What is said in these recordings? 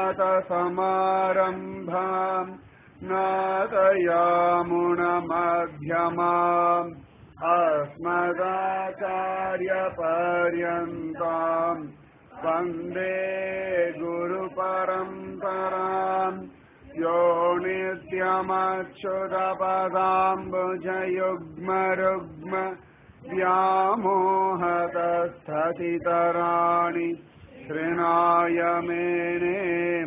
लक्ष्मीनाथसमारम्भाम् नादयामुणमध्यमाम् अस्मदाचार्यपर्यन्ताम् वन्दे गुरुपरम्पराम् यो नित्यमच्युतपदाम्बुजयुग्मरुग्म व्यामोहतस्थतितराणि शृणाय मेने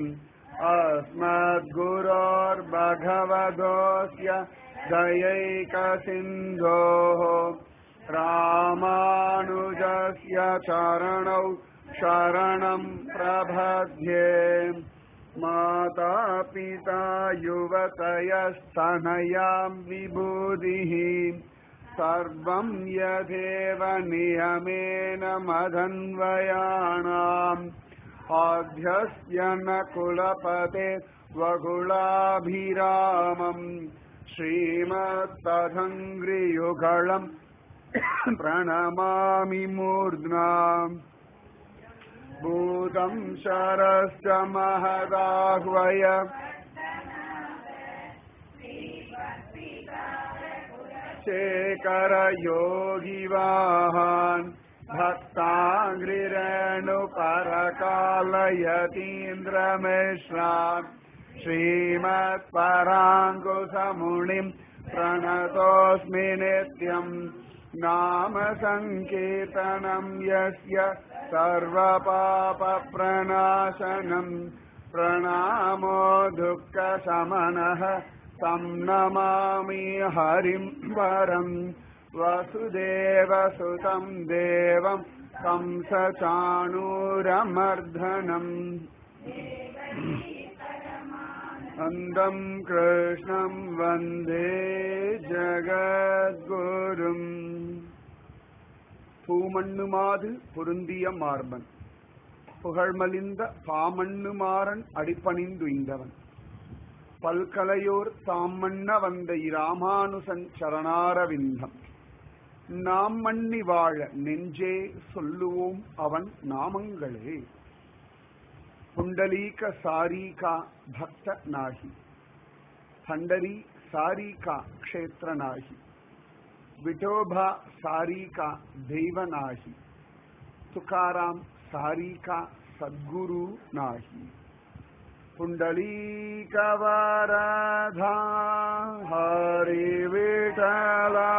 अस्मद्गुरोर्भगवतोऽस्य दयैकसिन्धोः रामानुजस्य चरणौ शरणं प्रपद्ये माता पिता युवतयस्तनयां विभूतिः सर्वं यथेव नियमेन मदन्वयाणाम् आद्यस्य न कुलपते वकुलाभिरामम् श्रीमत्तधङ्ग्रियुगळम् प्रणमामि मूर्ध्नाम् भूतं शरश्च महदाह्वय शेखरयोगिवाहान् भक्ताङ्घ्रिरेणुपरकालयतीन्द्रमिश्रान् श्रीमत्पराङ्कुशमुनिम् प्रणतोऽस्मि नित्यम् नाम सङ्कीर्तनम् यस्य सर्वपापप्रणाशनम् प्रणामो दुःखशमनः तं नमामि हरिम् वरम् वसुदेवसुतं देवं कंसचाणूरमर्धनम् नन्दं कृष्णं वन्दे ஜகத்குரும் பூமண்ணுமாது பொருந்திய மார்பன் புகழ்மலிந்த பாமண்ணுமாறன் அடிப்பணிந்துய்ந்தவன் பல்கலையோர் தாம்மண்ண வந்த இராமானுசன் சரணாரவிந்தம் நாம் மண்ணி வாழ நெஞ்சே சொல்லுவோம் அவன் நாமங்களே புண்டலீக சாரீகா பக்த நாகி பண்டரி சாரீகா க்ஷேத்திர நாகி விட்டோபா சாரீகா தெய்வ நாகி துகாராம் சாரீகா சத்குரு நாகி पुण्डलीकवरधा हरिविठला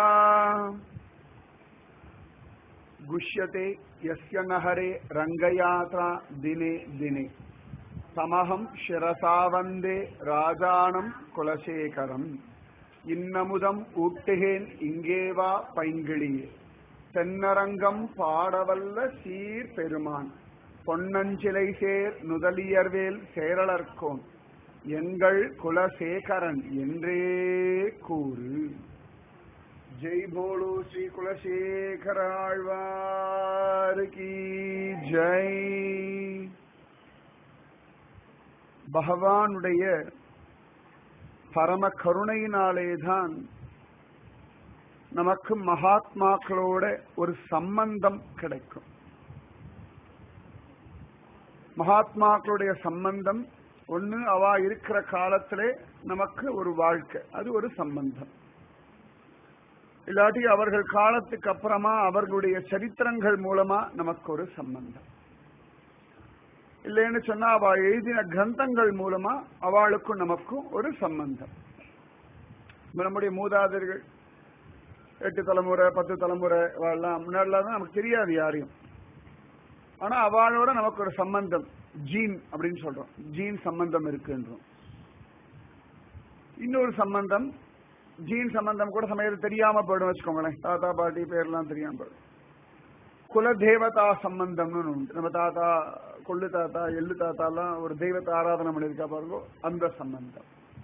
गुष्यते यस्य नहरे रङ्गयात्रा दिने दिने तमहं शिरसा वन्दे राजानं कुलशेखरम् இன்னமுதம் ஊட்டுகேன் இங்கேவா பைங்கிழியே தென்னரங்கம் பாடவல்ல சீர் பெருமான் பொன்னஞ்சிலை சேர் நுதலியர்வேல் சேரலர்கோன் எங்கள் குலசேகரன் என்றே கூறு ஜெய் போலோ ஸ்ரீ குலசேகர ஆழ்வார் கி ஜெய் பகவானுடைய பரம கருணையினாலேதான் நமக்கு மகாத்மாக்களோட ஒரு சம்பந்தம் கிடைக்கும் மகாத்மாக்களுடைய சம்பந்தம் ஒண்ணு அவ இருக்கிற காலத்திலே நமக்கு ஒரு வாழ்க்கை அது ஒரு சம்பந்தம் இல்லாட்டி அவர்கள் காலத்துக்கு அப்புறமா அவர்களுடைய சரித்திரங்கள் மூலமா நமக்கு ஒரு சம்பந்தம் இல்லைன்னு சொன்னா அவ எழுதின கிரந்தங்கள் மூலமா அவளுக்கும் நமக்கும் ஒரு சம்பந்தம் நம்முடைய மூதாதையர்கள் எட்டு தலைமுறை பத்து தலைமுறை எல்லாம் முன்னாடிலாம் தான் நமக்கு தெரியாது யாரையும் ஆனா அவளோட நமக்கு ஒரு சம்பந்தம் ஜீன் அப்படின்னு சொல்றோம் ஜீன் சம்பந்தம் இருக்குன்றோம் இன்னொரு சம்பந்தம் ஜீன் சம்பந்தம் கூட சமயத்தில் தெரியாம போயிடும் வச்சுக்கோங்களேன் தாத்தா பாட்டி பேர்லாம் தெரியாம போயிடும் குலதேவதா சம்பந்தம்னு உண்டு நம்ம தாத்தா கொள்ளு தாத்தா எள்ளு தாத்தாலாம் ஒரு தெய்வத்தை ஆராதனை பண்ணியிருக்கா பாருங்க அந்த சம்பந்தம்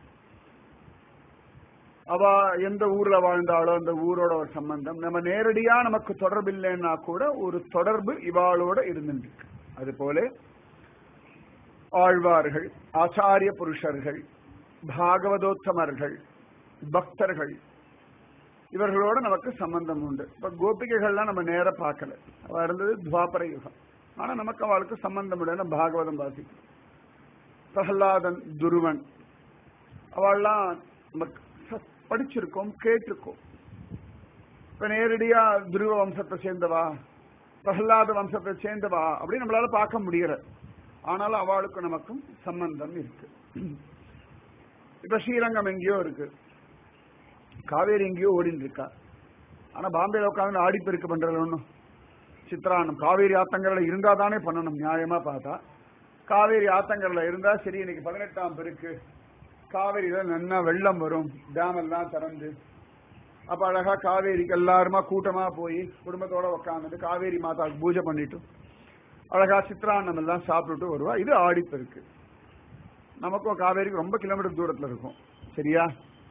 அவ எந்த ஊர்ல வாழ்ந்தாலோ அந்த ஊரோட ஒரு சம்பந்தம் நம்ம நேரடியா நமக்கு தொடர்பு இல்லைன்னா கூட ஒரு தொடர்பு இவாளோட இருந்துருக்கு அது போல ஆழ்வார்கள் ஆச்சாரிய புருஷர்கள் பாகவதோத்தமர்கள் பக்தர்கள் இவர்களோட நமக்கு சம்பந்தம் உண்டு இப்ப கோபிகைகள்லாம் நம்ம நேர பார்க்கல அவ இருந்தது துவாபர யுகம் ஆனா நமக்கு அவளுக்கு சம்பந்தம் இல்லைன்னா பாகவதம் வாசிக்கும் பிரகலாதன் துருவன் அவள்லாம் நம்ம ச- படிச்சிருக்கோம் கேட்டிருக்கோம் இப்ப நேரடியா துருவ வம்சத்தை சேர்ந்தவா பிரகலாத வம்சத்தை சேர்ந்தவா அப்படின்னு நம்மளால பார்க்க முடியல ஆனாலும் அவளுக்கும் நமக்கும் சம்பந்தம் இருக்கு இப்ப ஸ்ரீரங்கம் எங்கேயோ இருக்கு காவேரி எங்கேயோ ஓடின்னு இருக்கா ஆனா பாம்பேல உட்காந்து ஆடிப்பெருக்கு பண்றது ஒண்ணும் சித்ரானம் காவேரி ஆத்தங்கரில் இருந்தா தானே பண்ணணும் நியாயமா பார்த்தா காவேரி ஆத்தங்கரில் இருந்தா சரி இன்னைக்கு பதினெட்டாம் பெருக்கு காவேரியில நன்னா வெள்ளம் வரும் டேம் எல்லாம் திறந்து அப்ப அழகா காவேரிக்கு எல்லாருமா கூட்டமா போய் குடும்பத்தோட உட்காந்துட்டு காவேரி மாதாவுக்கு பூஜை பண்ணிட்டு அழகா சித்ராண்ணம் எல்லாம் சாப்பிட்டுட்டு வருவா இது ஆடிப்பெருக்கு நமக்கும் காவேரிக்கு ரொம்ப கிலோமீட்டர் தூரத்துல இருக்கும் சரியா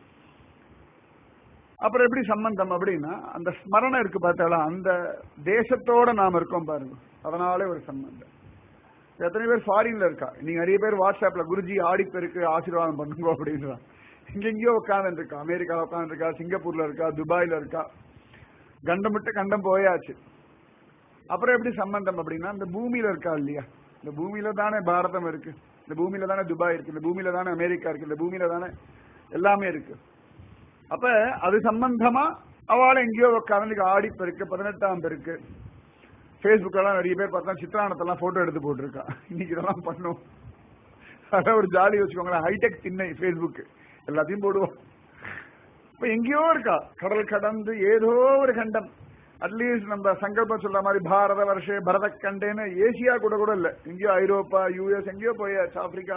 அப்புறம் எப்படி சம்பந்தம் அப்படின்னா அந்த ஸ்மரணம் இருக்கு பார்த்தாளா அந்த தேசத்தோட நாம இருக்கோம் பாருங்க அதனாலே ஒரு சம்பந்தம் எத்தனை பேர் ஃபாரின்ல இருக்கா நீங்க நிறைய பேர் வாட்ஸ்அப்ல குருஜி ஆடிப்பெருக்கு ஆசீர்வாதம் பண்ணுங்க அப்படின்றான் இங்க எங்கேயோ உட்கார்ந்து இருக்கா அமெரிக்கால உட்கார்ந்து இருக்கா சிங்கப்பூர்ல இருக்கா துபாயில இருக்கா கண்டம் விட்டு கண்டம் போயாச்சு அப்புறம் எப்படி சம்பந்தம் அப்படின்னா இந்த பூமியில இருக்கா இல்லையா இந்த பூமியில தானே பாரதம் இருக்கு இந்த பூமியில தானே துபாய் இருக்கு இந்த பூமியில தானே அமெரிக்கா இருக்கு இந்த பூமியில தானே எல்லாமே இருக்கு அப்ப அது சம்பந்தமா அவளை எங்கேயோ உட்காந்து ஆடி பெருக்கு பதினெட்டாம் பெருக்கு Facebookல எல்லாம் நிறைய பேர் பார்த்தா சித்ரானத்தெல்லாம் போட்டோ எடுத்து போட்டிருக்கா இன்னைக்கு இதெல்லாம் பண்ணும் அதான் ஒரு ஜாலி வச்சுக்கோங்களேன் ஹைடெக் திண்ணை ஃபேஸ்புக் எல்லாத்தையும் போடுவோம் இப்ப எங்கேயோ இருக்கா கடல் கடந்து ஏதோ ஒரு கண்டம் அட்லீஸ்ட் நம்ம சங்கல்பம் சொல்ற மாதிரி பாரத வருஷ பரத கண்டேன்னு ஏசியா கூட கூட இல்ல எங்கேயோ ஐரோப்பா யூஎஸ் எங்கேயோ போயாச்சு ஆப்பிரிக்கா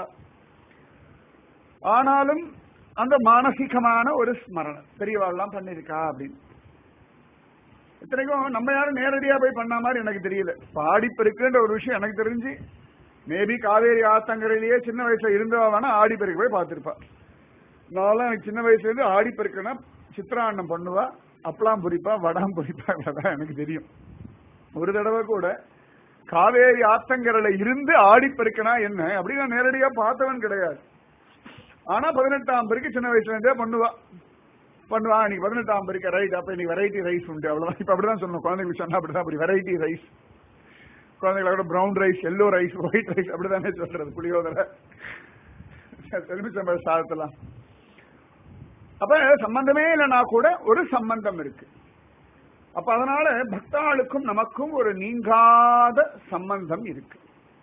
ஆனாலும் அந்த மானசீகமான ஒரு ஸ்மரணம் பெரியவாள்லாம் பண்ணிருக்கா அப்படின்னு இத்தனைக்கும் நம்ம யாரும் நேரடியா போய் பண்ண மாதிரி எனக்கு தெரியல பாடிப்பெருக்குன்ற ஒரு விஷயம் எனக்கு தெரிஞ்சு மேபி காவேரி ஆத்தங்கரையிலேயே சின்ன வயசுல இருந்தவா வேணா ஆடிப்பெருக்கு போய் பார்த்திருப்பா நான்லாம் எனக்கு சின்ன வயசுல இருந்து ஆடிப்பெருக்குன்னா சித்திராண்ணம் பண்ணுவா அப்பலாம் பொரிப்பா வடாம் பொரிப்பா இவ்வளவுதான் எனக்கு தெரியும் ஒரு தடவை கூட காவேரி ஆத்தங்கரையில இருந்து ஆடிப்பெருக்குனா என்ன அப்படின்னு நான் நேரடியா பார்த்தவன் கிடையாது ஆனா பதினெட்டாம் பெருக்கு சின்ன வயசுல இருந்தே பண்ணுவா பண்ணுவா இன்னைக்கு பதினெட்டாம் பெருக்க ரைட் அப்ப இன்னைக்கு வெரைட்டி ரைஸ் உண்டு அவ்வளவுதான் இப்ப அப்படிதான் சொல்லணும் குழந்தைங்களுக்கு சொன்னா அப்படிதான் அப்படி வெரைட்டி ரைஸ் குழந்தைகளோட brown rice yellow rice white rice அப்படிதானே சொல்றது புளியோதரை எலுமிச்சம்பழ சாதத்தெல்லாம் அப்ப சம்பந்தமே இல்லைன்னா கூட ஒரு சம்பந்தம் இருக்கு அப்ப அதனால பக்தாளுக்கும் நமக்கும் ஒரு நீங்காத சம்பந்தம் இருக்கு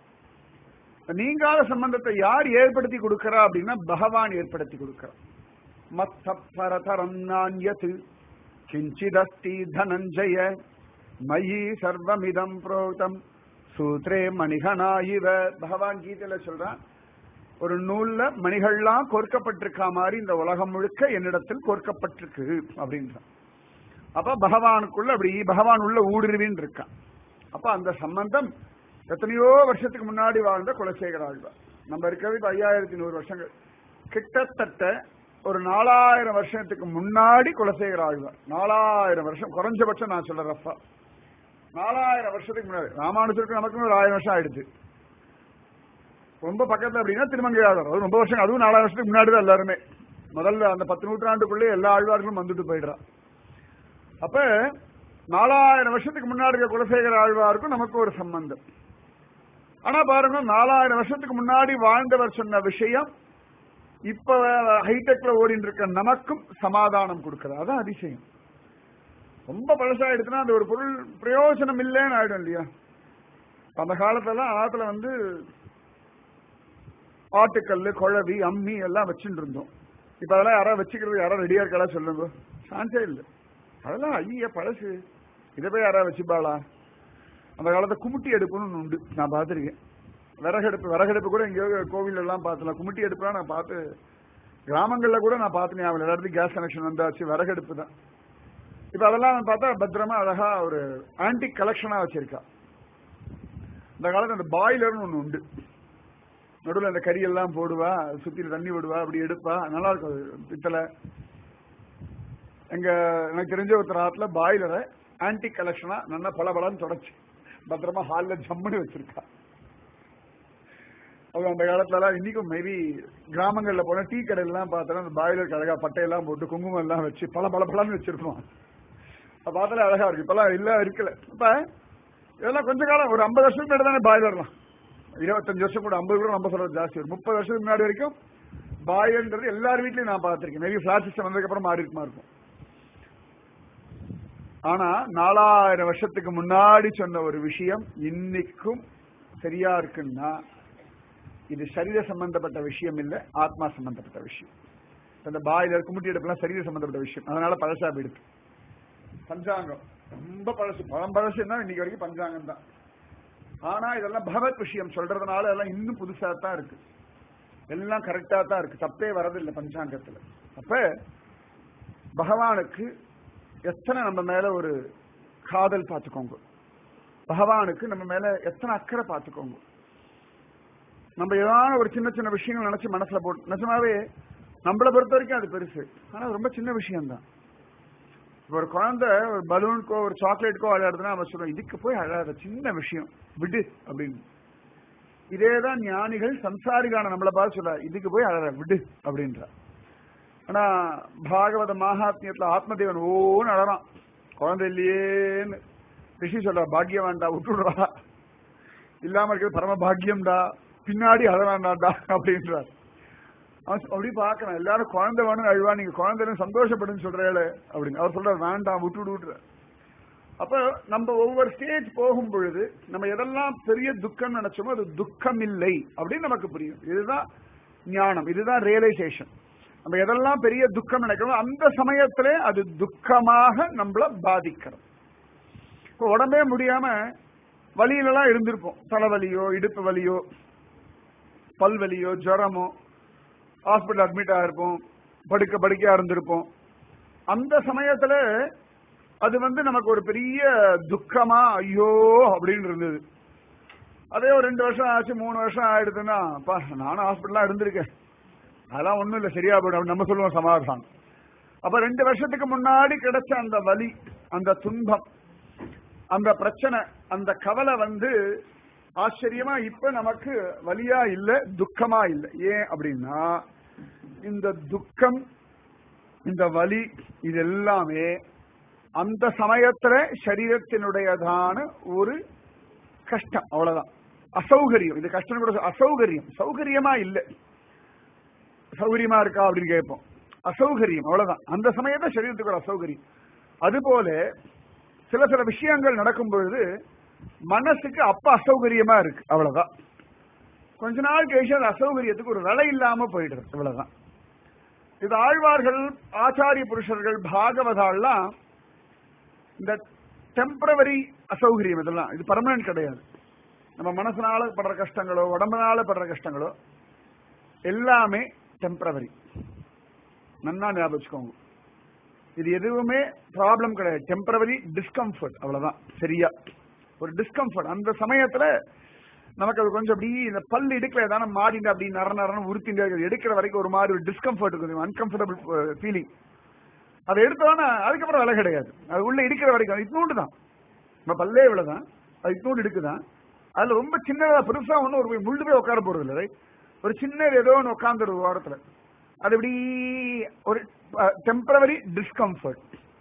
நீங்காத சம்பந்தத்தை யார் ஏற்படுத்தி கொடுக்கறா அப்படின்னா பகவான் ஏற்படுத்தி கொடுக்கிறார் மத்த பரதரம் நான்யத் கிஞ்சிதஸ்தி தனஞ்சய மயி சர்வமிதம் புரோதம் சூத்ரே மணிகனா இவ பகவான் கீதையில சொல்றான் ஒரு நூல்ல மணிகள்லாம் கோர்க்கப்பட்டிருக்கா மாதிரி இந்த உலகம் முழுக்க என்னிடத்தில் கோர்க்கப்பட்டிருக்கு அப்படின்றான் அப்ப பகவானுக்குள்ள அப்படி பகவான் உள்ள ஊடுருவின்னு இருக்கான் அப்ப அந்த சம்பந்தம் எத்தனையோ வருஷத்துக்கு முன்னாடி வாழ்ந்த குலசேகர ஆழ்வார் நம்ம இருக்கிறது இப்ப ஐயாயிரத்தி நூறு வருஷங்கள் கிட்டத்தட்ட ஒரு நாலாயிரம் வருஷத்துக்கு முன்னாடி குலசேகர ஆழ்வார் நாலாயிரம் வருஷம் குறைஞ்சபட்சம் நான் சொல்றேன் ரஃபா நாலாயிரம் வருஷத்துக்கு முன்னாடி ராமானுஜருக்கு நமக்கு ஒரு ஆயிரம் வருஷம் ஆயிடுச்சு ரொம்ப பக்கத்துல அப்படின்னா திருமங்கையாளர் அது ரொம்ப வருஷம் அதுவும் நாலாயிரம் வருஷத்துக்கு முன்னாடி தான் எல்லாருமே முதல்ல அந்த பத்து நூற்றாண்டுக்குள்ளே எல்லா ஆழ்வார்களும் வந்துட்டு போயிடுறா அப்ப நாலாயிரம் வருஷத்துக்கு முன்னாடி இருக்க குலசேகர ஆழ்வாருக்கும் நமக்கு ஒரு சம்பந்தம் ஆனா பாருங்க நாலாயிரம் வருஷத்துக்கு முன்னாடி வாழ்ந்தவர் சொன்ன விஷயம் இப்ப ஹைடெக்ல ஓடிட்டு இருக்க நமக்கும் சமாதானம் கொடுக்கிறது அதான் அதிசயம் ரொம்ப பழசாயிடுச்சுன்னா அந்த ஒரு பொருள் பிரயோஜனம் இல்லைன்னு ஆயிடும் இல்லையா அந்த காலத்துல ஆத்துல வந்து ஆட்டுக்கல்லு குழவி அம்மி எல்லாம் வச்சுட்டு இருந்தோம் இப்ப அதெல்லாம் யாராவது வச்சுக்கிறது யாராவது ரெடியா இருக்கா சொல்லுங்க சான்ஸே இல்லை அதெல்லாம் ஐய பழசு இதை போய் யாராவது வச்சுப்பாளா அந்த காலத்தை குமுட்டி எடுப்புன்னு ஒண்ணு உண்டு நான் பார்த்திருக்கேன் விறகடுப்பு விறகடுப்பு கூட எங்கேயோ கோவில் எல்லாம் பார்த்தலாம் குமுட்டி அடுப்புலாம் நான் பார்த்து கிராமங்கள்ல கூட நான் பார்த்து ஞாபகம் எல்லாத்துக்கும் கேஸ் கனெக்ஷன் வந்தாச்சு விறகடுப்பு தான் இப்ப அதெல்லாம் பார்த்தா பத்திரமா அழகா ஒரு ஆன்டிக் கலெக்ஷனா வச்சிருக்கா இந்த காலத்துல அந்த பாய்லர்னு ஒண்ணு உண்டு நடுவில் அந்த கறி எல்லாம் போடுவா சுத்தி தண்ணி விடுவா அப்படி எடுப்பா நல்லா இருக்கும் அது பித்தளை எங்க எனக்கு தெரிஞ்ச ஒருத்தர் ஆத்துல பாய்லரை ஆன்டிக் கலெக்ஷனா நல்லா பல பலன்னு தொடச்சு பத்திரமா ஹால்ல ஜம்முன்னு வச்சிருக்கா அவங்க அந்த காலத்துல எல்லாம் இன்னைக்கும் மேபி கிராமங்கள்ல போனா டீ கடையெல்லாம் பார்த்தோன்னா அந்த பாய்லர் அழகா பட்டையெல்லாம் போட்டு குங்குமம் எல்லாம் வச்சு பல பல பலன்னு வச்சிருக்கோம் பார்த்தாலே அழகா இருக்கு இப்பெல்லாம் இல்ல இருக்கல இப்ப இதெல்லாம் கொஞ்ச காலம் ஒரு ஐம்பது வருஷத்துக்கு முன்னாடி தானே பாய்லர்லாம் இருபத்தஞ்சு வருஷம் கூட ஐம்பது கூட நம்ம சொல்றது ஜாஸ்தி வரும் முப்பது வருஷத்துக்கு முன்னாடி வரைக்கும் பாயன்றது எல்லார் வீட்லயும் நான் பார்த்திருக்கேன் நிறைய பிளாட் சிஸ்டம் வந்ததுக்கு அப்புறம் மாறி இருக்குமா இருக்கும் ஆனா நாலாயிரம் வருஷத்துக்கு முன்னாடி சொன்ன ஒரு விஷயம் இன்னைக்கும் சரியா இருக்குன்னா இது சரீர சம்பந்தப்பட்ட விஷயம் இல்ல ஆத்மா சம்பந்தப்பட்ட விஷயம் இந்த பாயில குமுட்டி எடுப்பெல்லாம் சரீர சம்பந்தப்பட்ட விஷயம் அதனால பழசா போயிடுது பஞ்சாங்கம் ரொம்ப பழசு பழம் பழசுன்னா இன்னைக்கு வரைக்கும் பஞ்சாங்கம் தான் ஆனா இதெல்லாம் பகவத் விஷயம் சொல்றதுனால எல்லாம் இன்னும் புதுசா தான் இருக்கு எல்லாம் கரெக்டா தான் இருக்கு தப்பே வரதில்லை பஞ்சாங்கத்துல அப்ப பகவானுக்கு எத்தனை நம்ம மேல ஒரு காதல் பார்த்துக்கோங்க பகவானுக்கு நம்ம மேல எத்தனை அக்கறை பார்த்துக்கோங்க நம்ம ஏதாவது ஒரு சின்ன சின்ன விஷயங்கள் நினைச்சு மனசுல போட்டு நிஜமாவே நம்மளை பொறுத்த வரைக்கும் அது பெருசு ஆனா அது ரொம்ப சின்ன விஷயம் தான் ஒரு குழந்தை ஒரு பலூனுக்கோ ஒரு சாக்லேட்டுக்கோ அழாடுதுன்னா அவன் சொல்லுவோம் இதுக்கு போய் அழாத சின்ன விஷயம் விடு அப்படின்னு இதேதான் ஞானிகள் சம்சாரிகான நம்மளை பார்த்து சொல்ல இதுக்கு போய் அழற விடு அப்படின்ற ஆனா பாகவத மகாத்மியத்துல ஆத்மதேவன் ஓன்னு அழறான் குழந்தை இல்லையேன்னு ரிஷி சொல்றா பாக்கியம் வேண்டா விட்டுடுறா இல்லாம இருக்கிறது பரம பாக்கியம்டா பின்னாடி அழறான்டாடா அப்படின்றார் அவன் அப்படி பாக்குறான் எல்லாரும் குழந்தை வேணும் அழுவா நீங்க குழந்தை சந்தோஷப்படுன்னு சொல்றேன் அப்படின்னு அவர் சொல்றாரு வேண்டாம் விட்டுடு விட்டுற அப்ப நம்ம ஒவ்வொரு ஸ்டேஜ் போகும் பொழுது நம்ம எதெல்லாம் பெரிய துக்கம் நினைச்சோமோ அது துக்கம் இல்லை அப்படின்னு நமக்கு புரியும் இதுதான் ஞானம் இதுதான் ரியலைசேஷன் நம்ம எதெல்லாம் பெரிய துக்கம் நினைக்கிறோம் அந்த சமயத்துல அது துக்கமாக நம்மள பாதிக்கிறோம் இப்போ உடம்பே முடியாம வலியிலலாம் இருந்திருப்போம் தலைவலியோ இடுப்பு வலியோ பல்வலியோ ஜுரமோ ஹாஸ்பிட்டல் அட்மிட் ஆயிருப்போம் படுக்க படுக்கையா இருந்திருப்போம் அந்த சமயத்துல அது வந்து நமக்கு ஒரு பெரிய துக்கமா ஐயோ அப்படின்னு இருந்தது அதே ஒரு ரெண்டு வருஷம் ஆச்சு மூணு வருஷம் ஆயிடுதுன்னா அப்பா நானும் ஹாஸ்பிட்டலாம் இருந்திருக்கேன் அதெல்லாம் ஒண்ணும் இல்ல சரியா போயிடும் நம்ம சொல்லுவோம் சமாதானம் அப்ப ரெண்டு வருஷத்துக்கு முன்னாடி கிடைச்ச அந்த வலி அந்த துன்பம் அந்த பிரச்சனை அந்த கவலை வந்து ஆச்சரியமா இப்ப நமக்கு வலியா இல்ல துக்கமா இல்ல ஏன் அப்படின்னா இந்த துக்கம் இந்த வலி இது எல்லாமே அந்த சமயத்துல சரீரத்தினுடையதான ஒரு கஷ்டம் அவ்வளவுதான் அசௌகரியம் இது கஷ்டம் கூட சொல்ல- அசௌகரியம் சௌகரியமா இல்ல சௌகரியமா இருக்கா அப்படின்னு கேட்போம் அசௌகரியம் அவ்வளவுதான் அந்த சமயத்துல சரீரத்துக்கு ஒரு அசௌகரியம் அதுபோல சில சில விஷயங்கள் நடக்கும் பொழுது மனசுக்கு அப்ப அசௌகரியமா இருக்கு அவ்வளவுதான் கொஞ்ச நாள் கழிச்சு அந்த அசௌகரியத்துக்கு ஒரு விலை இல்லாம போயிடுது அவ்வளவுதான் இது ஆழ்வார்கள் ஆச்சாரிய புருஷர்கள் பாகவதாலாம் இந்த டெம்பரவரி அசௌகரியம் இதெல்லாம் இது பர்மனன்ட் கிடையாது நம்ம மனசனால படுற கஷ்டங்களோ உடம்புனால படுற கஷ்டங்களோ எல்லாமே டெம்பரவரி நன்னா ஞாபகம் வச்சுக்கோங்க இது எதுவுமே ப்ராப்ளம் கிடையாது டெம்பரவரி டிஸ்கம்ஃபர்ட் அவ்வளவுதான் சரியா ஒரு டிஸ்கம்ஃபர்ட் அந்த சமயத்துல நமக்கு அது கொஞ்சம் அப்படி இந்த பல் இடுக்கல ஏதான மாடிட்டு அப்படி நர நரன்னு உறுத்திட்டு இருக்குது. எடுக்கிற வரைக்கும் ஒரு மாதிரி ஒரு டிஸ்கம்ஃபர்ட் இருக்கும் அன்கம்ஃபர்டபுள் ஃபீலிங் அதை எடுத்தோன்னா அதுக்கப்புறம் விலை கிடையாது அது உள்ள இடிக்கிற வரைக்கும் அது இட்னூண்டு தான் நம்ம பல்லே இவ்வளவுதான் அது இட்னூண்டு இடுக்குதான் அதுல ரொம்ப சின்னதா பெருசா ஒன்றும் ஒரு போய் முள்ளு போய் உட்கார போறது இல்லை right? ஒரு சின்னது ஏதோ ஒன்று உட்காந்துருது ஓரத்துல அது இப்படி ஒரு டெம்பரவரி டிஸ்கம்ஃபர்ட்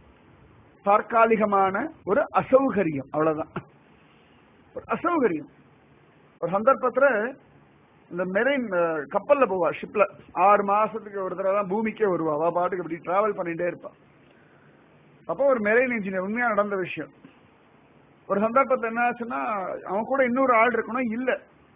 தற்காலிகமான ஒரு அசௌகரியம் அவ்வளவுதான் ஒரு அசௌகரியம் ஒரு சந்தர்ப்பத்துல இந்த மெரைன் கப்பல்ல போவா ஷிப்ல ஆறு மாசத்துக்கு ஒரு தடவை தான் பூமிக்கே வருவா அவ பாட்டுக்கு இப்படி டிராவல் பண்ணிட்டே இருப்பா அப்போ ஒரு மெரைன் இன்ஜினியர் உண்மையா நடந்த விஷயம் ஒரு சந்தர்ப்பத்துல என்ன ஆச்சுன்னா அவன் கூட இன்னொரு ஆள் இருக்கணும் இல்ல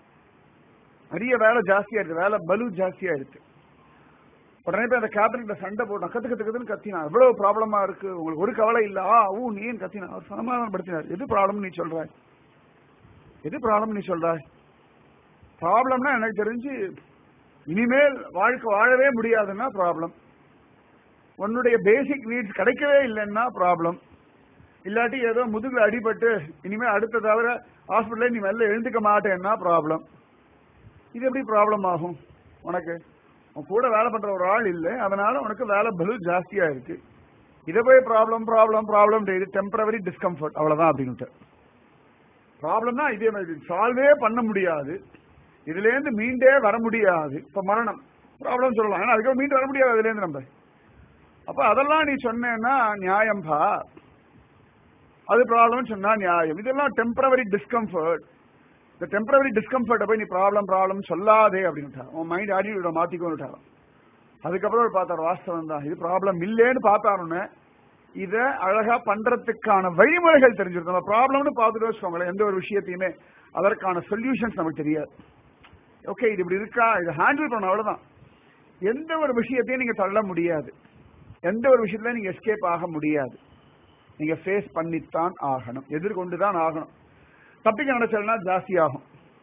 நிறைய வேலை ஜாஸ்தியா இருக்கு வேலை பலு ஜாஸ்தியா இருக்கு உடனே போய் அந்த கேபினட்ல சண்டை போட்டான் கத்து கத்து கத்துன்னு கத்தினா எவ்வளவு ப்ராப்ளமா இருக்கு உங்களுக்கு ஒரு கவலை இல்ல ஆ ஊ நீ ஏன் கத்தினா அவர் சமாதானப்படுத்தினார் எது ப்ராப்ளம் நீ சொல்றாய் எது ப்ராப்ளம் நீ சொல்றாய் ப்ராப்ளம்னா எனக்கு தெரிஞ்சு இனிமேல் வாழ்க்கை வாழவே முடியாதுன்னா ப்ராப்ளம் உன்னுடைய பேசிக் நீட்ஸ் கிடைக்கவே இல்லைன்னா ப்ராப்ளம் இல்லாட்டி ஏதோ முதுகுல அடிபட்டு இனிமே அடுத்த தவிர ஹாஸ்பிட்டல்ல நீ வெளில எழுந்துக்க மாட்டேன்னா ப்ராப்ளம் இது எப்படி ப்ராப்ளம் ஆகும் உனக்கு உன் கூட வேலை பண்ற ஒரு ஆள் இல்லை அதனால உனக்கு வேலை பலு ஜாஸ்தியா இருக்கு இதை போய் ப்ராப்ளம் ப்ராப்ளம் ப்ராப்ளம் இது டெம்பரவரி டிஸ்கம்ஃபர்ட் அவ்வளவுதான் அப்படின்ட்டு ப்ராப்ளம்னா இதே மாதிரி சால்வே பண்ண முடியாது இதுல இருந்து மீண்டே வர முடியாது இப்ப மரணம் ப்ராப்ளம் சொல்லலாம் ஆனா அதுக்கு மீண்டு வர முடியாது அதுல இருந்து நம்ம அப்ப அதெல்லாம் நீ சொன்னேன்னா நியாயம்பா அது ப்ராப்ளம் சொன்னா நியாயம் இதெல்லாம் டெம்பரவரி டிஸ்கம்ஃபர்ட் இந்த டெம்பரரி டிஸ்கம்ஃபர்ட்டை போய் நீ ப்ராப்ளம் ப்ராப்ளம் சொல்லாதே அப்படின்னு உன் மைண்ட் ஆட்டிடியூட மாத்திக்கோன்னு அதுக்கப்புறம் அவர் பார்த்தார் வாஸ்தவம் தான் இது ப்ராப்ளம் இல்லேன்னு பார்த்தாருன்னு இத அழகா பண்றதுக்கான வழிமுறைகள் தெரிஞ்சிருக்கும் நம்ம ப்ராப்ளம்னு பார்த்துட்டு வச்சுக்கோங்களேன் எந்த ஒரு விஷயத்தையுமே அதற்கான சொல்யூஷன்ஸ் நமக்கு தெரியாது ஓகே இது இப்படி இருக்கா இதை ஹேண்டில் பண்ண அவ்வளவுதான் எந்த ஒரு விஷயத்தையும் நீங்க தள்ள முடியாது எந்த ஒரு விஷயத்துல நீங்க எஸ்கேப் ஆக முடியாது நீங்க ஃபேஸ் பண்ணித்தான் ஆகணும் எதிர்கொண்டு தான் ஆகணும் தப்பிக்க நினைச்சல்னா ஜாஸ்தி ஆகும்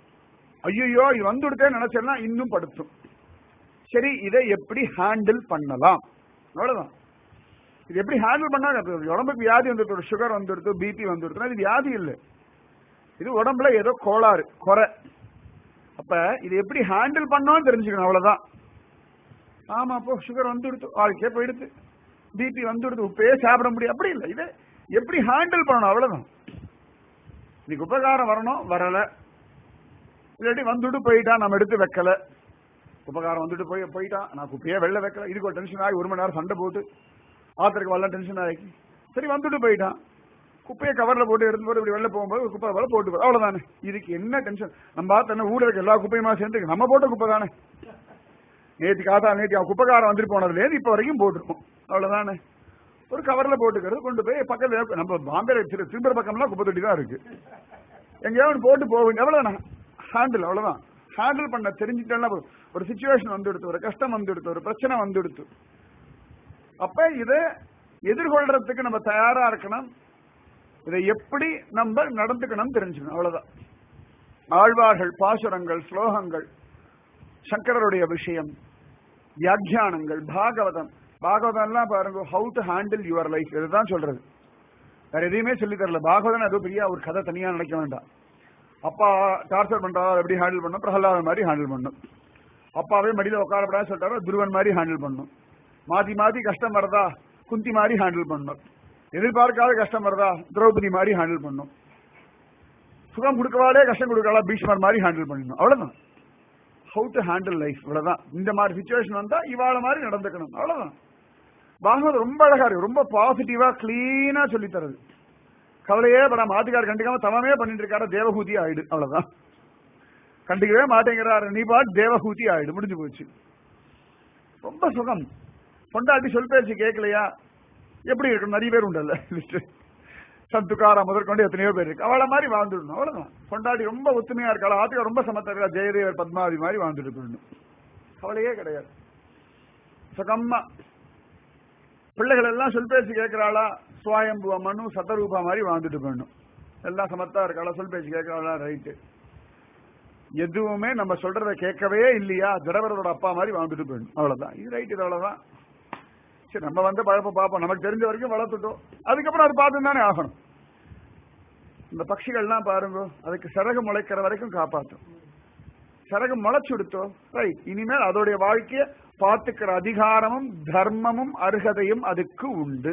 ஐயோ இது வந்துடுத்தே நினைச்சல்னா இன்னும் படுத்தும் சரி இதை எப்படி ஹேண்டில் பண்ணலாம் அவ்வளவுதான் இது எப்படி ஹேண்டில் பண்ணா உடம்புக்கு வியாதி வந்துடுது சுகர் வந்துடுது பிபி வந்துடுதுன்னா இது வியாதி இல்லை இது உடம்புல ஏதோ கோளாறு குறை அப்ப இது எப்படி ஹேண்டில் பண்ணோம்னு தெரிஞ்சுக்கணும் அவ்வளவுதான் ஆமா அப்போ சுகர் வந்துடுது வாழ்க்கையே போயிடுது பிபி வந்துடுது உப்பே சாப்பிட முடியும் அப்படி இல்லை இது எப்படி ஹேண்டில் பண்ணணும் அவ்வளவுதான் இன்னைக்கு உபகாரம் வரணும் வரல இல்லாட்டி வந்துட்டு போயிட்டா நம்ம எடுத்து வைக்கல உபகாரம் வந்துட்டு போய் போயிட்டான் நான் குப்பையே வெளில வைக்கல இதுக்கு ஒரு டென்ஷன் ஆகி ஒரு மணி நேரம் சண்டை போட்டு ஆத்திரக்கு வரலாம் டென்ஷன் ஆகி சரி வந்துட்டு போயிட்டான் குப்பையை கவர்ல போட்டு எடுத்து போட்டு இப்படி வெளில போகும்போது குப்பை போல போட்டு போ- அவ்வளவுதானே இதுக்கு என்ன டென்ஷன் நம்ம பார்த்து என்ன ஊர்ல இருக்க எல்லா குப்பையுமா சேர்ந்து நம்ம போட்ட குப்பை தானே நேத்தி காத்தா நேத்தி அவன் குப்பைக்காரன் வந்துட்டு போனதுலேருந்து இப்ப வரைக்கும் போட்டிருக்கோம் அவ்வளவுதானே ஒரு கவர்ல போட்டுக்கிறது கொண்டு போய் பக்கத்துல நம்ம பாம்பே திரு திரும்புற பக்கம்லாம் குப்பை தொட்டி தான் இருக்கு எங்கேயாவது போட்டு போகுங்க எவ்வளவுதானே ஹேண்டில் அவ்வளவுதான் ஹேண்டில் பண்ண தெரிஞ்சுட்டேன்னா போதும். ஒரு சுச்சுவேஷன் வந்து எடுத்து ஒரு கஷ்டம் வந்து எடுத்து ஒரு பிரச்சனை வந்து எடுத்து அப்ப இதை எதிர்கொள்றதுக்கு நம்ம தயாரா இருக்கணும் இதை எப்படி நம்ம நடந்துக்கணும் தெரிஞ்சுக்கணும் அவ்வளவுதான் ஆழ்வார்கள் பாசுரங்கள் ஸ்லோகங்கள் சங்கரருடைய விஷயம் வியாக்கியானங்கள் பாகவதம் பாகவதம் எல்லாம் பாருங்க how to handle your life இதுதான் சொல்றது வேற எதையுமே சொல்லி தரல பாகவதம் ஏதோ பெரிய ஒரு கதை தனியா நினைக்க வேண்டாம் அப்பா டார்ச்சர் பண்றா அதை எப்படி ஹேண்டில் பண்ணும் பிரகலாதன் மாதிரி ஹேண்டில் பண்ணும் அப்பாவே மடியில உட்காரப்படாது சொல்லிட்டாரோ துருவன் மாதிரி ஹேண்டில் பண்ணும் மாத்தி மாத்தி கஷ்டம் வருதா குந்தி மாதிரி ஹேண்டில் பண்ணும் எதிர்பார்க்காத கஷ்டம் வருதா திரௌபதி மாதிரி ஹேண்டில் பண்ணும் சுகம் கொடுக்கவாலே கஷ்டம் கொடுக்கலா பீஷ்மர் மாதிரி ஹேண்டில் பண்ணணும் அவ்வளவுதான் ஹவு டு ஹேண்டில் லைஃப் இவ்வளவுதான் இந்த மாதிரி சுச்சுவேஷன் வந்தா இவாள மாதிரி நடந்துக்கணும் அவ்வளவுதான் பாகவத் ரொம்ப அழகா இருக்கு ரொம்ப பாசிட்டிவா கிளீனா சொல்லி தருது கவலையே படாம ஆத்துக்கார் கண்டிக்காம தவமே பண்ணிட்டு இருக்காரு தேவகூதி ஆயிடு அவ்வளவுதான் கண்டிக்கவே மாட்டேங்கிறாரு நீ பாட்டு தேவகூதி ஆயிடு முடிஞ்சு போச்சு ரொம்ப சுகம் பொண்டாட்டி சொல் பேச்சு கேட்கலையா எப்படி இருக்கும் நிறைய பேர் உண்டல்ல லிஸ்ட் சத்துக்காரா முதற்கொண்டு எத்தனையோ பேர் இருக்கு அவளை மாதிரி வாழ்ந்துடணும் அவ்வளவுதான் பொண்டாட்டி ரொம்ப ஒத்துமையா இருக்காளா ஆத்துக்கா ரொம்ப சமத்தா இருக்கா ஜெயதேவர் பத்மாவதி மாதிரி வாழ்ந்துட்டு போயிடணும் கவலையே கிடையாது சுகம்மா பிள்ளைகள் எல்லாம் சொல் பேச்சு கேட்கிறாளா சுவாயம்புவ மனு சத்தரூபா மாதிரி வாழ்ந்துட்டு போயிடணும் எல்லாம் சமத்தா இருக்காளா சொல் பேச்சு கேட்கறாளா ரைட்டு எதுவுமே நம்ம சொல்றத கேட்கவே இல்லையா திரவரோட அப்பா மாதிரி வாழ்ந்துட்டு போயிடணும் அவ்வளவுதான் இது ரைட் இது அவ்வளவுதான் சரி நம்ம வந்து பழப்ப பார்ப்போம் நமக்கு தெரிஞ்ச வரைக்கும் வளர்த்துட்டோம் அதுக்கப்புறம் அது பார்த்து தானே ஆகணும் இந்த பட்சிகள்லாம் பாருங்க அதுக்கு சிறகு முளைக்கிற வரைக்கும் காப்பாற்றும் சிறகு முளைச்சுடுத்தோம் ரைட் இனிமேல் அதோடைய வாழ்க்கைய பார்த்துக்கிற அதிகாரமும் தர்மமும் அருகதையும் அதுக்கு உண்டு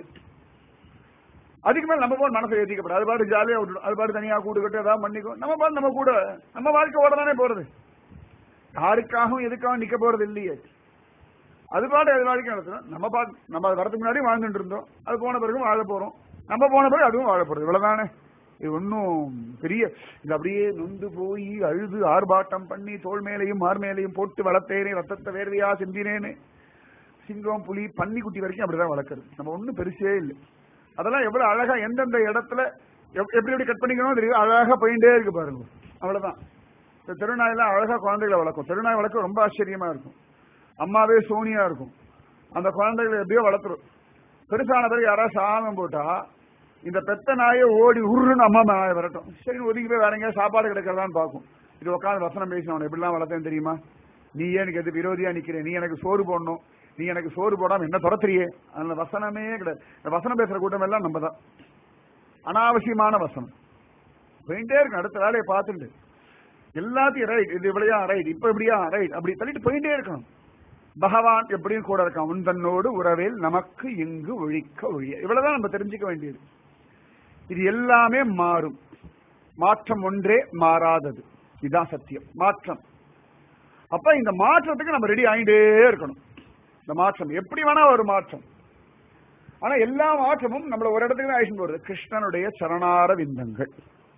அதுக்கு மேல நம்ம போல் மனசை ஏத்திக்கப்படாது அது பாட்டு ஜாலியா விட்டுடும் அது பாட்டு தனியா கூடு கட்டு ஏதாவது பண்ணிக்கும் நம்ம பாட்டு நம்ம கூட நம்ம வாழ்க்கை ஓட தானே போறது யாருக்காகவும் எதுக்காகவும் நிக்க போறது இல்லையே அது பாட்டு அது வாழ்க்கை நடத்தணும் நம்ம பாட்டு நம்ம அது வரதுக்கு முன்னாடி வாழ்ந்துட்டு இருந்தோம் அது போன பிறகு வாழ போறோம் நம்ம போன பிறகு அதுவும் வாழ போறது இவ்வளவுதானே இது ஒன்னும் பெரிய இது அப்படியே நொந்து போய் அழுது ஆர்ப்பாட்டம் பண்ணி தோல் மேலையும் மார் மேலையும் போட்டு வளர்த்தேனே ரத்தத்தை வேர்வையா சிந்தினேன்னு சிங்கம் புலி பன்னிக்குட்டி வரைக்கும் அப்படிதான் வளர்க்கறது நம்ம ஒண்ணும் பெருசே இல்லை அதெல்லாம் எவ்வளவு அழகா எந்தெந்த இடத்துல எப்- எப்படி எப்படி கட் பண்ணிக்கணும் தெரியும் அழகா போயிட்டே இருக்கு பாருங்க அவ்வளவுதான் இந்த திருநாயெல்லாம் அழகா குழந்தைகளை வளர்க்கும் திருநாய் வளர்க்க ரொம்ப ஆச்சரியமா இருக்கும் அம்மாவே சோனியா இருக்கும் அந்த குழந்தைகளை எப்படியோ வளர்த்துரும் பெருசான பிறகு யாராவது சாதம் போட்டா இந்த பெத்த நாயை ஓடி உருன்னு அம்மா நாயை வரட்டும் சரி ஒதுக்கி போய் வேற எங்கேயாவது சாப்பாடு கிடைக்கிறதான்னு பார்க்கும் இது உட்காந்து வசனம் பேசினவன் எப்படிலாம் வளர்த்தேன்னு தெரியுமா நீ ஏன் எனக்கு எது விரோதியா நிக்கிறேன் நீ எனக்கு சோறு போடணும் நீ எனக்கு சோறு போடாம என்ன துரத்துறியே அந்த வசனமே கிடையாது இந்த வசனம் பேசுற கூட்டம் எல்லாம் நம்ம தான் அனாவசியமான வசனம் போயிட்டே இருக்கு அடுத்த வேலையை பார்த்துட்டு எல்லாத்தையும் ரைட் இது இவ்வளையா ரைட் இப்ப இப்படியா ரைட் அப்படி தள்ளிட்டு போயிட்டே இருக்கணும் பகவான் எப்படியும் கூட இருக்கான் உன் தன்னோடு உறவில் நமக்கு இங்கு ஒழிக்க ஒழிய இவ்வளவுதான் நம்ம தெரிஞ்சுக்க வேண்டியது இது எல்லாமே மாறும் மாற்றம் ஒன்றே மாறாதது இதுதான் சத்தியம் மாற்றம் அப்ப இந்த மாற்றத்துக்கு நம்ம ரெடி ஆகிட்டே இருக்கணும் இந்த மாற்றம் எப்படி வேணா ஒரு மாற்றம் ஆனா எல்லா மாற்றமும் நம்மள ஒரு இடத்துக்கு தான் அழைச்சிட்டு போறது கிருஷ்ணனுடைய சரணார விந்தங்கள்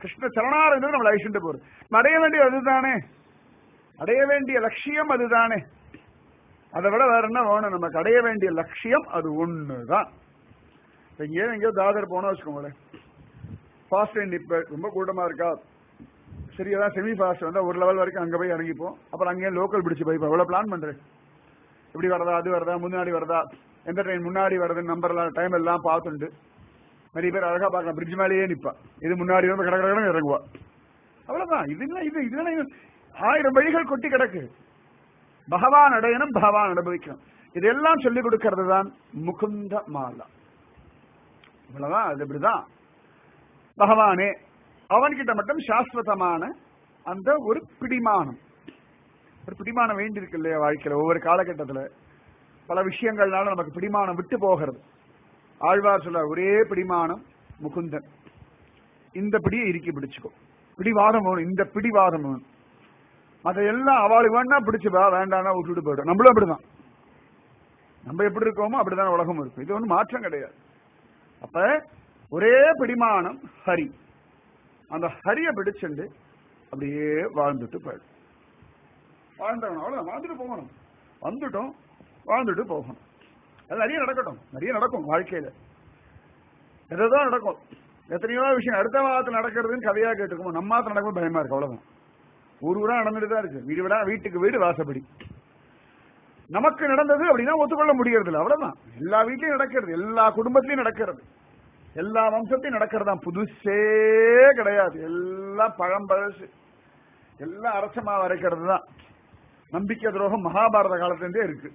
கிருஷ்ண சரணாரங்கிறது நம்மளை அழிச்சுட்டு போறது நம்ம அடைய வேண்டியது அதுதானே அடைய வேண்டிய லட்சியம் அதுதானே அதை விட வேற என்ன வேணும் நமக்கு அடைய வேண்டிய லட்சியம் அது ஒண்ணுதான் இப்ப எங்கேயோ எங்கேயோ தாதர் போனோம் வச்சுக்கோங்களேன் ஃபாஸ்ட் ட்ரெயின் இப்ப ரொம்ப கூட்டமா இருக்கா சரி அதான் செமி ஃபாஸ்ட் வந்தா ஒரு லெவல் வரைக்கும் அங்க போய் இறங்கிப்போம் அப்புறம் அங்கேயே லோக்கல் பிடிச்சு போய் எவ்வளவு பிளான் பண்றேன் இப்படி வரதா அது வரதா முன்னாடி வரதா எந்த ட்ரெயின் முன்னாடி வருதுன்னு நம்பர் எல்லாம் டைம் எல்லாம் பார்த்துண்டு நிறைய பேர் அழகா பார்க்கலாம் பிரிட்ஜ் மேலேயே நிப்பா இது முன்னாடி வந்து கடை கடை இறங்குவா அவ்வளவுதான் இது என்ன இது இதுதானே ஆயிரம் வழிகள் கொட்டி கிடக்கு பகவான் அடையணும் பகவான் அனுபவிக்கணும் இதெல்லாம் சொல்லிக் கொடுக்கிறது தான் முகுந்த மாலா இவ்வளவுதான் அது இப்படிதான் பகவானே அவன்கிட்ட மட்டும் சாஸ்வதமான அந்த ஒரு பிடிமானம் ஒரு பிடிமானம் வேண்டி இருக்கு இல்லையா வாழ்க்கையில ஒவ்வொரு காலகட்டத்துல பல விஷயங்கள்னால நமக்கு பிடிமானம் விட்டு போகிறது ஆழ்வார் சொல்ல ஒரே பிடிமானம் முகுந்தன் இந்த பிடியை இறுக்கி பிடிச்சுக்கோ பிடிவாதம் வேணும் இந்த பிடிவாதம் வேணும் அதையெல்லாம் அவளுக்கு வேணா பிடிச்சுப்பா வேண்டாம்னா விட்டுட்டு போயிடும் நம்மளும் அப்படிதான் நம்ம எப்படி இருக்கோமோ அப்படிதான் உலகம் இருக்கும் இது ஒன்றும் மாற்றம் கிடையாது அப்ப ஒரே பிடிமானம் ஹரி அந்த ஹரிய பிடிச்சுண்டு அப்படியே வாழ்ந்துட்டு போயிடும் வாழ்ந்தவன் அவ்வளவுதான் வாழ்ந்துட்டு போகணும் வந்துட்டோம் வாழ்ந்துட்டு போகணும் அது நிறைய நடக்கட்டும் நிறைய நடக்கும் வாழ்க்கையில எதோ நடக்கும் எத்தனையோ விஷயம் அடுத்த வாரத்தில் நடக்கிறதுன்னு கதையா கேட்டுருக்கோம் நம்ம மாத்திரம் நடக்கும் பயமா இருக்கு அவ்வளவுதான் ஊர் ஊரா நடந்துட்டு தான் இருக்கு வீடு வீடா வீட்டுக்கு வீடு வாசப்படி நமக்கு நடந்தது அப்படின்னா ஒத்துக்கொள்ள முடியறது இல்லை அவ்வளவுதான் எல்லா வீட்லயும் நடக்கிறது எல்லா குடும்பத்திலயும் நடக்கிறது எல்லா வம்சத்தையும் நடக்கிறது தான் புதுசே கிடையாது எல்லாம் பழம்பழசு எல்லாம் அரசமா வரைக்கிறது தான் நம்பிக்கை துரோகம் மகாபாரத காலத்திலிருந்தே இருக்கு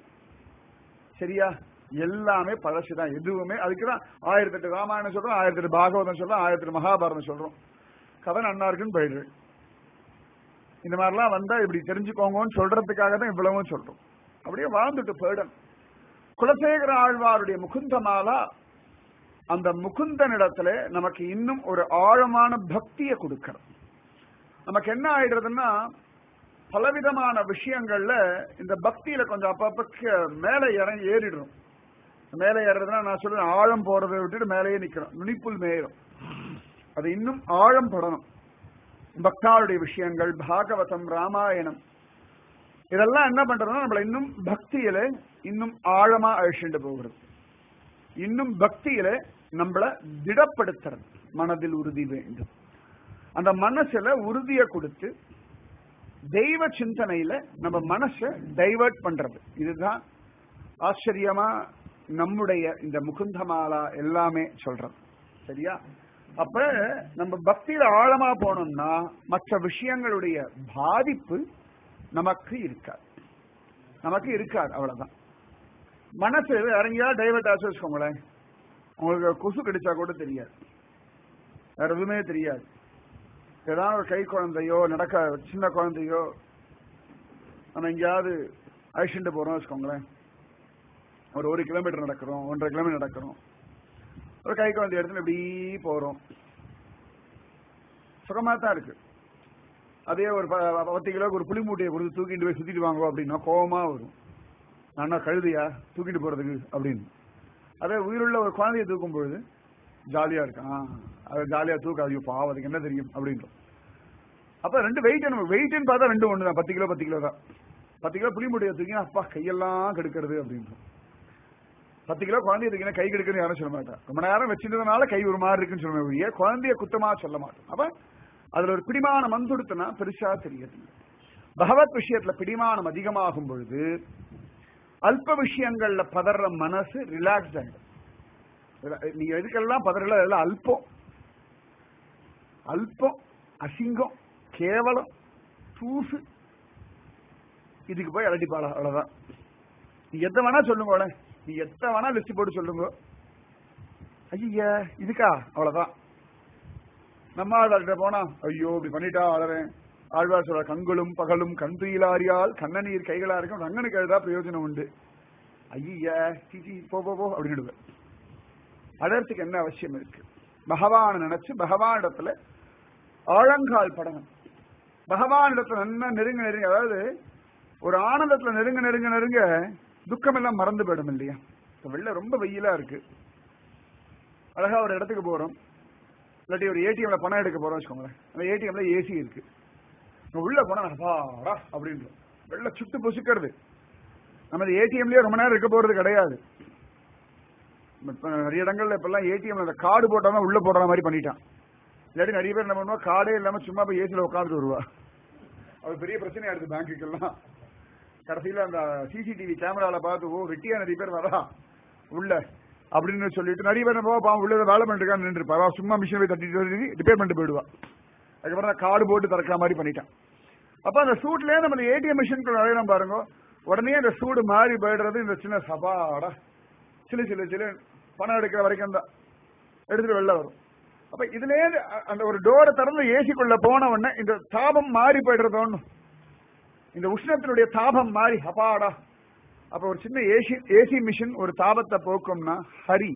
சரியா எல்லாமே பழசுதான் எதுவுமே அதுக்குதான் ஆயிரத்தி எட்டு ராமாயணம் சொல்றோம் ஆயிரத்தி எட்டு பாகவதம் சொல்றோம் ஆயிரத்தி எட்டு மகாபாரதம் சொல்றோம் கதை நன்னா இருக்குன்னு போயிடு இந்த மாதிரிலாம் வந்தா இப்படி தெரிஞ்சுக்கோங்கன்னு சொல்றதுக்காக தான் இவ்வளவும் சொல்றோம் அப்படியே வாழ்ந்துட்டு போயிடும் குலசேகர ஆழ்வாருடைய முகுந்தமாலா அந்த முகுந்தனிடத்துல நமக்கு இன்னும் ஒரு ஆழமான பக்தியை கொடுக்கிறது நமக்கு என்ன ஆயிடுறதுன்னா பலவிதமான விஷயங்கள்ல இந்த பக்தியில கொஞ்சம் அப்பப்ப மேல இறங்கி ஏறிடுறோம் மேலே ஏறுறதுன்னா நான் சொல்றேன் ஆழம் போறதை விட்டுட்டு மேலேயே நிக்கிறோம் நுனிப்புல் மேயிரும் அது இன்னும் ஆழம் படணும் பக்தாளுடைய விஷயங்கள் பாகவதம் ராமாயணம் இதெல்லாம் என்ன பண்றதுன்னா நம்மள இன்னும் பக்தியில இன்னும் ஆழமா அழிச்சுட்டு போகிறது இன்னும் பக்தியில நம்மள திடப்படுத்துறது மனதில் உறுதி வேண்டும் அந்த மனசுல உறுதியை கொடுத்து தெய்வ சிந்தனையில நம்ம மனசை டைவர்ட் பண்றது இதுதான் ஆச்சரியமா நம்முடைய இந்த முகுந்தமாலா எல்லாமே சொல்றது சரியா அப்ப நம்ம பக்தியில ஆழமா போனோம்னா மற்ற விஷயங்களுடைய பாதிப்பு நமக்கு இருக்காது நமக்கு இருக்காது அவ்வளவுதான் மனசு இறங்கியா டைவர்ட் ஆச்சு வச்சுக்கோங்களேன் உங்களுக்கு கொசு கடிச்சா கூட தெரியாது வேற எதுவுமே தெரியாது ஏதாவது ஒரு கை குழந்தையோ நடக்க சின்ன குழந்தையோ நம்ம எங்கேயாவது அழிச்சுட்டு போறோம் வச்சுக்கோங்களேன் ஒரு ஒரு கிலோமீட்டர் நடக்கிறோம் ஒன்றரை கிலோமீட்டர் நடக்கிறோம் ஒரு கை குழந்தை இடத்துல இப்படி போறோம் சுகமா தான் இருக்கு அதே ஒரு ப- பத்து கிலோக்கு ஒரு புளி மூட்டையை கொடுத்து தூக்கிட்டு போய் சுத்திட்டு வாங்க அப்படின்னா கோவமா வரும் நான் கழுதியா தூக்கிட்டு போறதுக்கு அப்படின்னு அதே உயிருள்ள ஒரு குழந்தைய தூக்கும் பொழுது ஜாலியா இருக்கான் அது ஜாலியா தூக்க ஐயோ பாவம் அதுக்கு என்ன தெரியும் அப்படின்றோம் அப்ப ரெண்டு வெயிட் நம்ம வெயிட்னு பார்த்தா ரெண்டு ஒண்ணு தான் பத்து கிலோ பத்து கிலோ தான் பத்து கிலோ புளி மூட்டையை தூக்கி அப்பா கையெல்லாம் கெடுக்கிறது அப்படின்றோம் பத்து கிலோ குழந்தைய தூக்கினா கை கெடுக்குன்னு யாரும் சொல்ல மாட்டா ரொம்ப நேரம் வச்சிருந்ததுனால கை ஒரு மாதிரி இருக்குன்னு சொல்ல ஒழிய குழந்தைய குத்தமா சொல்ல மாட்டோம் அப்ப அதுல ஒரு பிடிமானம் வந்துடுத்துனா பெருசா தெரியாது பகவத் விஷயத்துல பிடிமானம் அதிகமாகும் பொழுது அல்ப விஷயங்கள்ல பதற மனசு ரிலாக்ஸ் ஆயிடும் இதுல- நீங்க எதுக்கெல்லாம் பதறல அதெல்லாம் அல்பம் அல்பம் அசிங்கம் கேவலம் தூசு இதுக்கு போய் அலட்டிப்பாளா அவ்வளவுதான் நீ எத்த வேணா சொல்லுங்க நீ எத்த வேணா லிஸ்ட் போட்டு சொல்லுங்க ஐயா இதுக்கா அவ்வளவுதான் நம்ம ஆள்கிட்ட போனா ஐயோ இப்படி பண்ணிட்டா அழறேன் ஆழ்வார் சொல்ற கண்களும் பகலும் கண் துயிலாரியால் கண்ணநீர் கைகளா இருக்கும் ரங்கனுக்கு எழுதா பிரயோஜனம் உண்டு ஐயா சிச்சி போ போ போ அப்படின்னு அழறதுக்கு என்ன அவசியம் இருக்கு பகவானை நினைச்சு பகவானிடத்துல ஆழங்கால் படணும் பகவானிடத்துல நல்லா நெருங்க நெருங்க அதாவது ஒரு ஆனந்தத்துல நெருங்க நெருங்க நெருங்க துக்கம் எல்லாம் மறந்து போயிடும் இல்லையா இப்ப வெளில ரொம்ப வெயிலா இருக்கு அழகா ஒரு இடத்துக்கு போறோம் இல்லாட்டி ஒரு ஏடிஎம்ல பணம் எடுக்க போறோம் வச்சுக்கோங்களேன் அந்த ஏடிஎம்ல ஏசி இருக்கு இங்க உள்ள போனா அப்பாடா அப்படின்றோம் வெள்ள சுட்டு பொசுக்கிறது நம்ம ஏடிஎம்லயே ரொம்ப நேரம் இருக்க போறது கிடையாது இப்ப நிறைய இடங்கள்ல இப்பெல்லாம் ஏடிஎம்ல அந்த கார்டு போட்டாதான் உள்ள போடுற மாதிரி பண்ணிட்டான் இல்லாட்டி நிறைய பேர் என்ன பண்ணுவா கார்டே இல்லாம சும்மா போய் ஏசில உட்காந்துட்டு வருவா அது பெரிய பிரச்சனையா இருக்கு பேங்க்குக்கெல்லாம் கடைசியில அந்த சிசிடிவி கேமரால பார்த்து ஓ வெட்டியா நிறைய பேர் வரா உள்ள அப்படின்னு சொல்லிட்டு நிறைய பேர் நம்ம பாவம் உள்ள வேலை பண்ணிட்டு நின்று இருப்பா சும்மா மிஷின் போய் தட்டிட்டு ரிப்பேர் பண்ணிட்டு போயிடுவா அதுக்கப்புறம் தான் கார்டு போட்டு திறக்கிற மாதிரி பண்ணிட்டான் அப்ப அந்த சூட்லயே நம்ம ஏடிஎம் மிஷின் நுழையணும் பாருங்க உடனே அந்த சூடு மாறி போயிடுறது இந்த சின்ன சபாடா சிலு சிலு சிலு பணம் எடுக்கிற வரைக்கும் தான் எடுத்துட்டு வெளில வரும் அப்ப இதுலயே அந்த ஒரு டோரை திறந்து ஏசிக்குள்ள போன உடனே இந்த தாபம் மாறி போயிடுறது ஒண்ணு இந்த உஷ்ணத்தினுடைய தாபம் மாறி அப்பாடா அப்ப ஒரு சின்ன ஏசி ஏசி மிஷின் ஒரு தாபத்தை போக்கும்னா ஹரி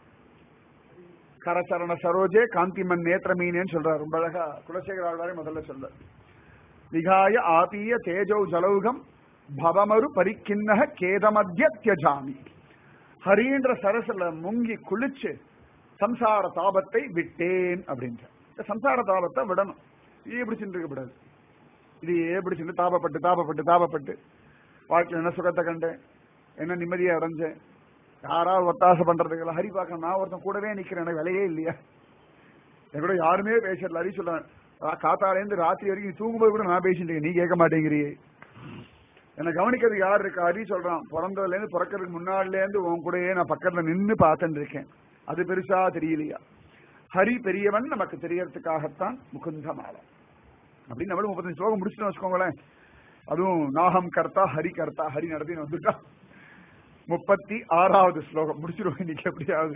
கரச்சரண சரோஜே காந்திமன் நேத்திரமீனேன்னு சொல்றாரு ரொம்ப அழகா குலசேகர ஆழ்வாரே முதல்ல சொல்ற விகாய ஆபீய தேஜௌ ஜலௌகம் பவமரு பரிக்கிண்ணக கேதமத்திய தியஜாமி ஹரின்ற சரசுல முங்கி குளிச்சு சம்சார தாபத்தை விட்டேன் அப்படின்ற இந்த சம்சார தாபத்தை விடணும் இது பிடிச்சிட்டு இருக்கக்கூடாது இது பிடிச்சிட்டு தாபப்பட்டு தாபப்பட்டு தாபப்பட்டு வாழ்க்கையில் என்ன சுகத்தை கண்டேன் என்ன நிம்மதியை அடைஞ்சேன் யாராவது ஒத்தாசை பண்றதுக்கு ஹரி பார்க்க நான் ஒருத்தன் கூடவே நிக்கிறேன் எனக்கு விலையே இல்லையா என் கூட யாருமே பேசல ஹரி சொல்றேன் காத்தாலேருந்து ராத்திரி வரைக்கும் நீ தூங்கும்போது கூட நான் பேசிட்டு இருக்கேன் நீ கேட்க மாட்டேங்கிறியே என்ன கவனிக்கிறதுக்கு யார் இருக்கா ஹரி சொல்றான் பிறந்ததுல இருந்து பிறக்கிறதுக்கு முன்னாடில இருந்து உன் கூடயே நான் பக்கத்துல நின்னு பார்த்துட்டு இருக்கேன் அது பெருசா தெரியலையா ஹரி பெரியவன் நமக்கு தெரியறதுக்காகத்தான் முகுந்த மாலை அப்படின்னு நம்மளும் முப்பத்தஞ்சு ஸ்லோகம் முடிச்சுட்டு வச்சுக்கோங்களேன் அதுவும் நாகம் கர்த்தா ஹரி கர்த்தா ஹரி நடத்தின்னு வந்துட்டா முப்பத்தி ஆறாவது ஸ்லோகம் முடிச்சிருவோம் இன்னைக்கு எப்படியாவது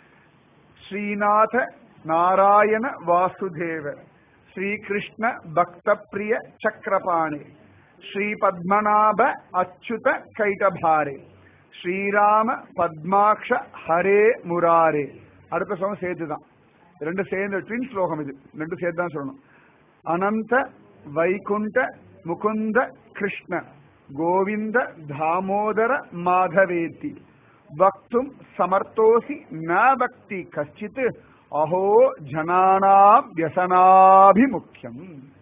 ஸ்ரீநாத நாராயண வாசுதேவ ஸ்ரீகிருஷ்ண பக்த பிரிய சக்கரபாணி ஸ்ரீ பத்மநாப அச்சுத கைட்டபாரே ஸ்ரீராம பத்மாக்ஷ ஹரே முராரே அடுத்த ஸ்லோகம் சேர்த்துதான் ரெண்டு சேர்ந்து ட்வின் ஸ்லோகம் இது ரெண்டு சேர்த்து தான் சொல்லணும் அனந்த வைகுண்ட முகுந்த கிருஷ்ண கோவிந்த தாமோதர மாதவேத்தி வக்தும் சமர்த்தோசி ந பக்தி கச்சித் அஹோ ஜனானாம் வியசனாபிமுக்கியம்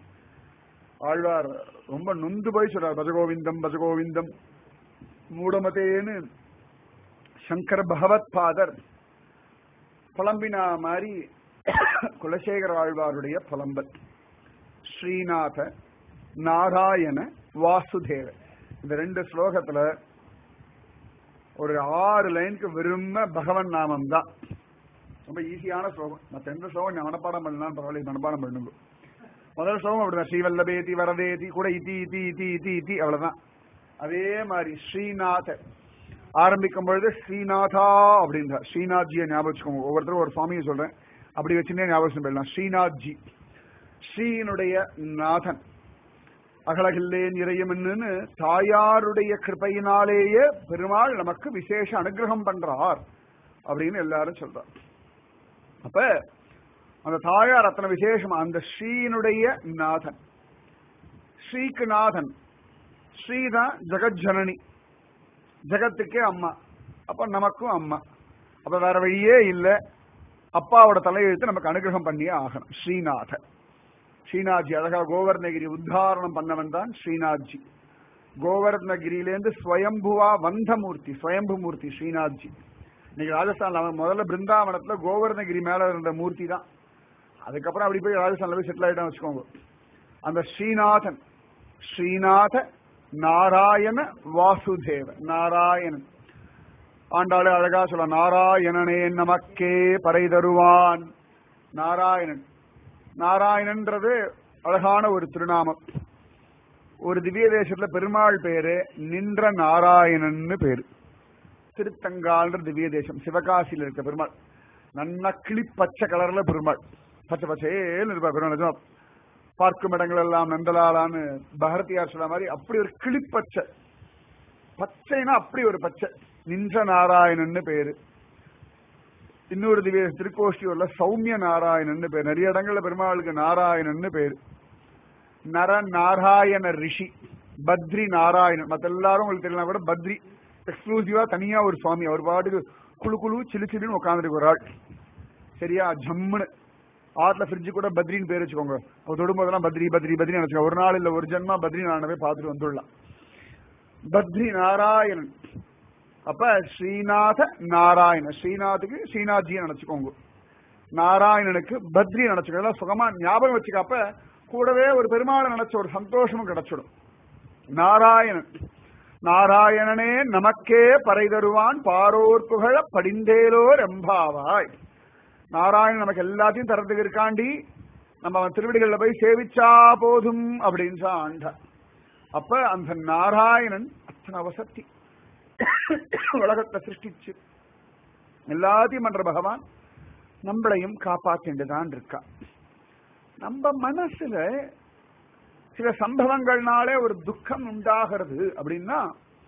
ஆழ்வார் ரொம்ப நொந்து போய் சொல்றார் பஜகோவிந்தம் பஜகோவிந்தம் மூடமதேன்னு சங்கர் பகவத் பாதர் புலம்பினா மாதிரி குலசேகர ஆழ்வாருடைய புலம்பல் ஸ்ரீநாத நாராயண வாசுதேவ இந்த ரெண்டு ஸ்லோகத்துல ஒரு ஆறு லைனுக்கு விரும்ப பகவன் நாமம் தான் ரொம்ப ஈஸியான ஸ்லோகம் மற்ற எந்த ஸ்லோகம் நீ மனப்பாடம் பண்ணலாம் பரவாயில்ல மனப்பாடம் பண்ணுங்க முதல் ஸ்லோகம் அப்படிதான் ஸ்ரீவல்லபேதி வரதேதி கூட இதி இதி இதி இதி இதி அவ்வளவுதான் அதே மாதிரி ஸ்ரீநாத ஆரம்பிக்கும் பொழுது ஸ்ரீநாதா அப்படின்றார் ஸ்ரீநாத்ஜியை ஞாபகம் வச்சுக்கோங்க ஒவ்வொருத்தரும் ஒரு சுவாமியை சொல்றேன் அப்படி வச்சுன்னே ஞாபகம் போயிடலாம் ஸ்ரீநாத்ஜி ஸ்ரீனுடைய நாதன் அகலகில்லேன் இறையம்னு தாயாருடைய கிருப்பையினாலேயே பெருமாள் நமக்கு விசேஷ அனுகிரகம் பண்றார் அப்படின்னு எல்லாரும் சொல்றார் அப்ப அந்த தாயார் அத்தனை விசேஷம் அந்த ஸ்ரீனுடைய நாதன் ஸ்ரீக்கு நாதன் ஸ்ரீதான் ஜெகஜனனி ஜெகத்துக்கே அம்மா அப்ப நமக்கும் அம்மா அப்ப வேற வழியே இல்ல அப்பாவோட தலையெழுத்து நமக்கு அனுகிரகம் பண்ணியே ஆகணும் ஸ்ரீநாதன் ஸ்ரீநாத்ஜி அழகா கோவர்ணகிரி உத்தாரணம் பண்ணவன் தான் ஸ்ரீநாத்ஜி கோவர்ணகிரியிலேருந்து ஸ்வயம்புவா வந்த மூர்த்தி ஸ்வயம்பு மூர்த்தி ஸ்ரீநாத்ஜி இன்னைக்கு ராஜஸ்தான்ல அவன் முதல்ல பிருந்தாவனத்துல கோவர்ணகிரி மேல இருந்த மூர்த்தி தான் அதுக்கப்புறம் அப்படி போய் ராஜஸ்தான்ல போய் செட்டில் ஆயிட்டான் வச்சுக்கோங்க அந்த ஸ்ரீநாதன் ஸ்ரீநாத நாராயண வாசுதேவ நாராயணன் ஆண்டாளு அழகா சொல்ல நாராயணனே நமக்கே பறை தருவான் நாராயணன் நாராயணன்றது அழகான ஒரு திருநாமம் ஒரு திவ்ய தேசத்துல பெருமாள் பேரு நின்ற நாராயணன்னு பேரு திருத்தங்கால்ன்ற திவ்ய தேசம் சிவகாசியில இருக்க பெருமாள் நன்ன கிளி பச்சை கலர்ல பெருமாள் பச்சை பச்சைன்னு இருப்பா பெருமாள் நிஜமா பார்க்கும் இடங்கள் எல்லாம் நந்தலாலான்னு பகரதியார் சொல்ற மாதிரி அப்படி ஒரு கிளிப்பச்சை பச்சைனா அப்படி ஒரு பச்சை நின்ற நாராயணன்னு பேரு இன்னொரு திவ்ய திருக்கோஷ்டியூர்ல சௌமிய நாராயணன்னு பேர் நிறைய இடங்கள்ல பெருமாளுக்கு நாராயணன்னு பேரு நர நாராயண ரிஷி பத்ரி நாராயணன் மத்த எல்லாரும் உங்களுக்கு தெரியலாம் கூட பத்ரி எக்ஸ்க்ளூசிவா தனியா ஒரு சுவாமி அவர் பாட்டுக்கு குழு குழு சிலு சிலுன்னு உட்காந்துருக்கு ஒரு ஆள் சரியா ஜம்முன்னு ஆத்துல ஃப்ரிட்ஜ் கூட பத்ரின்னு பேர் வச்சுக்கோங்க அவ தொடும்போதெல்லாம் பத்ரி பத்ரி பத்ரி நினைச்சுக்கோங்க ஒரு நாள் இல்ல ஒரு ஜென்மா பத்ரி நானவே பார்த்துட்டு வந்துடலாம் பத்ரி நாராயணன் அப்ப ஸ்ரீநாத நாராயணன் ஸ்ரீநாத்துக்கு ஸ்ரீநாத்ஜியை நினைச்சுக்கோங்க நாராயணனுக்கு பத்ரி நினைச்சுக்கோ இதெல்லாம் சுகமா ஞாபகம் வச்சுக்க அப்ப கூடவே ஒரு பெருமாளை நினைச்ச ஒரு சந்தோஷமும் கிடைச்சிடும் நாராயணன் நாராயணனே நமக்கே பறை தருவான் பாரோர் புகழ படிந்தேலோர் எம்பாவாய் நாராயணன் நமக்கு எல்லாத்தையும் தரத்துக்கு இருக்காண்டி நம்ம அவன் திருவிடிகள்ல போய் சேவிச்சா போதும் அப்படின்னு ஆண்ட அப்ப அந்த நாராயணன் அத்தனை வசத்தி உலகத்தை சிருஷ்டிச்சு எல்லாத்தையும் பண்ற பகவான் நம்மளையும் காப்பாத்திண்டுதான் இருக்கா நம்ம மனசுல சில சம்பவங்கள்னாலே ஒரு துக்கம் உண்டாகிறது அப்படின்னா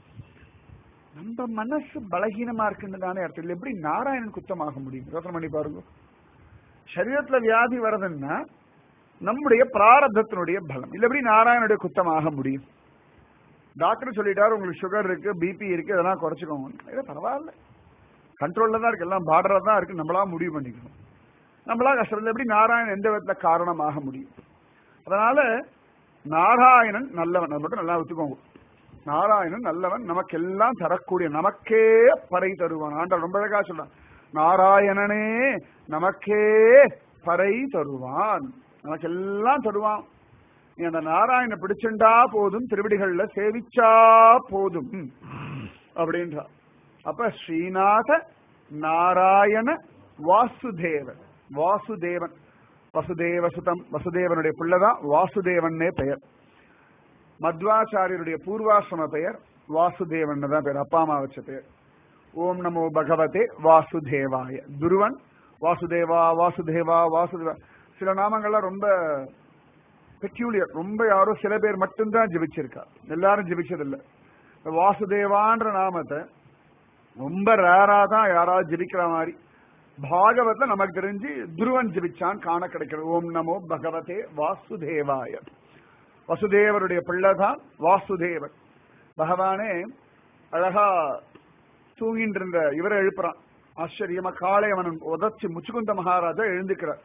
நம்ம மனசு பலகீனமா இருக்குன்னு தானே அர்த்தம் இல்லை எப்படி நாராயணன் குத்தமாக முடியும் யோசனை பண்ணி பாருங்க சரீரத்துல வியாதி வருதுன்னா நம்முடைய பிராரத்தத்தினுடைய பலம் இல்ல எப்படி நாராயணனுடைய குத்தமாக முடியும் டாக்டர் சொல்லிட்டாரு உங்களுக்கு சுகர் இருக்கு பிபி இருக்கு இதெல்லாம் குறைச்சிக்கோங்க இது பரவாயில்ல கண்ட்ரோல்ல தான் இருக்கு எல்லாம் பார்டர்ல தான் இருக்கு நம்மளா முடிவு பண்ணிக்கணும் நம்மளா கஷ்டத்துல எப்படி நாராயணன் எந்த விதத்துல காரணமாக முடியும் அதனால நாராயணன் நல்லவன் அது மட்டும் நல்லா ஒத்துக்கோங்க நாராயணன் நல்லவன் நமக்கு எல்லாம் தரக்கூடிய நமக்கே பறை தருவான் ஆண்டவர் ரொம்ப அழகா சொல்றான் நாராயணனே நமக்கே பறை தருவான் நமக்கு எல்லாம் தருவான் நீ அந்த நாராயண பிடிச்சுண்டா போதும் திருவிடிகள்ல சேவிச்சா போதும் அப்படின்றார் அப்ப ஸ்ரீநாத நாராயண வாசுதேவன் வாசுதேவன் வசுதேவ சுதம் வசுதேவனுடைய பிள்ளைதான் வாசுதேவன்னே பெயர் மத்வாச்சாரியருடைய பூர்வாசிரம பெயர் வாசுதேவன் தான் பேர் அப்பா அம்மா வச்ச பெயர் ஓம் நமோ பகவதே வாசுதேவாய துருவன் வாசுதேவா வாசுதேவா வாசுதேவா சில நாமங்கள்லாம் ரொம்ப பெக்யூலியர் ரொம்ப யாரோ சில பேர் மட்டும்தான் ஜெபிச்சிருக்கா எல்லாரும் ஜெபிச்சதில்லை வாசுதேவான்ற நாமத்தை ரொம்ப ரேரா தான் யாராவது ஜெபிக்கிற மாதிரி பாகவத்ல நமக்கு தெரிஞ்சு துருவன் ஜெபிச்சான் காண கிடைக்கிறது ஓம் நமோ பகவதே வாசுதேவாய வசுதேவருடைய பிள்ளைதான் வாசுதேவன் பகவானே அழகா தூங்கிட்டு இருந்த இவரை எழுப்புறான் ஆச்சரியமா காலை அவன் உதச்சு முச்சுகுந்த மகாராஜா எழுந்துக்கிறார்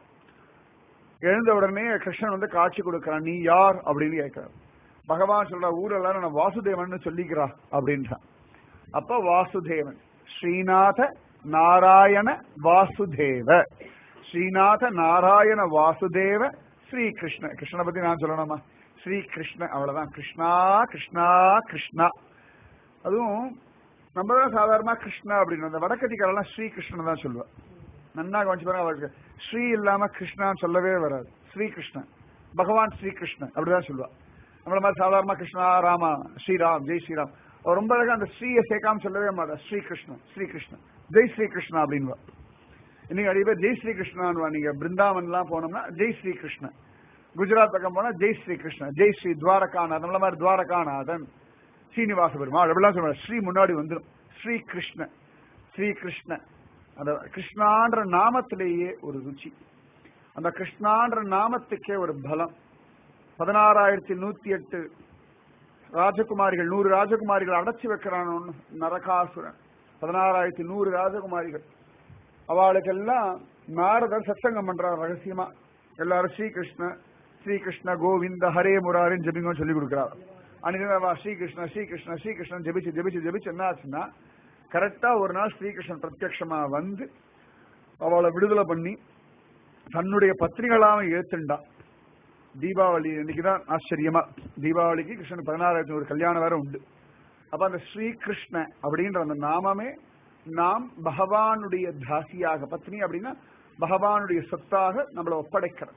எழுந்த உடனே கிருஷ்ணன் வந்து காட்சி கொடுக்கிறான் நீ யார் அப்படின்னு கேட்கிறார் பகவான் சொல்ற ஊர் எல்லாரும் நான் வாசுதேவன் சொல்லிக்கிறா அப்படின்றான் அப்ப வாசுதேவன் ஸ்ரீநாத நாராயண வாசுதேவ ஸ்ரீநாத நாராயண வாசுதேவ ஸ்ரீ கிருஷ்ண கிருஷ்ணனை பத்தி நான் சொல்லணுமா ஸ்ரீ கிருஷ்ண அவ்வளவுதான் கிருஷ்ணா கிருஷ்ணா கிருஷ்ணா அதுவும் நம்ம தான் சாதாரணமா கிருஷ்ணா அப்படின்னு அந்த வடக்கத்திக்காரெல்லாம் ஸ்ரீ கிருஷ்ணன் தான் சொல்லுவா நன்னா கவனிச்சு பாருங்க அவருக்கு ஸ்ரீ இல்லாம கிருஷ்ணான்னு சொல்லவே வராது ஸ்ரீ கிருஷ்ணன் பகவான் ஸ்ரீ கிருஷ்ணன் அப்படிதான் சொல்லுவா நம்மள மாதிரி சாதாரணமா கிருஷ்ணா ராமா ஸ்ரீராம் ஜெய் ஸ்ரீராம் அவர் ரொம்ப அழகா அந்த ஸ்ரீயை சேர்க்காம சொல்லவே மாட்டா ஸ்ரீ கிருஷ்ணன் ஸ்ரீ கிருஷ்ணன் ஜெய் ஸ்ரீ கிருஷ்ணா அப்படின்வா இன்னைக்கு நிறைய பேர் ஜெய் ஸ்ரீ கிருஷ்ணான்வா நீங்க பிருந்தாவன்லாம் போனோம்னா ஜெய் ஸ்ரீ கிருஷ்ணன் குஜராத் பக்கம் போனா ஜெய் ஸ்ரீ கிருஷ்ணன் ஜெய் ஸ்ரீ துவாரகாநாதன் நம்மள மாதிரி துவாரகாநாதன் சீனிவாச பெருமாள் அப்படிலாம் சொல்லுவாங்க ஸ்ரீ முன்னாடி வந்துடும் ஸ்ரீ கிருஷ்ண ஸ்ரீ கிருஷ்ண அந்த கிருஷ்ணான்ற நாமத்திலேயே ஒரு ருச்சி அந்த கிருஷ்ணான்ற நாமத்துக்கே ஒரு பலம் பதினாறாயிரத்தி நூத்தி எட்டு ராஜகுமாரிகள் நூறு ராஜகுமாரிகள் அடைச்சி வைக்கிறான் நரகாசுரன் பதினாறாயிரத்தி நூறு ராஜகுமாரிகள் அவளுக்கெல்லாம் நாரதர் சத்சங்கம் பண்றார் ரகசியமா எல்லாரும் ஸ்ரீகிருஷ்ண ஸ்ரீகிருஷ்ண கோவிந்த ஹரே முராரின்னு ஜபிங்க சொல்லி கொடுக்குறாரு அன்னைக்கு ஸ்ரீகிருஷ்ண ஸ்ரீகிருஷ்ண ஸ்ரீகிருஷ்ணன் ஜெபிச்சு ஜெபிச்சு ஜெபிச்சு என்ன ஆச்சுன்னா கரெக்டா ஒரு நாள் ஸ்ரீகிருஷ்ணன் பிரத்யட்சமா வந்து அவளை விடுதலை பண்ணி தன்னுடைய பத்னிகளாம ஏத்துண்டா தீபாவளி இன்னைக்குதான் ஆச்சரியமா தீபாவளிக்கு கிருஷ்ணன் பதினாறாயிரத்தி ஒரு கல்யாணம் வேற உண்டு அப்ப அந்த ஸ்ரீகிருஷ்ண அப்படின்ற அந்த நாமமே நாம் பகவானுடைய தாசியாக பத்னி அப்படின்னா பகவானுடைய சொத்தாக நம்மளை ஒப்படைக்கிறோம்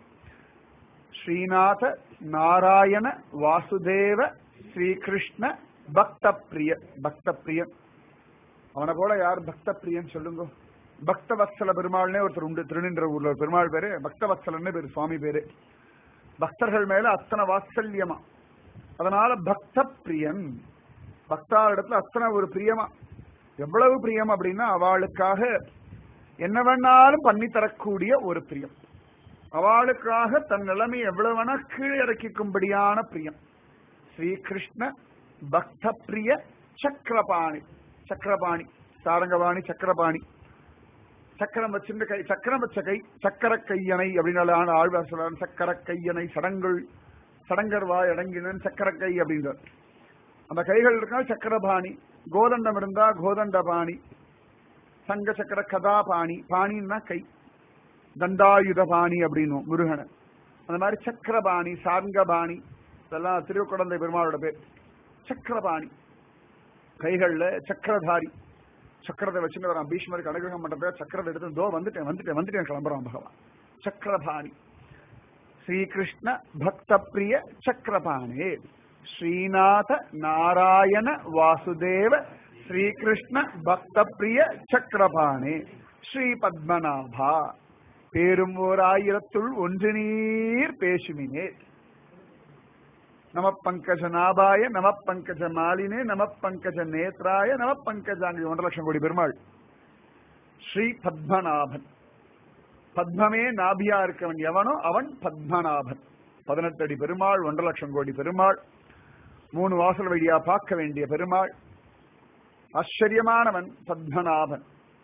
ஸ்ரீநாத நாராயண வாசுதேவ ஸ்ரீகிருஷ்ண பக்த பிரிய பக்த பிரியன் அவனை போல யார் பக்த பிரியன் சொல்லுங்க பக்த வத்சல பெருமாள்னே ஒருத்தர் உண்டு திருநின்ற ஊர்ல ஒரு பெருமாள் பேரு பக்த வத்சலன்னு பேரு சுவாமி பேரு பக்தர்கள் மேல அத்தனை வாத்சல்யமா அதனால பக்த பிரியன் பக்தா இடத்துல அத்தனை ஒரு பிரியமா எவ்வளவு பிரியம் அப்படின்னா அவளுக்காக என்ன வேணாலும் பண்ணி தரக்கூடிய ஒரு பிரியம் அவளுக்காக தன் நிலைமை எவ்வளவு வேணா கீழே இறக்கிக்கும்படியான பிரியம் ஸ்ரீகிருஷ்ண பக்த பிரிய சக்கரபாணி சக்கரபாணி சாரங்கபாணி சக்கரபாணி சக்கரம் வச்சிருந்த கை சக்கரம் வச்ச கை சக்கர கையணை அப்படின்னு ஆழ்வார் சொல்றாரு சக்கர கையணை சடங்குள் சடங்கர் வாய் அடங்கினன் சக்கர கை அப்படின்றார் அந்த கைகள் இருக்கா சக்கரபாணி கோதண்டம் இருந்தா கோதண்ட பாணி சங்க சக்கர கதா பாணி பாணின்னா கை தண்டாயுத பாணி அப்படின்னும் முருகனை அந்த மாதிரி சக்கரபாணி சார்ங்கபாணி இதெல்லாம் திருக்குழந்தை பெருமாளோட பேர் சக்கரபாணி கைகள்ல சக்கரதாரி சக்கரத்தை வச்சுட்டு வரான் பீஷ்மருக்கு அனுகிரகம் பண்றத சக்கரத்தை எடுத்து தோ வந்துட்டேன் வந்துட்டேன் வந்துட்டேன் கிளம்புறான் பகவான் சக்கரபாணி ஸ்ரீகிருஷ்ண பக்த பிரிய சக்கரபாணே ஸ்ரீநாத நாராயண வாசுதேவ ஸ்ரீகிருஷ்ண பக்த பிரிய சக்கரபாணே ஸ்ரீ பத்மநாபா பேரும் ஓர் ஆயிரத்துள் ஒன்று நீர் பேசுமினே நம பங்கஜ நாபாய நம பங்கஜ மாலினே நம பங்கஜ நேத்ராய நம பங்கஜாங்க ஒன்றரை லட்சம் கோடி பெருமாள் ஸ்ரீ பத்மநாபன் பத்மமே நாபியா இருக்கவன் எவனோ அவன் பத்மநாபன் பதினெட்டு அடி பெருமாள் ஒன்றரை லட்சம் கோடி பெருமாள் மூணு வாசல் வழியா பார்க்க வேண்டிய பெருமாள் ஆச்சரியமானவன் பத்மநாபன்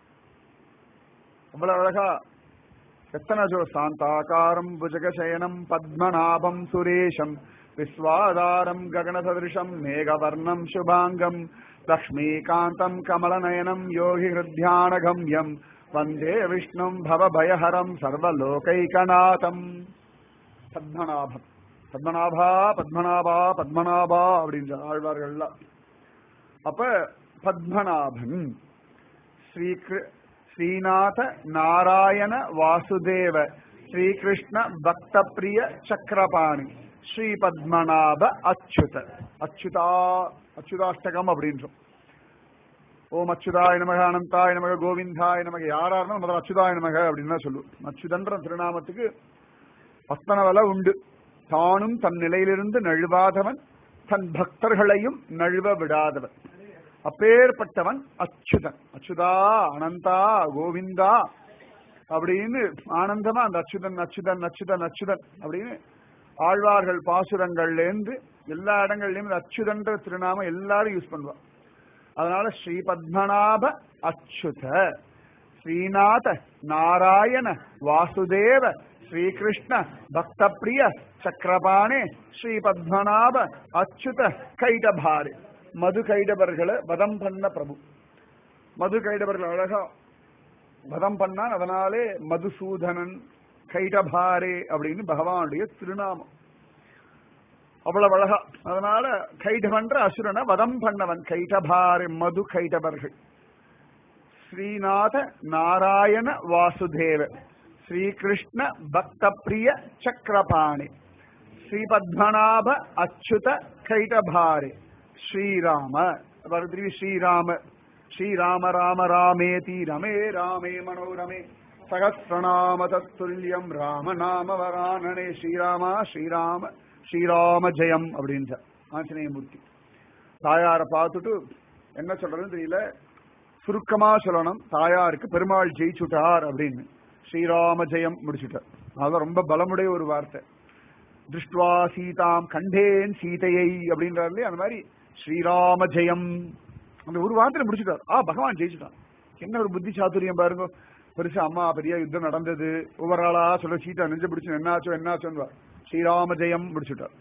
அவ்வளவு அழகா எத்தனை ஜோ சாந்தாகாரம் புஜகசயனம் பத்மநாபம் சுரேஷம் விஸ்வாதாரம் ககனசதிருஷம் மேகவர்ணம் சுபாங்கம் லக்ஷ்மீகாந்தம் கமலநயனம் யோகி ஹிருத்யானகம்யம் வந்தே விஷ்ணும் பவபயஹரம் சர்வலோகைகநாதம் பத்மநாபம் பத்மநாபா பத்மநாபா பத்மநாபா அப்படின்ற ஆழ்வார்கள்லாம் அப்ப பத்மநாபன் ஸ்ரீ ஸ்ரீநாத நாராயண வாசுதேவ ஸ்ரீகிருஷ்ண பக்த பிரிய சக்கரபாணி ஸ்ரீ பத்மநாப அச்சுத அச்சுதா அச்சுதாஷ்டகம் அப்படின்றோம் ஓம் அச்சுதாய நமக அனந்தாய நமக கோவிந்தாய நமக யாரா இருந்தாலும் முதல்ல அச்சுதாய நமக அப்படின்னு தான் சொல்லுவோம் அச்சுதன்ற திருநாமத்துக்கு அத்தனை உண்டு தானும் தன் நிலையிலிருந்து நழுவாதவன் தன் பக்தர்களையும் நழுவ விடாதவன் அப்பேற்பட்டவன் அச்சுதன் அச்சுதா அனந்தா கோவிந்தா அப்படின்னு ஆனந்தமா அந்த அச்சுதன் அச்சுதன் அச்சுதன் அச்சுதன் அப்படின்னு ஆழ்வார்கள் பாசுரங்கள்ல இருந்து எல்லா இடங்கள்லயும் இந்த அச்சுதன்ற திருநாமம் எல்லாரும் யூஸ் பண்ணுவா அதனால ஸ்ரீ பத்மநாப அச்சுத ஸ்ரீநாத நாராயண வாசுதேவ ஸ்ரீகிருஷ்ண பக்த பிரிய சக்கரபாணே ஸ்ரீ பத்மநாப அச்சுத கைடபாரு மது கைடவர்களை வதம் பண்ண பிரபு மது கைடவர்கள் அழகா வதம் பண்ணான் அதனாலே மதுசூதனன் கைடபாரே அப்படின்னு பகவானுடைய திருநாமம் அவ்வளவு அழகா அதனால கைடவன்ற அசுரனை வதம் பண்ணவன் கைடபாரே மது கைடவர்கள் ஸ்ரீநாத நாராயண வாசுதேவ ஸ்ரீகிருஷ்ண பக்த பிரிய சக்கரபாணி ஸ்ரீ பத்மநாப அச்சுத கைடபாரே ஸ்ரீராம திரும்பி ஸ்ரீராம ஸ்ரீராம ராம ராமேதி ரமே ராமே மனோரமே சகசிரநாம தத்துல்யம் ராம நாம வரானனே ஸ்ரீராமா ஸ்ரீராம ஸ்ரீராம ஜெயம் அப்படின்ற ஆஞ்சநேயமூர்த்தி தாயாரை பார்த்துட்டு என்ன சொல்றதுன்னு தெரியல சுருக்கமா சொல்லணும் தாயாருக்கு பெருமாள் ஜெயிச்சுட்டார் அப்படின்னு ஸ்ரீராம ஜெயம் முடிச்சுட்டார் அதான் ரொம்ப பலமுடைய ஒரு வார்த்தை திருஷ்டுவா சீதாம் கண்டேன் சீதையை அப்படின்றாரு அந்த மாதிரி ஸ்ரீராம ஜெயம் அந்த ஒரு வார்த்தையில முடிச்சுட்டார் ஆ பகவான் ஜெயிச்சுட்டான் என்ன ஒரு புத்தி சாதுரியம் பாருங்க பெருசா அம்மா பெரிய யுத்தம் நடந்தது ஒவ்வொரு ஆளா சொல்ல சீட்டா நெஞ்சு பிடிச்சு என்னாச்சோ என்னாச்சோன்னு ஸ்ரீராம ஜெயம் முடிச்சுட்டார்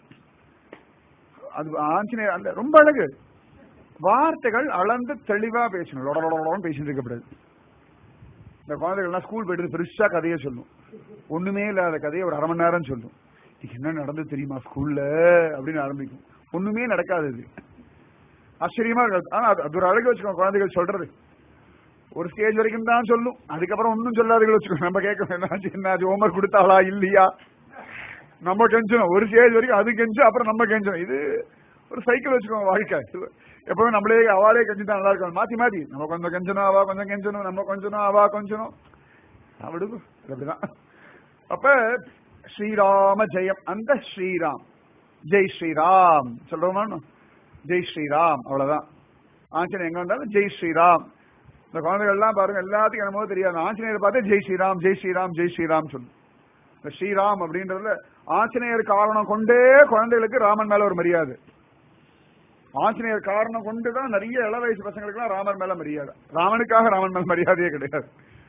அது ஆஞ்சநேயர் அந்த ரொம்ப அழகு வார்த்தைகள் அளந்து தெளிவா பேசணும் லொடலொடன்னு பேசிட்டு இருக்கக்கூடாது இந்த குழந்தைகள்லாம் ஸ்கூல் போயிட்டு பெருசா கதையை சொல்லும் ஒண்ணுமே இல்லாத கதையை ஒரு அரை மணி நேரம் சொல்லும் இது என்ன நடந்தது தெரியுமா ஸ்கூல்ல அப்படின்னு ஆரம்பிக்கும் ஒண்ணுமே நடக்காது இது ஆச்சரியமா இருக்காது ஆனா அது ஒரு அழகு வச்சுக்கோ குழந்தைகள் சொல்றது ஒரு ஸ்டேஜ் வரைக்கும் தான் சொல்லும் அதுக்கப்புறம் ஒன்னும் சொல்லாதுகள் வச்சுக்கோ நம்ம கேட்க என்னாச்சு என்னாச்சு ஹோம்ஒர்க் கொடுத்தாளா இல்லையா நம்ம கெஞ்சணும் ஒரு ஸ்டேஜ் வரைக்கும் அது கெஞ்சும் அப்புறம் நம்ம கெஞ்சணும் இது ஒரு சைக்கிள் வச்சுக்கோங்க வாழ்க்கை எப்பவுமே நம்மளே அவாளே கெஞ்சு தான் நல்லா இருக்கும் மாத்தி மாத்தி நம்ம கொஞ்சம் கெஞ்சணும் அவா கொஞ்சம் கெஞ்சணும் நம்ம கொஞ்சணும் அவா கொஞ்சணும் விடுங்க அப்படிதான் அப்ப ஸ்ரீராம ஜெயம் அந்த ஸ்ரீராம் ஜெய் ஸ்ரீராம் சொல்றோமா ஜெய் ஸ்ரீராம் அவ்வளவுதான் ஆஞ்சநேயர் எங்க வந்தாலும் ஜெய் ஸ்ரீராம் இந்த குழந்தைகள் எல்லாம் பாருங்க எல்லாத்துக்கும் என்னமோ தெரியாது ஆஞ்சநேயர் பார்த்து ஜெய் ஸ்ரீராம் ஜெய் ஸ்ரீராம் ஜெய் ஸ்ரீராம் சொல்லணும் இந்த ஸ்ரீராம் அப்படின்றதுல ஆஞ்சநேயர் காரணம் கொண்டே குழந்தைகளுக்கு ராமன் மேல ஒரு மரியாதை ஆஞ்சநேயர் காரணம் கொண்டுதான் நிறைய இள வயசு பசங்களுக்கு ராமன் மேல மரியாதை ராமனுக்காக ராமன் மேல மரியாதையே கிடையாது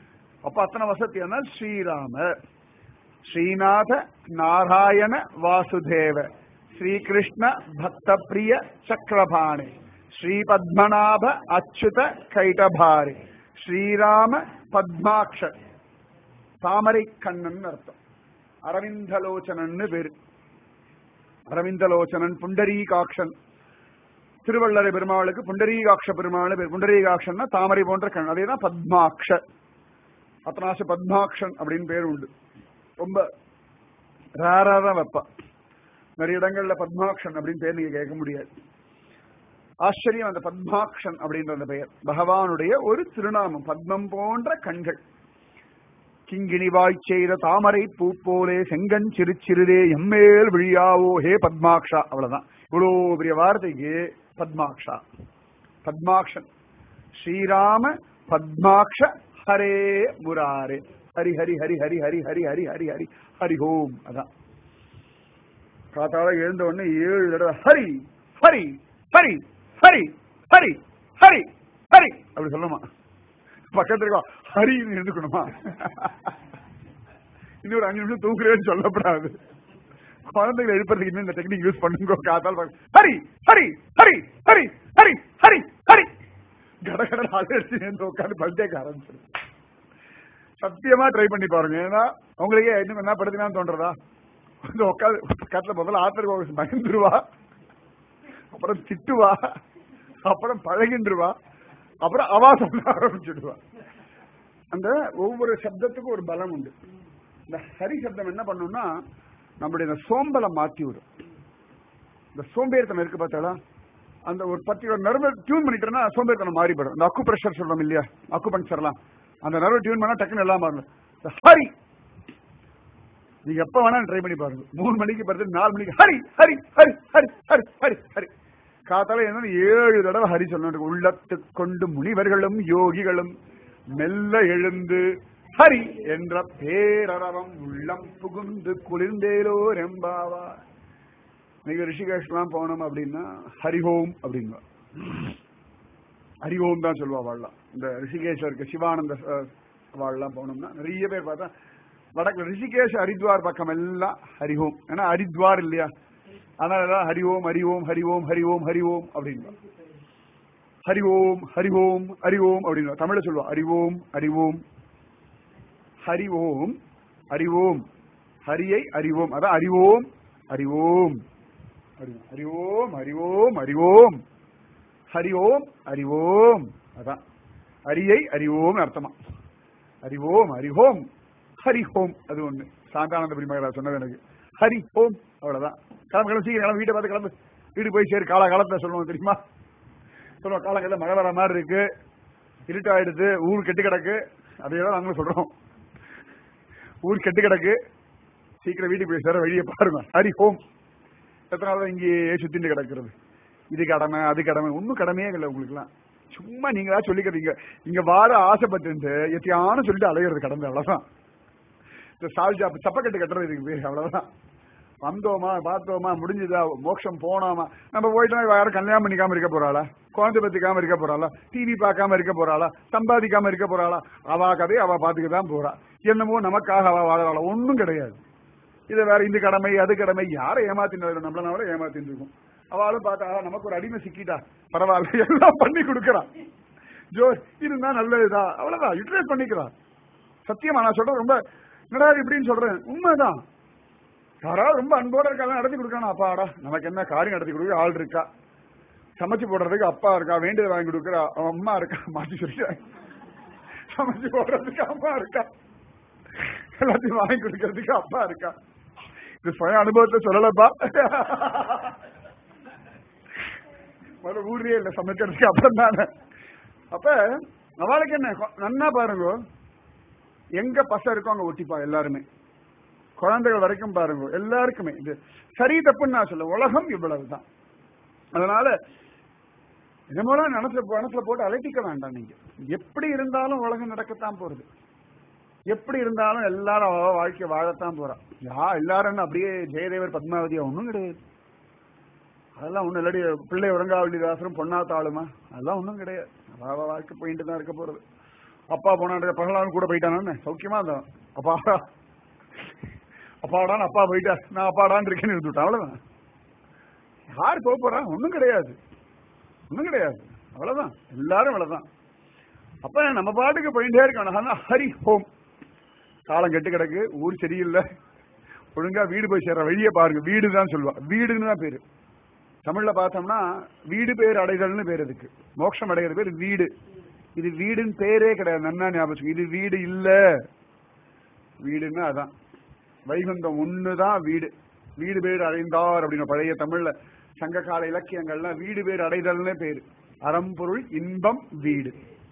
அப்ப அத்தனை வசதி என்ன ஸ்ரீராம ஸ்ரீநாத நாராயண வாசுதேவ ஸ்ரீகிருஷ்ண பக்த பிரிய சக்கரபாணி ஸ்ரீ பத்மநாப அச்சுத கைடபாரி ஸ்ரீராம பத்மாக்ஷ தாமரை கண்ணன் அர்த்தம் அரவிந்தலோச்சனன்னு பேரு அரவிந்தலோச்சனன் புண்டரீகாக்ஷன் திருவள்ளரை பெருமாளுக்கு புண்டரீகாட்ச பெருமாள் பேர் புண்டரீகாட்சன்னா தாமரை போன்ற கண் அதேதான் பத்மாக்ஷ அத்தனாச பத்மாக்ஷன் அப்படின்னு பேர் உண்டு ரொம்ப ரேரா தான் வைப்பா நிறைய இடங்கள்ல பத்மாக்ஷன் அப்படின்னு பேர் நீங்க கேட்க முடியாது ஆச்சரியம் அந்த பத்மாக்ஷன் அப்படின்ற அந்த பெயர் பகவானுடைய ஒரு திருநாமம் பத்மம் போன்ற கண்கள் கிங்கிணி செய்த தாமரை பூ போலே செங்கன் சிறு சிறுதே எம்மேல் விழியாவோ ஹே பத்மாக்ஷா அவ்வளவுதான் இவ்வளோ பெரிய வார்த்தைக்கு பத்மாக்ஷா பத்மாக்ஷன் ஸ்ரீராம பத்மாக்ஷ ஹரே முராரே ஹரி ஹரி ஹரி ஹரி ஹரி ஹரி ஹரி ஹரி ஹரி ஹரி ஓம் அதான் காத்தால எழுந்த உடனே ஏழு தடவை ஹரி ஹரி ஹரி ஹரி ஹரி ஹரி ஹரி அப்படி சொல்லணுமா பக்கத்துல இருக்கா ஹரின்னு எழுந்துக்கணுமா இன்னொரு அஞ்சு நிமிஷம் தூக்குறேன்னு சொல்லப்படாது குழந்தைகளை எழுப்புறதுக்கு இன்னும் இந்த டெக்னிக் யூஸ் பண்ணுங்க காத்தால் ஹரி ஹரி ஹரி ஹரி ஹரி ஹரி ஹரி கடகட அழைச்சி சேர்ந்து உட்காந்து பல்டேக்க ஆரம்பிச்சிரு சத்தியமா ட்ரை பண்ணி பாருங்க ஏன்னா உங்களுக்கே இன்னும் என்ன படுத்தினான்னு தோன்றதா வந்து உட்காந்து பக்கத்துல முதல்ல ஆத்திர பயந்துருவா அப்புறம் திட்டுவா அப்புறம் பழகின்றுவா அப்புறம் அவாசம் ஆரம்பிச்சிடுவா அந்த ஒவ்வொரு சப்தத்துக்கும் ஒரு பலம் உண்டு இந்த ஹரி சப்தம் என்ன பண்ணும்னா நம்முடைய இந்த சோம்பலை மாத்தி விடும் இந்த சோம்பேறித்தனம் இருக்கு பார்த்தாளா அந்த ஒரு பத்து நர்வ டியூன் பண்ணிட்டோம்னா சோம்பேறித்தனம் மாறிப்படும் இந்த அக்கு பிரஷர் சொல்றோம் இல்லையா அக்கு பஞ்சர்லாம் அந்த நர்வ டியூன் பண்ணா டக்குன்னு எல்லாம் மாறணும் இந்த ஹரி நீங்க எப்ப வேணாலும் ட்ரை பண்ணி பாருங்க மூணு மணிக்கு படுத்து நாலு மணிக்கு ஹரி ஹரி ஹரி ஹரி ஹரி ஹரி ஹரி காத்தால என்ன ஏழு தடவை ஹரி சொல்லணும் உள்ளத்து கொண்டு முனிவர்களும் யோகிகளும் மெல்ல எழுந்து ஹரி என்ற பேரறவம் உள்ளம் புகுந்து குளிர்ந்தேலோ ரெம்பாவா நீங்க ரிஷிகேஷ்லாம் போனோம் அப்படின்னா ஹரிஹோம் அப்படிங்க ஹரிஹோம் தான் சொல்லுவா வாழலாம் இந்த ரிஷிகேஸ்வருக்கு சிவானந்த வாழலாம் போனோம்னா நிறைய பேர் பார்த்தா வடக்கு ரிஷிகேஷ் ஹரித்வார் பக்கம் எல்லாம் ஹரிஹோம் ஏன்னா ஹரித்வார் இல்லையா அதனால ஹரி ஓம் ஹரி ஓம் ஹரி ஓம் ஹரி ஓம் ஹரி ஓம் அப்படின்னு ஹரி ஓம் ஹரி ஓம் ஹரி ஓம் அப்படின்னு தமிழ்ல சொல்லுவா ஹரி ஓம் ஹரி ஓம் ஹரி ஓம் ஹரி ஓம் ஹரியை அறிவோம் அதான் அறிவோம் அறிவோம் ஹரி ஓம் ஹரி ஓம் ஹரி ஓம் ஹரி ஓம் அறிவோம் அதான் ஹரியை அறிவோம் அர்த்தமா அறிவோம் ஹரிஹோம் ஹரி ஹோம் அது ஒண்ணு சாந்தானந்த பிரிமகரா சொன்னது எனக்கு ஹரி ஹோம் அவ்வளவுதான் கிளம்பு கிளம்பு சீக்கிரம் கிளம்பு வீட்டை பார்த்து கிளம்பு வீடு போய் சேரு கால காலத்துல சொல்லுவோம் தெரியுமா சொல்லுவோம் காலங்கள்ல மழை வர மாதிரி இருக்கு இருட்டாயிடுது ஊர் கெட்டு கிடக்கு அதையெல்லாம் நாங்களும் சொல்றோம் ஊர் கெட்டு கிடக்கு சீக்கிரம் வீட்டுக்கு போய் சேர வழியை பாருங்க ஹரி ஹோம் எத்தனை நாள் இங்கேயே சுத்திட்டு கிடக்கிறது இது கடமை அது கடமை ஒன்னும் கடமையே இல்லை உங்களுக்குலாம் சும்மா நீங்களா சொல்லிக்கிறீங்க இங்க வார ஆசைப்பட்டு எத்தையான சொல்லிட்டு அலையிறது கடந்து அவ்வளவுதான் இந்த சால் ஜாப் சப்பக்கட்டு கட்டுறது இதுக்கு பேர் அவ்வளவுதான் வந்தோமா பார்த்தோமா முடிஞ்சதா மோட்சம் போனோமா நம்ம போயிட்டோம் யாரும் கல்யாணம் பண்ணிக்காம இருக்க போறாளா குழந்தை பத்திக்காம இருக்க போறாளா டிவி பார்க்காம இருக்க போறாளா சம்பாதிக்காம இருக்க போறாளா அவ கதையை அவ பாத்துக்க தான் போறா என்னமோ நமக்காக அவ வாழறாளா ஒன்னும் கிடையாது இதை வேற இந்த கடமை அது கடமை யாரை ஏமாத்தின்னு நம்மளனால ஏமாத்தின்னு இருக்கும் அவளும் பார்த்தா நமக்கு ஒரு அடிமை சிக்கிட்டா பரவாயில்ல எல்லாம் பண்ணி கொடுக்கறான் ஜோ இருந்தா நல்லதுதா அவ்வளவுதான் யூட்டிலைஸ் பண்ணிக்கிறான் சத்தியமா நான் சொல்றேன் ரொம்ப என்னடா இப்படின்னு சொல்றேன் உண்மைதான் யாராவது ரொம்ப அன்போட இருக்காங்க நடத்தி கொடுக்கணும் அப்பாடா நமக்கு என்ன காரியம் நடத்தி கொடுக்க ஆள் இருக்கா சமைச்சு போடுறதுக்கு அப்பா இருக்கா வேண்டியதை வாங்கி கொடுக்குற அவன் அம்மா இருக்கா மாற்றி சொல்லிட்டாங்க சமைச்சு போடுறதுக்கு அம்மா இருக்கா எல்லாத்தையும் வாங்கி கொடுக்கறதுக்கு அப்பா இருக்கா இது சுய அனுபவத்தை சொல்லலப்பா முதல்ல ஊர்லயே இல்ல சமைக்கிறதுக்கு அப்புறம் தானே அப்ப அவளுக்கு என்ன நன்னா பாருங்க எங்க பச இருக்கோ அங்க ஒட்டிப்பா எல்லாருமே குழந்தைகள் வரைக்கும் பாருங்க எல்லாருக்குமே இது சரி தப்புன்னு நான் சொல்ல உலகம் இவ்வளவுதான் அதனால இதமூலம் மனசுல மனசுல போட்டு அலட்டிக்க வேண்டாம் நீங்க எப்படி இருந்தாலும் உலகம் நடக்கத்தான் போறது எப்படி இருந்தாலும் எல்லாரும் அவ வாழ்க்கை வாழத்தான் போறா யா எல்லாரும் அப்படியே ஜெயதேவர் பத்மாவதியா ஒன்றும் கிடையாது அதெல்லாம் ஒண்ணும் இல்லாடி பிள்ளை உறங்காவளி தாசரும் பொண்ணா தாளுமா அதெல்லாம் ஒன்றும் கிடையாது அவ வாழ்க்கை போயிட்டு தான் இருக்க போறது அப்பா போனான் பகலான்னு கூட போயிட்டானு சௌக்கியமா இருந்தான் அப்பாடா அப்பாடான்னு அப்பா போயிட்டா நான் அப்பாடான்னு இருக்கேன்னு இருந்துட்டான் அவ்வளவுதான் யார் போக போறா ஒண்ணும் கிடையாது ஒண்ணும் கிடையாது அவ்வளவுதான் எல்லாரும் அவ்வளவுதான் அப்ப நம்ம பாட்டுக்கு போயிட்டே இருக்கணும் ஹரி ஹோம் காலம் கெட்டு கிடக்கு ஊர் சரியில்லை ஒழுங்கா வீடு போய் சேர்ற வழியை பாருங்க வீடு தான் சொல்லுவா வீடுன்னு தான் பேரு தமிழ்ல பார்த்தோம்னா வீடு பேர் அடைதல்னு பேர் இதுக்கு மோட்சம் அடைகிற பேர் வீடு இது வீடுன்னு பேரே கிடையாது நன்னா ஞாபகம் இது வீடு இல்ல வீடுன்னா அதான் வைகுந்தம் ஒண்ணுதான் வீடு வீடு பேர் அடைந்தார் அப்படின்னு பழைய தமிழ்ல சங்ககால இலக்கியங்கள்லாம் வீடு பேர் அடைதல்னு பேரு அறம்பொருள் இன்பம் வீடு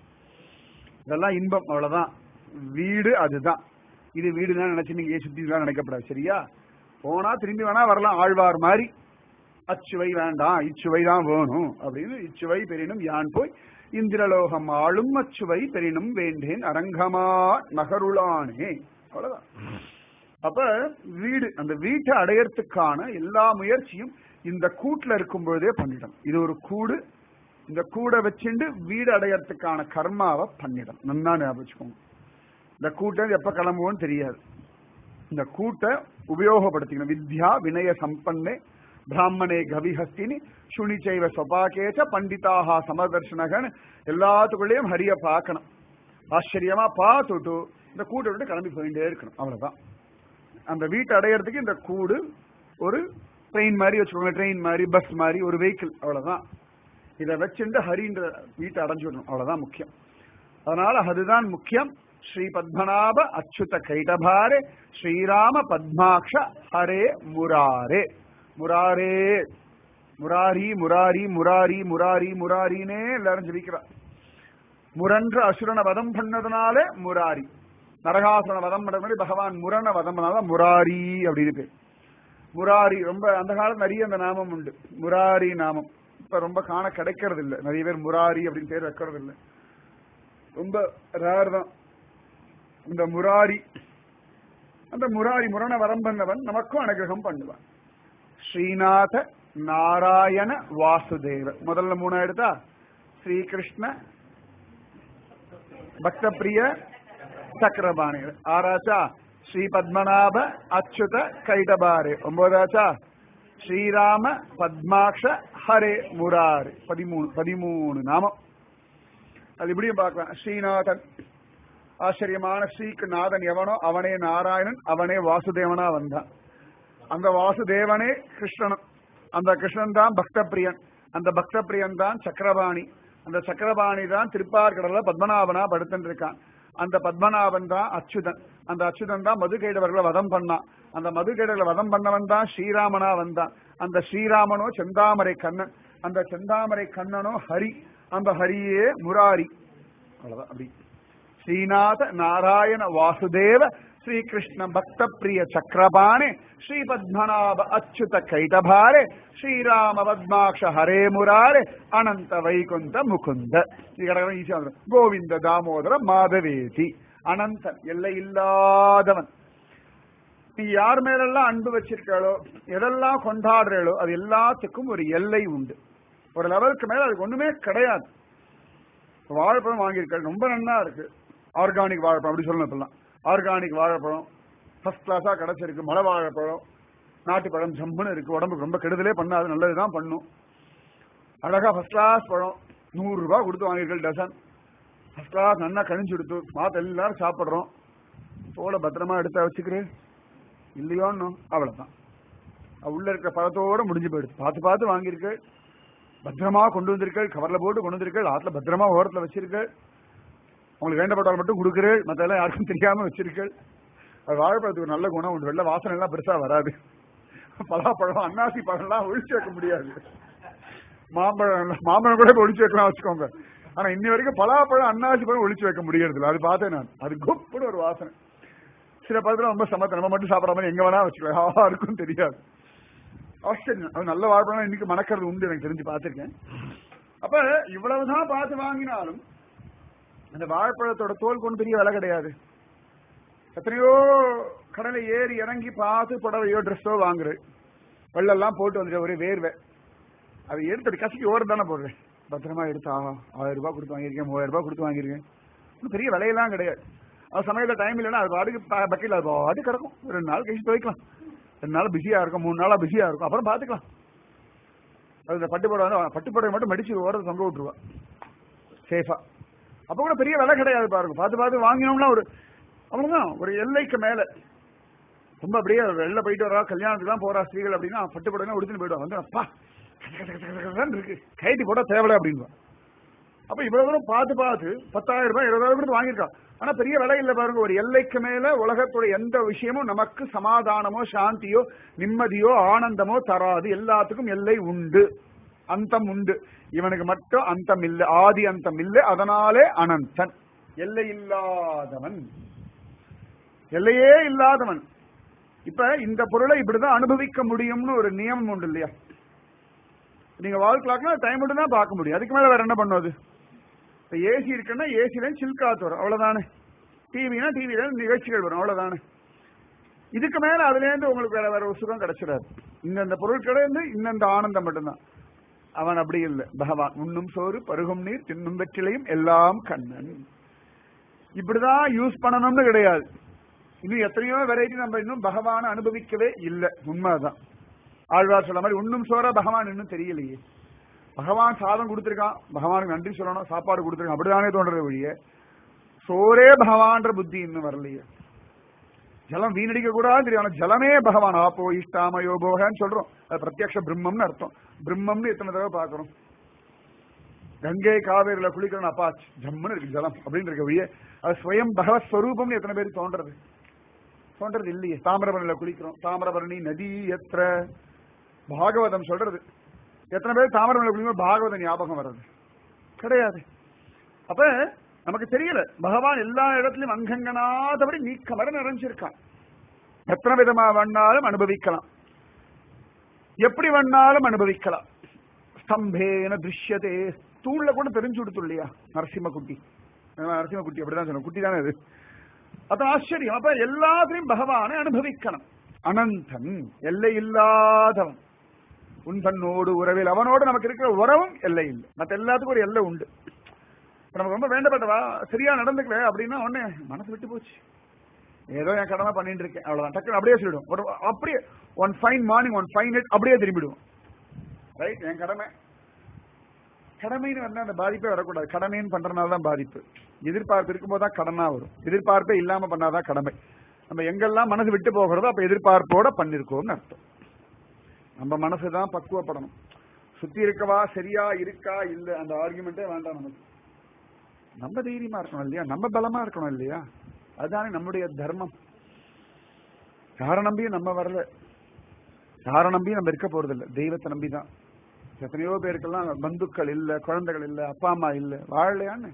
இதெல்லாம் இன்பம் அவ்வளவுதான் வீடு அதுதான் இது வீடுதான் நினைச்சு நீங்க சுத்தி நினைக்கப்படாது சரியா போனா திரும்பி வேணா வரலாம் ஆழ்வார் மாதிரி அச்சுவை வேண்டாம் இச்சுவை தான் வேணும் அப்படின்னு இச்சுவை பெரினும் யான் போய் இந்திரலோகம் ஆளும் அச்சுவை பெரினும் வேண்டேன் அரங்கமா நகருளானே அவ்வளவுதான் அப்ப வீடு அந்த வீட்டை அடையறதுக்கான எல்லா முயற்சியும் இந்த கூட்டுல இருக்கும் பொழுதே பண்ணிடும் இது ஒரு கூடு இந்த கூடை வச்சுட்டு வீடு அடையறதுக்கான கர்மாவை பண்ணிடும் நன்னா ஞாபகம் இந்த கூட்டை எப்ப கிளம்புவோன்னு தெரியாது இந்த கூட்டை உபயோகப்படுத்திக்கணும் வித்யா வினய சம்பன்னே பிராமணே கவிஹஸ்தினி சுனிச்சைவ சொபாகேச்ச பண்டிதாக சமதர்ஷனகன் எல்லாத்துக்குள்ளேயும் ஹரிய பார்க்கணும் ஆச்சரியமா பார்த்துட்டு இந்த கூட்டை விட்டு கிளம்பி போயிட்டே இருக்கணும் அவ்வளவுதான் அந்த வீட்டை அடையறதுக்கு இந்த கூடு ஒரு ட்ரெயின் மாதிரி வச்சுக்கோங்க ட்ரெயின் மாதிரி பஸ் மாதிரி ஒரு வெஹிக்கிள் அவ்வளவுதான் இதை வச்சுட்டு ஹரின்ற வீட்டை அடைஞ்சிடணும் அவ்வளவுதான் முக்கியம் அதனால அதுதான் முக்கியம் ஸ்ரீ பத்மநாப அச்சுத கைடபாரே ஸ்ரீராம பத்மாக்ஷ ஹரே முராரே முராரே முராரி முராரி முராரி முராரி முராரினே எல்லாரும் ஜபிக்கிறார் முரன்ற அசுரனை வதம் பண்ணதுனால முராரி நரகாசுரனை வதம் பண்ணது பகவான் முரண வதம் பண்ணால முராரி அப்படின்னு பேர் முராரி ரொம்ப அந்த காலத்துல நிறைய அந்த நாமம் உண்டு முராரி நாமம் இப்ப ரொம்ப காண கிடைக்கிறது இல்ல நிறைய பேர் முராரி அப்படின்னு பேர் வைக்கிறது இல்ல ரொம்ப ரேர் தான் இந்த முராரி அந்த முராரி முரண வரம் பண்ணவன் நமக்கும் அனுகிரகம் பண்ணுவான் ஸ்ரீநாத நாராயண வாசுதேவ முதல்ல மூணு எடுத்தா ஸ்ரீகிருஷ்ண பக்தப்பிரிய சக்கரபாணி ஆறாச்சா ஸ்ரீ பத்மநாப அச்சுத கைடபாரே ஒன்பதாச்சா ஸ்ரீராம பத்மாக்ஷ ஹரே முராரி பதிமூணு பதிமூணு நாமம் அது இப்படியும் பார்க்கலாம் ஸ்ரீநாதன் ஆச்சரியமான ஸ்ரீக்கு நாதன் எவனோ அவனே நாராயணன் அவனே வாசுதேவனா வந்தான் அந்த வாசுதேவனே கிருஷ்ணன் அந்த கிருஷ்ணன் தான் பக்தப்பிரியன் அந்த பக்தப்பிரியன் தான் சக்கரபாணி அந்த சக்கரபாணி தான் திருப்பார்கடல பத்மநாபனா படுத்துட்டு இருக்கான் அந்த பத்மநாபன் தான் அச்சுதன் அந்த அச்சுதன் தான் மதுகைடவர்களை வதம் பண்ணான் அந்த மதுகைடர்களை வதம் பண்ணவன் தான் ஸ்ரீராமனா வந்தான் அந்த ஸ்ரீராமனோ செந்தாமரை கண்ணன் அந்த செந்தாமரை கண்ணனோ ஹரி அந்த ஹரியே முராரி அவ்வளவுதான் அப்படி ஸ்ரீநாத நாராயண வாசுதேவ ஸ்ரீகிருஷ்ண பக்த பிரிய சக்கரபாணே ஸ்ரீ பத்மநாப அச்சுத கைடபாரே ஸ்ரீராம பத்மாக்ஷ ஹரே முராரே அனந்த வைகுந்த முகுந்த ஈஸியா கோவிந்த தாமோதர மாதவேதி அனந்தன் எல்லை இல்லாதவன் நீ யார் மேலெல்லாம் அன்பு வச்சிருக்காளோ எதெல்லாம் கொண்டாடுறாளோ அது எல்லாத்துக்கும் ஒரு எல்லை உண்டு ஒரு லெவலுக்கு மேல அதுக்கு ஒண்ணுமே கிடையாது வாழைப்பழம் வாங்கியிருக்காள் ரொம்ப நன்னா இருக்கு ஆர்கானிக் வாழைப்பழம் அப்படி சொல்லணும் இப்பெல்லாம் ஆர்கானிக் வாழைப்பழம் ஃபர்ஸ்ட் கிளாஸா கிடைச்சிருக்கு மலை வாழைப்பழம் நாட்டுப்பழம் ஜம்முன்னு இருக்கு உடம்புக்கு ரொம்ப கெடுதலே பண்ணாது நல்லதுதான் பண்ணும் அழகா ஃபர்ஸ்ட் கிளாஸ் பழம் நூறு ரூபாய் கொடுத்து வாங்கியிருக்கல் டசன் ஃபர்ஸ்ட் கிளாஸ் நல்லா கழிஞ்சு கொடுத்து மாத்த எல்லாரும் சாப்பிடுறோம் தோலை பத்திரமா எடுத்து வச்சுக்கிறேன் இல்லையோன்னு அவ்வளவுதான் உள்ள இருக்கிற பழத்தோட முடிஞ்சு போயிடுது பார்த்து பார்த்து வாங்கியிருக்கு பத்திரமா கொண்டு வந்திருக்கள் கவர்ல போட்டு கொண்டு வந்திருக்கள் ஆத்துல பத்திரமா ஓரத்துல வச்சிருக்கள் உங்களுக்கு வேண்டப்பட்டால் மட்டும் கொடுக்குறேள் மத்த எல்லாம் யாருக்கும் தெரியாம வச்சிருக்கள் அது வாழைப்பழத்துக்கு ஒரு நல்ல குணம் உண்டு வெள்ள வாசனை எல்லாம் பெருசா வராது பலாப்பழம் அன்னாசி பழம்லாம் ஒழிச்சு வைக்க முடியாது மாம்பழம் மாம்பழம் கூட இப்ப ஒழிச்சு வைக்கலாம் வச்சுக்கோங்க ஆனா இன்னி வரைக்கும் பலாப்பழம் அன்னாசி பழம் ஒழிச்சு வைக்க முடியறது இல்ல அது பார்த்தேன் நான் அது குப்புன்னு ஒரு வாசனை சில பழத்துல ரொம்ப சமத்தை நம்ம மட்டும் சாப்பிடாம மாதிரி எங்க வேணா வச்சுக்கலாம் யாருக்கும் தெரியாது ஆச்சரியம் அது நல்ல வாழைப்பழம் இன்னைக்கு மணக்கிறது உண்டு எனக்கு தெரிஞ்சு பார்த்திருக்கேன் அப்ப இவ்வளவுதான் பார்த்து வாங்கினாலும் அந்த வாழைப்பழத்தோட தோல் கொண்டு பெரிய விலை கிடையாது எத்தனையோ கடலை ஏறி இறங்கி பார்த்து புடவையோ ட்ரெஸ்ஸோ வாங்குறது வெள்ளெல்லாம் போட்டு வந்துட்டு ஒரே வேர்வை அது எடுத்து கசிக்கு ஓரம் தானே போடுறேன் பத்திரமா எடுத்தா ஆயிரம் ரூபாய் கொடுத்து வாங்கியிருக்கேன் மூவாயிரம் ரூபாய் கொடுத்து வாங்கியிருக்கேன் ஒண்ணும் பெரிய விலையெல்லாம் கிடையாது அது சமயத்துல டைம் இல்லைன்னா அது பாட்டுக்கு பக்கெட்ல அது பாட்டு கிடக்கும் ஒரு ரெண்டு நாள் கழிச்சு துவைக்கலாம் ரெண்டு நாள் பிஸியா இருக்கும் மூணு நாளா பிஸியா இருக்கும் அப்புறம் பாத்துக்கலாம் அது இந்த பட்டு புடவை வந்து பட்டு புடவை மட்டும் மடிச்சு ஓரத்தை தொங்க விட்டுருவா சேஃபா அப்ப கூட பெரிய விலை கிடையாது பாருங்க பார்த்து பார்த்து வாங்கினோம்னா ஒரு அவ்வளவுதான் ஒரு எல்லைக்கு மேல ரொம்ப அப்படியே வெளில போயிட்டு வரா கல்யாணத்துக்கு தான் போறா ஸ்திரீகள் அப்படின்னா பட்டு புடவை உடுத்துன்னு போயிடுவா வந்து அப்பா இருக்கு கைட்டி போட்டா தேவையில்ல அப்படின்னு அப்ப இவ்வளவு தூரம் பார்த்து பார்த்து பத்தாயிரம் ரூபாய் இருபதாயிரம் கொடுத்து வாங்கியிருக்கான் ஆனா பெரிய விலை இல்ல பாருங்க ஒரு எல்லைக்கு மேல உலகத்துடைய எந்த விஷயமும் நமக்கு சமாதானமோ சாந்தியோ நிம்மதியோ ஆனந்தமோ தராது எல்லாத்துக்கும் எல்லை உண்டு அந்தம் உண்டு இவனுக்கு மட்டும் அந்தம் இல்லை ஆதி அந்தம் இல்லை அதனாலே அனந்தன் எல்லை இல்லாதவன் எல்லையே இல்லாதவன் இப்ப இந்த பொருளை இப்படிதான் அனுபவிக்க முடியும்னு ஒரு நியமம் உண்டு இல்லையா நீங்க வால் கிளாக்னா டைம் மட்டும் தான் பார்க்க முடியும் அதுக்கு மேல வேற என்ன பண்ணுவது இப்ப ஏசி இருக்குன்னா ஏசில சில் காத்து வரும் அவ்வளவுதானே டிவினா டிவில நிகழ்ச்சிகள் வரும் அவ்வளவுதானே இதுக்கு மேல அதுல இருந்து உங்களுக்கு வேற வேற ஒரு சுகம் கிடைச்சிடாது இந்தந்த பொருட்கள இருந்து இந்தந்த ஆனந்தம் மட்டும்தான் அவன் அப்படி இல்லை பகவான் உண்ணும் சோறு பருகும் நீர் தின்னும் வெற்றிலையும் எல்லாம் கண்ணன் இப்படிதான் யூஸ் பண்ணணும்னு கிடையாது இன்னும் எத்தனையோ வெரைட்டி நம்ம இன்னும் பகவானை அனுபவிக்கவே இல்லை உண்மைதான் ஆழ்வார் சொல்ல மாதிரி ஒன்னும் சோற பகவான் இன்னும் தெரியலையே பகவான் சாதம் கொடுத்திருக்கான் பகவானுக்கு நன்றி சொல்லணும் சாப்பாடு கொடுத்திருக்கான் அப்படிதானே தோன்றது ஒழிய சோரே பகவான்ற புத்தி இன்னும் வரலையே ஜலம் வீணடிக்க கூடாது தெரியும் ஆனா ஜலமே பகவான் ஆப்போ இஷ்டாம யோபோகன்னு சொல்றோம் அது பிரத்யக்ஷ பிரம்மம்னு அர்த்தம் பிரம்மம்னு எத்தனை தடவை பாக்குறோம் கங்கை காவேரியில குளிக்கிறோம் அப்பா ஜம்முன்னு இருக்கு ஜலம் அப்படின்னு இருக்க ஒழிய அது ஸ்வயம் பகவத் ஸ்வரூபம்னு எத்தனை பேருக்கு தோன்றது தோன்றது இல்லையே தாமிரபரணியில குளிக்கிறோம் தாமிரபரணி நதி எத்திர பாகவதம் சொல்றது எத்தனை பேர் தாமிரபரணியில குளிக்கும் பாகவத ஞாபகம் வர்றது கிடையாது அப்ப நமக்கு தெரியல பகவான் எல்லா இடத்துலயும் அங்கங்கனாதபடி நீக்கமர நிறைஞ்சிருக்கான் எத்தனை விதமா வேணாலும் அனுபவிக்கலாம் எப்படி வேணாலும் அனுபவிக்கலாம் ஸ்தம்பேன திருஷ்யதே தூண்ல கூட தெரிஞ்சு கொடுத்து இல்லையா நரசிம்ம குட்டி நரசிம்ம குட்டி அப்படிதான் சொன்ன குட்டி தானே அது அது ஆச்சரியம் அப்ப எல்லாத்தையும் பகவானை அனுபவிக்கணும் அனந்தன் எல்லை இல்லாதவன் உன் தன்னோடு உறவில் அவனோடு நமக்கு இருக்கிற உறவும் எல்லை இல்லை மற்ற எல்லாத்துக்கும் ஒரு எல்லை உண்டு இப்ப நமக்கு ரொம்ப வேண்டப்பட்டவா சரியா நடந்துக்கல அப்படின்னா உடனே மனசு விட்டு போச்சு ஏதோ என் கடமை பண்ணிட்டு இருக்கேன் அவ்வளவுதான் டக்குனு அப்படியே சொல்லிடும் ஒரு அப்படியே one fine morning one fine night அப்படியே திரும்பிடுவோம் ரைட் என் கடமை கடமைன்னு வந்தா அந்த பாதிப்பே வரக்கூடாது கடமைன்னு பண்றதுனால தான் பாதிப்பு எதிர்பார்ப்பு இருக்கும்போது தான் கடனா வரும் எதிர்பார்ப்பே இல்லாம பண்ணாதான் கடமை நம்ம எங்கெல்லாம் மனசு விட்டு போகிறதோ அப்ப எதிர்பார்ப்போட பண்ணிருக்கோம்னு அர்த்தம் நம்ம மனசு தான் பக்குவப்படணும் சுத்தி இருக்கவா சரியா இருக்கா இல்ல அந்த ஆர்குமெண்டே வேண்டாம் நமக்கு நம்ம தைரியமா இருக்கணும் இல்லையா நம்ம பலமா இருக்கணும் இல்லையா அதுதானே நம்முடைய தர்மம் யாரை நம்பியும் நம்ம வரல யாரை நம்பியும் நம்ம இருக்க போறது இல்ல தெய்வத்தை நம்பி தான் எத்தனையோ பேருக்கெல்லாம் பந்துக்கள் இல்ல குழந்தைகள் இல்ல அப்பா அம்மா இல்ல வாழலையான்னு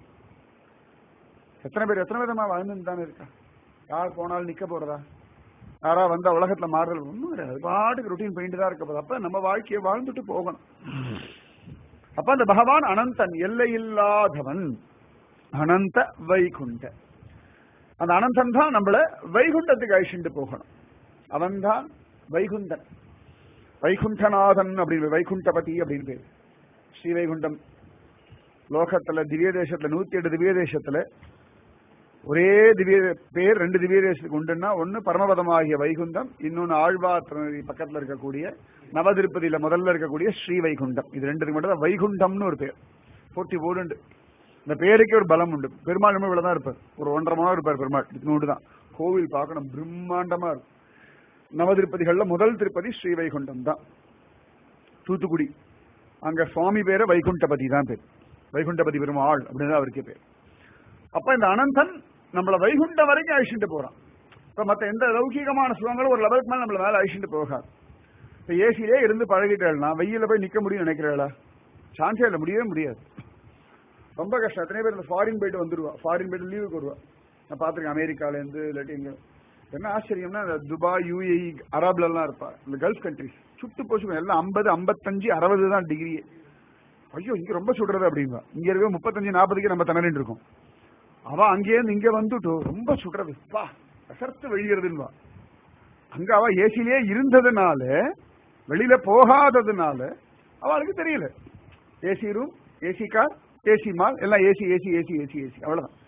எத்தனை பேர் எத்தனை விதமா வாழ்ந்துட்டு தானே இருக்கா யார் போனாலும் நிக்க போறதா யாரா வந்தா உலகத்துல மாறுதல் ஒண்ணும் கிடையாது பாட்டுக்கு ரொட்டீன் போயிட்டு தான் இருக்க போது அப்ப நம்ம வாழ்க்கையை வாழ்ந்துட்டு போகணும் அப்ப அந்த பகவான் அனந்தன் எல்லையில்லாதவன் அனந்த வைகுண்ட அந்த அனந்தன் தான் நம்மள வைகுண்டத்துக்கு அழிச்சுட்டு போகணும் அவன் தான் வைகுந்தன் வைகுண்டநாதன் அப்படின்னு வைகுண்டபதி அப்படின்னு பேரு ஸ்ரீ வைகுண்டம் லோகத்துல திவ்ய தேசத்துல நூத்தி எட்டு திவ்ய தேசத்துல ஒரே திவ்ய பேர் ரெண்டு திவ்ய தேசத்துக்கு உண்டுன்னா ஒன்னு பரமபதமாகிய வைகுண்டம் இன்னொன்னு ஆழ்வார் திருநெல்வேலி பக்கத்துல இருக்கக்கூடிய நவதிருப்பதியில முதல்ல இருக்கக்கூடிய ஸ்ரீ வைகுண்டம் இது ரெண்டுக்கு மட்டும் தான் வைகுண்டம்னு ஒரு பேர் போட்டி ஓடுண்டு இந்த பேருக்கே ஒரு பலம் உண்டு பெருமாள் நம்ம இவ்வளவுதான் இருப்பார் ஒரு ஒன்றரை மணி நேரம் இருப்பார் பெருமாள் இது தான் கோவில் பார்க்கணும் பிரம்மாண்டமா இருக்கும் நவதிருப்பதிகள்ல முதல் திருப்பதி ஸ்ரீ வைகுண்டம் தான் தூத்துக்குடி அங்க சுவாமி பேரு வைகுண்டபதி தான் பேர் வைகுண்டபதி பெருமாள் அப்படின்னு தான் அவருக்கே பேர் அப்ப இந்த அனந்தன் நம்மள வைகுண்டம் வரைக்கும் அழிச்சுட்டு போறான் இப்ப மத்த எந்த லௌகீகமான சுகங்களும் ஒரு லெவலுக்கு மேல நம்மள மேல அழிச்சுட்டு போகாது இப்ப ஏசிலே இருந்து பழகிட்டேன்னா வெயில போய் நிக்க முடியும் நினைக்கிறேளா சான்ஸே இல்லை முடியவே முடியாது ரொம்ப கஷ்டம் எத்தனை பேர் இந்த ஃபாரின் போயிட்டு வந்துருவா ஃபாரின் போயிட்டு லீவுக்கு வருவா நான் பாத்துருக்கேன் அமெரிக்கால இருந்து இல்லாட்டி இங்க என்ன ஆச்சரியம்னா இந்த துபாய் யூஏஇ அரபுல எல்லாம் இருப்பா இந்த கல்ஃப் கண்ட்ரிஸ் சுட்டு போச்சு எல்லாம் ஐம்பது ஐம்பத்தஞ்சு அறுபது தான் டிகிரி ஐயோ இங்க ரொம்ப சுடுறது அப்படின்பா இங்க இருக்க முப்பத்தஞ்சு நாற்பதுக்கு நம்ம திணறிட்டு இருக்கோம் அவ அங்கேருந்து இங்க வந்துட்டு ரொம்ப சுடுறது வா கசர்த்து வெளியறதுன்னு அங்க அவ ஏசிலேயே இருந்ததுனால வெளியில போகாததுனால அவளுக்கு தெரியல AC room AC car AC mall எல்லாம் AC AC AC AC AC அவ்வளவுதான்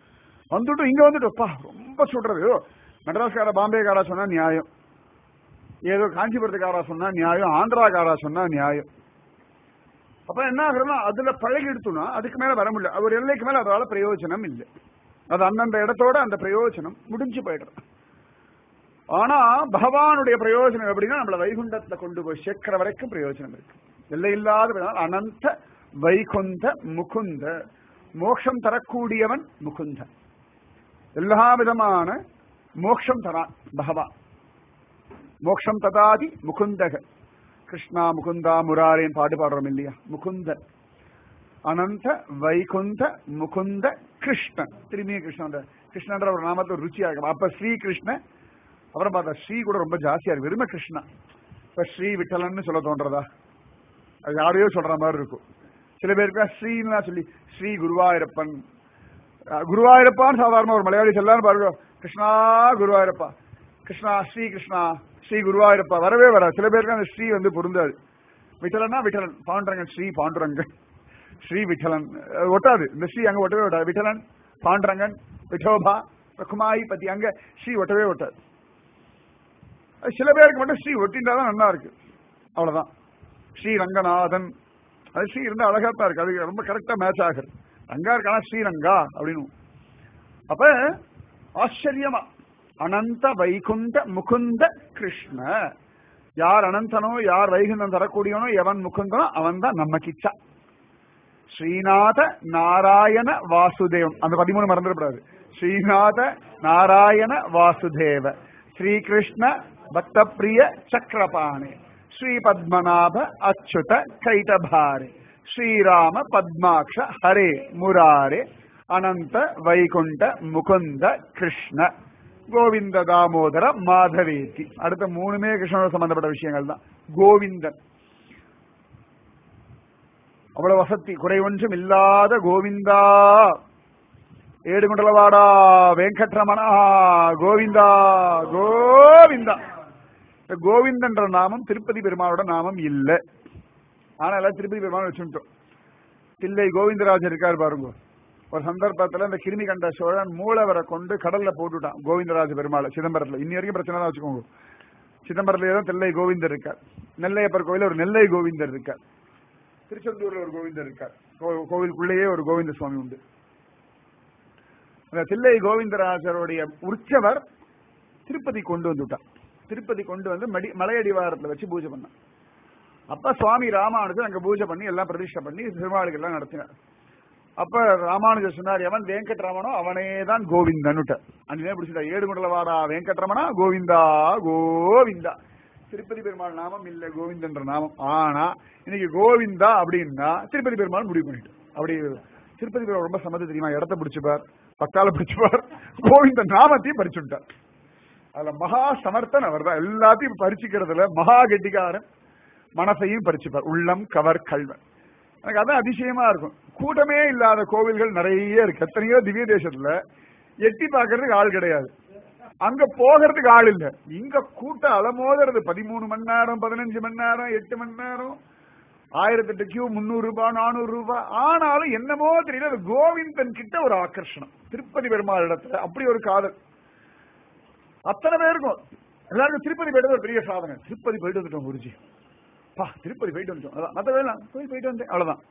வந்துட்டு இங்க வந்துட்டுப்பா ரொம்ப சுடுறது ஏதோ மெட்ராஸ்கார பாம்பேக்காரா சொன்னா நியாயம் ஏதோ காஞ்சிபுரத்துக்காரா சொன்னா நியாயம் ஆந்திராக்காரா சொன்னா நியாயம் அப்ப என்ன ஆகுறதுன்னா அதுல பழகி எடுத்தோம்னா அதுக்கு மேல வர முடியல ஒரு எல்லைக்கு மேல அதனால பிரயோஜனம் இல்லை அது அந்தந்த இடத்தோட அந்த பிரயோஜனம் முடிஞ்சு போயிடுறது ஆனா பகவானுடைய பிரயோஜனம் எப்படின்னா நம்மள வைகுண்டத்துல கொண்டு போய் சேர்க்கிற வரைக்கும் பிரயோஜனம் இருக்கு எல்லை இல்லாத அனந்த வைகுந்த முகுந்த மோட்சம் தரக்கூடியவன் முகுந்த எல்லா விதமான மோட்சம் தரான் பகவான் மோட்சம் ததாதி முகுந்தக கிருஷ்ணா முகுந்தா முராரேன் பாட்டு பாடுறோம் இல்லையா முகுந்தன் அனந்த வைகுந்த முகுந்த கிருஷ்ணன் திரும்பிய கிருஷ்ணன் கிருஷ்ணன்ற ஒரு நாமத்தை ஒரு ருச்சியா இருக்கும் அப்ப ஸ்ரீ கிருஷ்ணன் அப்புறம் பார்த்தா ஸ்ரீ கூட ரொம்ப ஜாஸ்தியா இருக்கு வெறும கிருஷ்ணா இப்ப ஸ்ரீ விட்டலன்னு சொல்ல தோன்றதா அது யாரையோ சொல்ற மாதிரி இருக்கும் சில பேருக்கு ஸ்ரீன்னு சொல்லி ஸ்ரீ குருவாயூரப்பன் அஹ் குருவாயூரப்பான்னு சாதாரண ஒரு மலையாளி சொல்லான்னு பாருங்க கிருஷ்ணா குருவாயூரப்பா கிருஷ்ணா ஸ்ரீ கிருஷ்ணா ஸ்ரீ குருவாயூரப்பா வரவே வராது சில பேருக்கு அந்த ஸ்ரீ வந்து பொருந்தாது விட்டலன்னா விட்டலன் பாண்டரங்கன் ஸ்ரீ பாண்டுரங்கன் ஸ்ரீ விட்டலன் அஹ் ஒட்டாது இந்த ஸ்ரீ அங்க ஒட்டவே ஒட்டாது விட்டலன் பாண்டரங்கன் விட்டோபா குமாயி பத்தி அங்க ஸ்ரீ ஒட்டவே ஒட்டாது அது சில பேருக்கு மட்டும் ஸ்ரீ ஒட்டின்றாதான் நல்லா இருக்கு அவ்வளவுதான் ஸ்ரீ ரங்கநாதன் அது ஸ்ரீ இருந்தா அழகா தான் இருக்கு அது ரொம்ப கரெக்டா மேட்ச் ஆகுது ரங்கா இருக்கானா ஸ்ரீரங்கா அப்படின்னு அப்ப ஆச்சரியமா அனந்த வைகுண்ட முகுந்த கிருஷ்ண யார் அனந்தனோ யார் வைகுண்டம் தரக்கூடியவனோ எவன் முகுந்தனோ அவன் தான் நம்ம கிச்சா ஸ்ரீநாத நாராயண வாசுதேவன் அந்த பதிமூணு மறந்துடக்கூடாது ஸ்ரீநாத நாராயண வாசுதேவ ஸ்ரீகிருஷ்ண பக்த பிரிய சக்கரபாணி ஸ்ரீ பத்மநாப அச்சுத கைட்டபாரி ஸ்ரீராம பத்மாக்ஷ ஹரே முராரே அனந்த வைகுண்ட முகுந்த கிருஷ்ண கோவிந்த தாமோதர மாதவேதி அடுத்த மூணுமே கிருஷ்ணனோட சம்பந்தப்பட்ட விஷயங்கள் தான் கோவிந்தன் அவ்வளவு வசதி குறைவொன்றும் இல்லாத கோவிந்தா ஏடுகுண்டலவாடா வெங்கட்ரமணா கோவிந்தா கோவிந்தா இந்த கோவிந்தன்ற நாமம் திருப்பதி பெருமாளோட நாமம் இல்ல ஆனா எல்லாம் திருப்பதி பெருமாள் வச்சுட்டோம் தில்லை கோவிந்தராஜர் இருக்கார் பாருங்க ஒரு சந்தர்ப்பத்துல இந்த கிருமி கண்ட சோழன் மூலவரை கொண்டு கடல்ல போட்டுட்டான் கோவிந்தராஜ பெருமாளை சிதம்பரத்துல இன்னி வரைக்கும் பிரச்சனை தான் வச்சுக்கோங்க சிதம்பரத்துல தான் தில்லை கோவிந்தர் இருக்கார் நெல்லையப்பர் கோயில ஒரு நெல்லை கோவிந்தர் இருக்கார் திருச்செந்தூர்ல ஒரு கோவிந்தர் இருக்கார் கோ- கோவிலுக்குள்ளேயே ஒரு கோவிந்த சுவாமி உண்டு அந்த தில்லை கோவிந்தராஜருடைய உற்சவர் திருப்பதி கொண்டு வந்துட்டார் திருப்பதி கொண்டு வந்து மடி மலையடிவாரத்துல வச்சு பூஜை பண்ணார் அப்ப சுவாமி ராமானுஜர் அங்க பூஜை பண்ணி எல்லாம் பிரதிஷ்டை பண்ணி திருமாளுக்கு எல்லாம் நடத்தினார் அப்ப ராமானுஜர் சொன்னார் எவன் வெங்கட்ரமணோ அவனே தான் கோவிந்தன்னுட்ட அன்னையே பிடிச்சிட்டா ஏடு குண்டலவாடா வெங்கட்ரமணா கோவிந்தா கோவிந்தா திருப்பதி பெருமாள் நாமம் இல்ல கோவிந்தன்ற நாமம் ஆனா இன்னைக்கு கோவிந்தா அப்படின்னா திருப்பதி பெருமாள் முடிவு பண்ணிட்டு அப்படி திருப்பதி பெருமாள் ரொம்ப சம்மதி தெரியுமா இடத்த பிடிச்சுப்பார் பக்கால பிடிச்சுப்பார் கோவிந்த நாமத்தையும் பறிச்சுட்டார் அதுல மகா சமர்த்தன் அவர் தான் எல்லாத்தையும் பறிச்சுக்கிறதுல மகா கெட்டிக்காரன் மனசையும் பறிச்சுப்பார் உள்ளம் கவர் கல்வன் எனக்கு அதான் அதிசயமா இருக்கும் கூட்டமே இல்லாத கோவில்கள் நிறைய இருக்கு எத்தனையோ திவ்ய தேசத்துல எட்டி பார்க்கறதுக்கு ஆள் கிடையாது அங்க போகிறதுக்கு ஆள் இல்ல இங்க கூட்டம் அலமோதுறது பதிமூணு மணி நேரம் பதினஞ்சு மணி நேரம் எட்டு மணி நேரம் ஆயிரத்தி எட்டு கியூ முந்நூறு ரூபாய் நானூறு ரூபாய் ஆனாலும் என்னமோ தெரியல அது கோவிந்தன் கிட்ட ஒரு ஆகர்ஷணம் திருப்பதி பெருமாள் இடத்துல அப்படி ஒரு காதல் அத்தனை பேருக்கும் எல்லாருக்கும் திருப்பதி போயிட்டு ஒரு பெரிய சாதனை திருப்பதி போயிட்டு வந்துட்டோம் குருஜி பா திருப்பதி போயிட்டு வந்துட்டோம் அதான் மத்த வேலை போய் போயிட்டு வந்தேன் அவ்வளவுதான்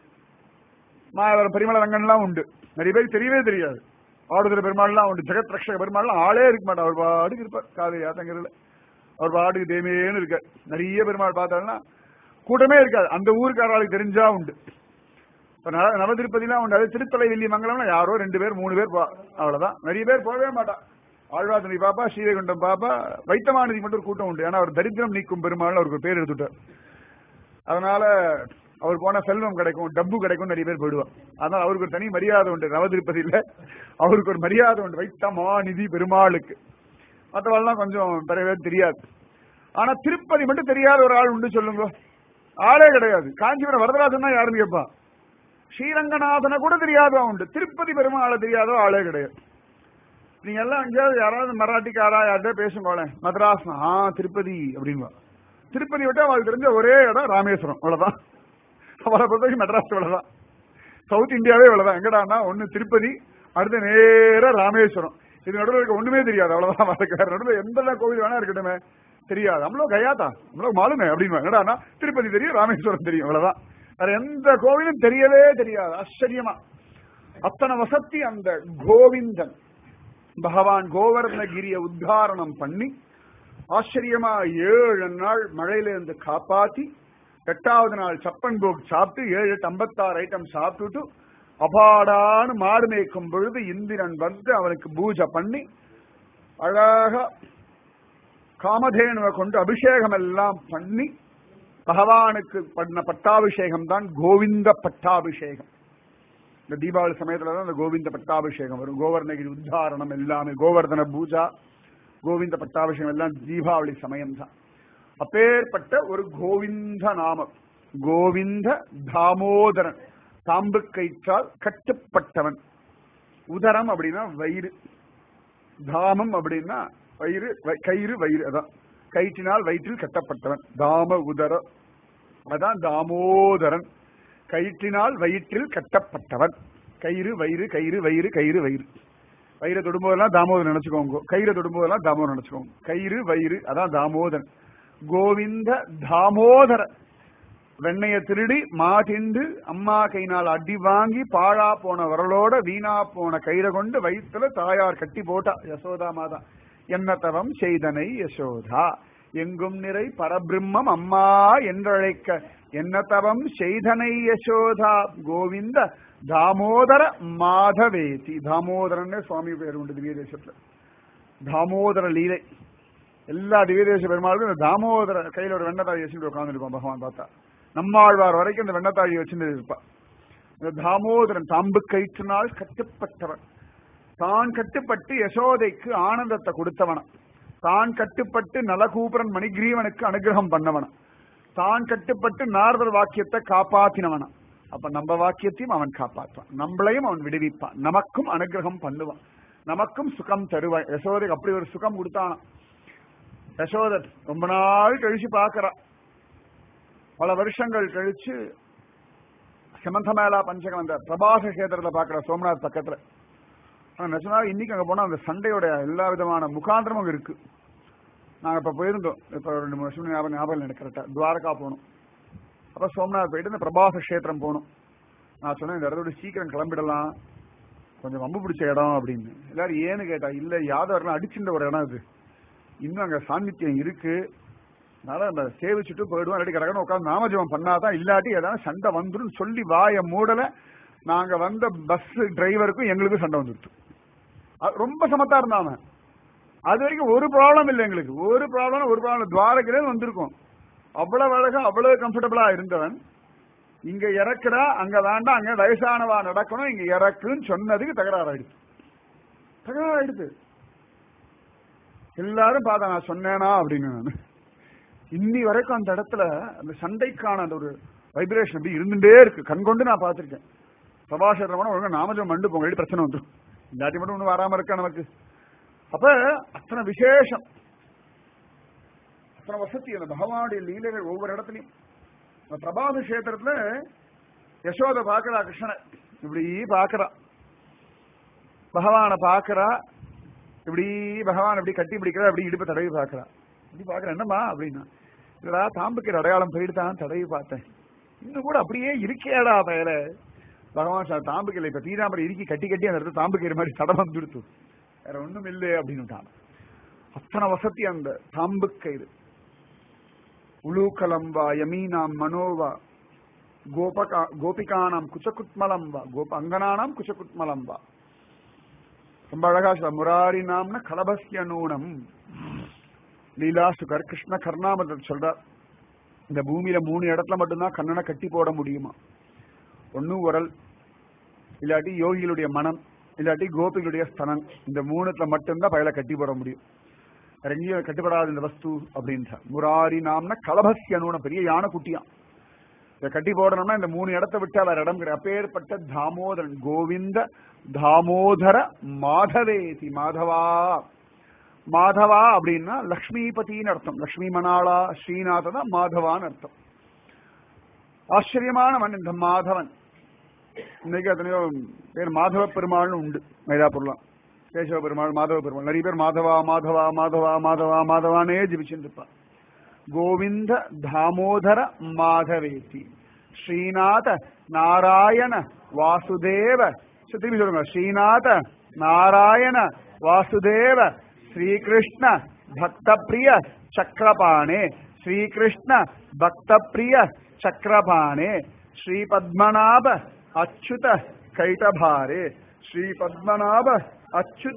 மாயவரம் பரிமள ரங்கன்லாம் உண்டு நிறைய பேருக்கு தெரியவே தெரியாது ஆடுதுறை பெருமாள்லாம் உண்டு ஜெகத் ரக்ஷக பெருமாள்லாம் ஆளே இருக்க மாட்டார் அவர் பாட்டுக்கு இருப்பார் காலை யாத்தங்கிறதுல அவர் பாட்டுக்கு தேமேன்னு இருக்கார் நிறைய பெருமாள் பார்த்தாருன்னா கூட்டமே இருக்காது அந்த ஊருக்காரர்களுக்கு தெரிஞ்சா உண்டு இப்ப நவ- நவதிருப்பதிலாம் உண்டு அது திருத்தலை வெள்ளி மங்கலம்னா யாரோ ரெண்டு பேர் மூணு பேர் போ அவ்வளவுதான் நிறைய பேர் போகவே மாட்டா ஆழ்வார்த்தனை பாப்பா ஸ்ரீவைகுண்டம் பாப்பா வைத்தமானதி மட்டும் ஒரு கூட்டம் உண்டு ஏன்னா அவர் தரித்திரம் நீக்கும் பெருமாள் அவருக்கு ஒரு பேர் எடுத்துட்டார் அதனால அவர் போனா செல்வம் கிடைக்கும் டப்பு கிடைக்கும் நிறைய பேர் போயிடுவார் அதனால அவருக்கு ஒரு தனி மரியாதை உண்டு நவதிருப்பதியில அவருக்கு ஒரு மரியாதை உண்டு வைத்தமாநிதி பெருமாளுக்கு மற்றவெல்லாம் கொஞ்சம் நிறைய பேர் தெரியாது ஆனா திருப்பதி மட்டும் தெரியாத ஒரு ஆள் உண்டு சொல்லுங்க ஆளே கிடையாது காஞ்சிபுரம் வரதராஜன் தான் யாருன்னு கேட்பா ஸ்ரீரங்கநாதனை கூட தெரியாதோ உண்டு திருப்பதி பெருமாளை தெரியாதோ ஆளே கிடையாது நீங்க எல்லாம் எங்கேயாவது யாராவது மராட்டிக்காரா யார்கிட்ட பேசுங்களேன் மദ്രാஸ் ஆ திருப்பதி அப்படின்பா திருப்பதி விட்டு அவளுக்கு தெரிஞ்ச ஒரே இடம் ராமேஸ்வரம் அவ்வளவுதான் அவளை பொறுத்த வரைக்கும் மெட்ராஸ் இவ்வளவுதான் சவுத் இந்தியாவே இவ்வளவுதான் எங்கடான்னா ஒண்ணு திருப்பதி அடுத்து நேரா ராமேஸ்வரம் இது நடுவில் இருக்க ஒண்ணுமே தெரியாது அவ்வளவுதான் வாழ்க்கை வேற நடுவில் எந்த கோவில் வேணா இருக்கட்டுமே தெரியாது நம்மளோ கயாத்தா நம்மளோ மாலுமே அப்படின்னு என்னடா திருப்பதி தெரியும் ராமேஸ்வரம் தெரியும் அவ்வளவுதான் வேற எந்த கோவிலும் தெரியவே தெரியாது ஆச்சரியமா அத்தனை வசதி அந்த கோவிந்தன் பகவான் கோவர்ணகிரிய உத்தாரணம் பண்ணி ஆச்சரியமா ஏழு நாள் மழையில இருந்து காப்பாத்தி எட்டாவது நாள் சப்பன் போக் சாப்பிட்டு ஏழு எட்டு ஐம்பத்தாறு ஐட்டம் சாப்பிட்டுட்டு அபாடான்னு மாடு மேய்க்கும் பொழுது இந்திரன் வந்து அவனுக்கு பூஜை பண்ணி அழகா காமதேனுவை கொண்டு அபிஷேகம் எல்லாம் பண்ணி பகவானுக்கு பண்ண பட்டாபிஷேகம் தான் கோவிந்த பட்டாபிஷேகம் இந்த தீபாவளி சமயத்துல தான் இந்த கோவிந்த பட்டாபிஷேகம் வரும் கோவர்ணகிரி உத்தாரணம் எல்லாமே கோவர்தன பூஜா கோவிந்த பட்டாபிஷேகம் எல்லாம் தீபாவளி சமயம் தான் அப்பேற்பட்ட ஒரு கோவிந்த நாமம் கோவிந்த தாமோதரன் தாம்பு கயிற்றால் கட்டுப்பட்டவன் உதரம் அப்படின்னா வயிறு தாமம் அப்படின்னா வயிறு வ- கயிறு வயிறு அதான் கயிற்றினால் வயிற்றில் கட்டப்பட்டவன் தாம உதர அதான் தாமோதரன் கயிற்றினால் வயிற்றில் கட்டப்பட்டவன் கயிறு வயிறு கயிறு வயிறு கயிறு வயிறு வயிறை தொடும்போதெல்லாம் தாமோதரன் நினைச்சுக்கோங்க கயிறை தொடும்போதெல்லாம் தாமோதரன் நினைச்சுக்கோங்க கயிறு வயிறு அதான் தாமோதரன் கோவிந்த தாமோதரன் வெண்ணைய திருடி மாட்டிண்டு அம்மா கையினால் அடி வாங்கி பாழா போன வரலோட வீணா போன கயிறை கொண்டு வயிற்றுல தாயார் கட்டி போட்டா யசோதா மாதா என்ன தவம் செய்தனை யசோதா எங்கும் நிறை பரபிரம்மம் அம்மா என்றழைக்க என்ன தவம் செய்தனை யசோதா கோவிந்த தாமோதர மாதவேதி தாமோதரன்னு சுவாமி பேர் உண்டு திவ்ய தேசத்துல தாமோதர லீலை எல்லா திவ்யதேச பெருமாளுக்கும் இந்த தாமோதர கையில ஒரு வெண்ணத்தாழி வச்சுட்டு உட்காந்துருப்பான் பகவான் பார்த்தா நம்மாழ்வார் வரைக்கும் இந்த வெண்ணத்தாழி வச்சுட்டு இருப்பான் இந்த தாமோதரன் தாம்பு கயிற்றினால் கட்டுப்பட்டவன் தான் கட்டுப்பட்டு யசோதைக்கு ஆனந்தத்தை கொடுத்தவன தான் கட்டுப்பட்டு நலகூபரன் மணிகிரீவனுக்கு அனுகிரகம் பண்ணவன தான் கட்டுப்பட்டு நாரதர் வாக்கியத்தை காப்பாத்தினவன அப்ப நம்ம வாக்கியத்தையும் அவன் காப்பாற்றுவான் நம்மளையும் அவன் விடுவிப்பான் நமக்கும் அனுகிரகம் பண்ணுவான் நமக்கும் சுகம் தருவான் யசோதைக்கு அப்படி ஒரு சுகம் கொடுத்தானாம் யசோதர் ரொம்ப நாள் கழிச்சு பார்க்கறா பல வருஷங்கள் கழிச்சு சிமந்தமேளா பஞ்சகம் அந்த பிரபாச கேத்திரத்துல பார்க்கற சோமநாத் பக்கத்துல ஆனா நிஜமா இன்னைக்கு அங்க போனா அந்த சண்டையோட எல்லா விதமான முகாந்திரமும் அங்க இருக்கு நாங்க இப்ப போயிருந்தோம் இப்ப ஒரு ரெண்டு மூணு வருஷம் ஞாபகம் ஞாபகம் இல்லை எனக்கு கரெக்டா துவாரகா போனோம் அப்ப சோமநாத் போயிட்டு இந்த பிரபாச கஷேத்திரம் போனோம் நான் சொன்னேன் இந்த இடத்தோட சீக்கிரம் கிளம்பிடலாம் கொஞ்சம் வம்பு பிடிச்ச இடம் அப்படின்னு எல்லாரும் ஏன்னு கேட்டா இல்ல யாதவர்லாம் அடிச்சுட்ட ஒரு இடம் அது இன்னும் அங்க சாநித்தியம் இருக்கு அதனால நம்ம சேவிச்சுட்டு போயிடுவோம் இல்லாட்டி கடகன்னு உட்காந்து நாமஜபம் பண்ணாதான் இல்லாட்டி ஏதாவது சண்டை வந்துடும் சொல்லி வாய மூடல நாங்க வந்த பஸ் டிரைவருக்கும் எங்களுக்கும் சண்டை வந்துடுச்சு அது ரொம்ப சமத்தா இருந்தாம அது வரைக்கும் ஒரு ப்ராப்ளம் இல்லை எங்களுக்கு ஒரு ப்ராப்ளம் ஒரு ப்ராப்ளம் துவாரகிலே வந்திருக்கோம் அவ்வளவு அழகா அவ்வளவு கம்ஃபர்டபுளா இருந்தவன் இங்க இறக்குடா அங்க வேண்டாம் அங்க வயசானவா நடக்கணும் இங்க இறக்குன்னு சொன்னதுக்கு தகராறு ஆயிடுச்சு தகராறு ஆயிடுச்சு எல்லாரும் பார்த்தா நான் சொன்னேனா அப்படின்னு நான் இன்னி வரைக்கும் அந்த இடத்துல அந்த சண்டைக்கான அந்த ஒரு வைப்ரேஷன் அப்படி இருந்துட்டே இருக்கு கண் கொண்டு நான் பார்த்திருக்கேன் சபாஷரமான ஒழுங்கா நாமஜம் மண்டு போங்க இல்லாட்டி பிரச்சனை வந்துடும் இல்லாட்டி மட்டும் ஒன்றும் வராம இருக்கா நமக்கு அப்ப அத்தனை விசேஷம் அத்தனை வசதி அந்த பகவானுடைய லீலைகள் ஒவ்வொரு இடத்துலயும் அந்த பிரபாத கஷேத்திரத்துல யசோத பாக்குறா கிருஷ்ணனை இப்படி பாக்குறா பகவானை பாக்குறா இப்படி பகவான் இப்படி கட்டி பிடிக்கிறா அப்படி இடுப்பு தடவி பாக்குறா இப்படி பாக்குறேன் என்னம்மா அப்படின்னா இல்லடா தாம்புக்கிற அடையாளம் போயிட்டு தான் தடவி பார்த்தேன் இன்னும் கூட அப்படியே இருக்கேடா பயல பகவான் சார் தாம்புக்கில இப்ப தீராமரை இறுக்கி கட்டி கட்டி அந்த இடத்துல தாம்புக்கிற மாதிரி தடம் வந்துடுத்து வேற ஒண்ணும் இல்லை அப்படின்னுட்டான் அத்தனை வசதி அந்த தாம்பு கயிறு உலூக்கலம்பா யமீனாம் மனோவா கோபகா கோபிகானாம் குச்சகுத்மலம் வா கோப அங்கனானாம் குச்சகுத்மலம் வா ரொம்ப அழகா சொல்ல முராரி நாம்ன கலபஸ்ய நூனம் லீலா சுகர் கிருஷ்ண கர்ணாமதர் சொல்றார் இந்த பூமியில மூணு இடத்துல மட்டும்தான் கண்ணனை கட்டி போட முடியுமா ஒண்ணு உரல் இல்லாட்டி யோகிகளுடைய மனம் இல்லாட்டி கோபிகளுடைய ஸ்தனம் இந்த மூணுத்துல மட்டும்தான் பயல கட்டி போட முடியும் வேற எங்கேயும் கட்டுப்படாத இந்த வஸ்து அப்படின்றா முராரி நாம்னா கலபஸ்ய நூனம் பெரிய யானை குட்டியான் இதை கட்டி போடணும்னா இந்த மூணு இடத்த விட்டு வேற இடம் கிடையாது அப்பேற்பட்ட தாமோதரன் கோவிந்த தாமோதர மாதவேதி மாதவா மாதவா அப்படின்னா லக்ஷ்மிபதினு அர்த்தம் லக்ஷ்மி மணாளா ஸ்ரீநாத தான் மாதவான்னு அர்த்தம் ஆச்சரியமானவன் இந்த மாதவன் இன்னைக்கு எத்தனையோ பேர் மாதவ பெருமாள்னு உண்டு மயிலாப்பூர்லாம் கேசவ பெருமாள் மாதவ பெருமாள் நிறைய பேர் மாதவா மாதவா மாதவா மாதவா மாதவானே ஜிபிச்சுட்டு இருப்பா கோவிந்த தாமோதர மாதவேதி ஸ்ரீநாத நாராயண வாசுதேவ சரி, திரும்பி சொல்லுங்க ஸ்ரீநாத நாராயண வாசுதேவ ஸ்ரீகிருஷ்ண பக்தப்பிரிய சக்கரபாணே ஸ்ரீகிருஷ்ண பக்தப்பிரிய சக்கரபாணே ஸ்ரீ பத்மநாப அச்சுத கைட்டபாரே ஸ்ரீ பத்மநாப அச்சுத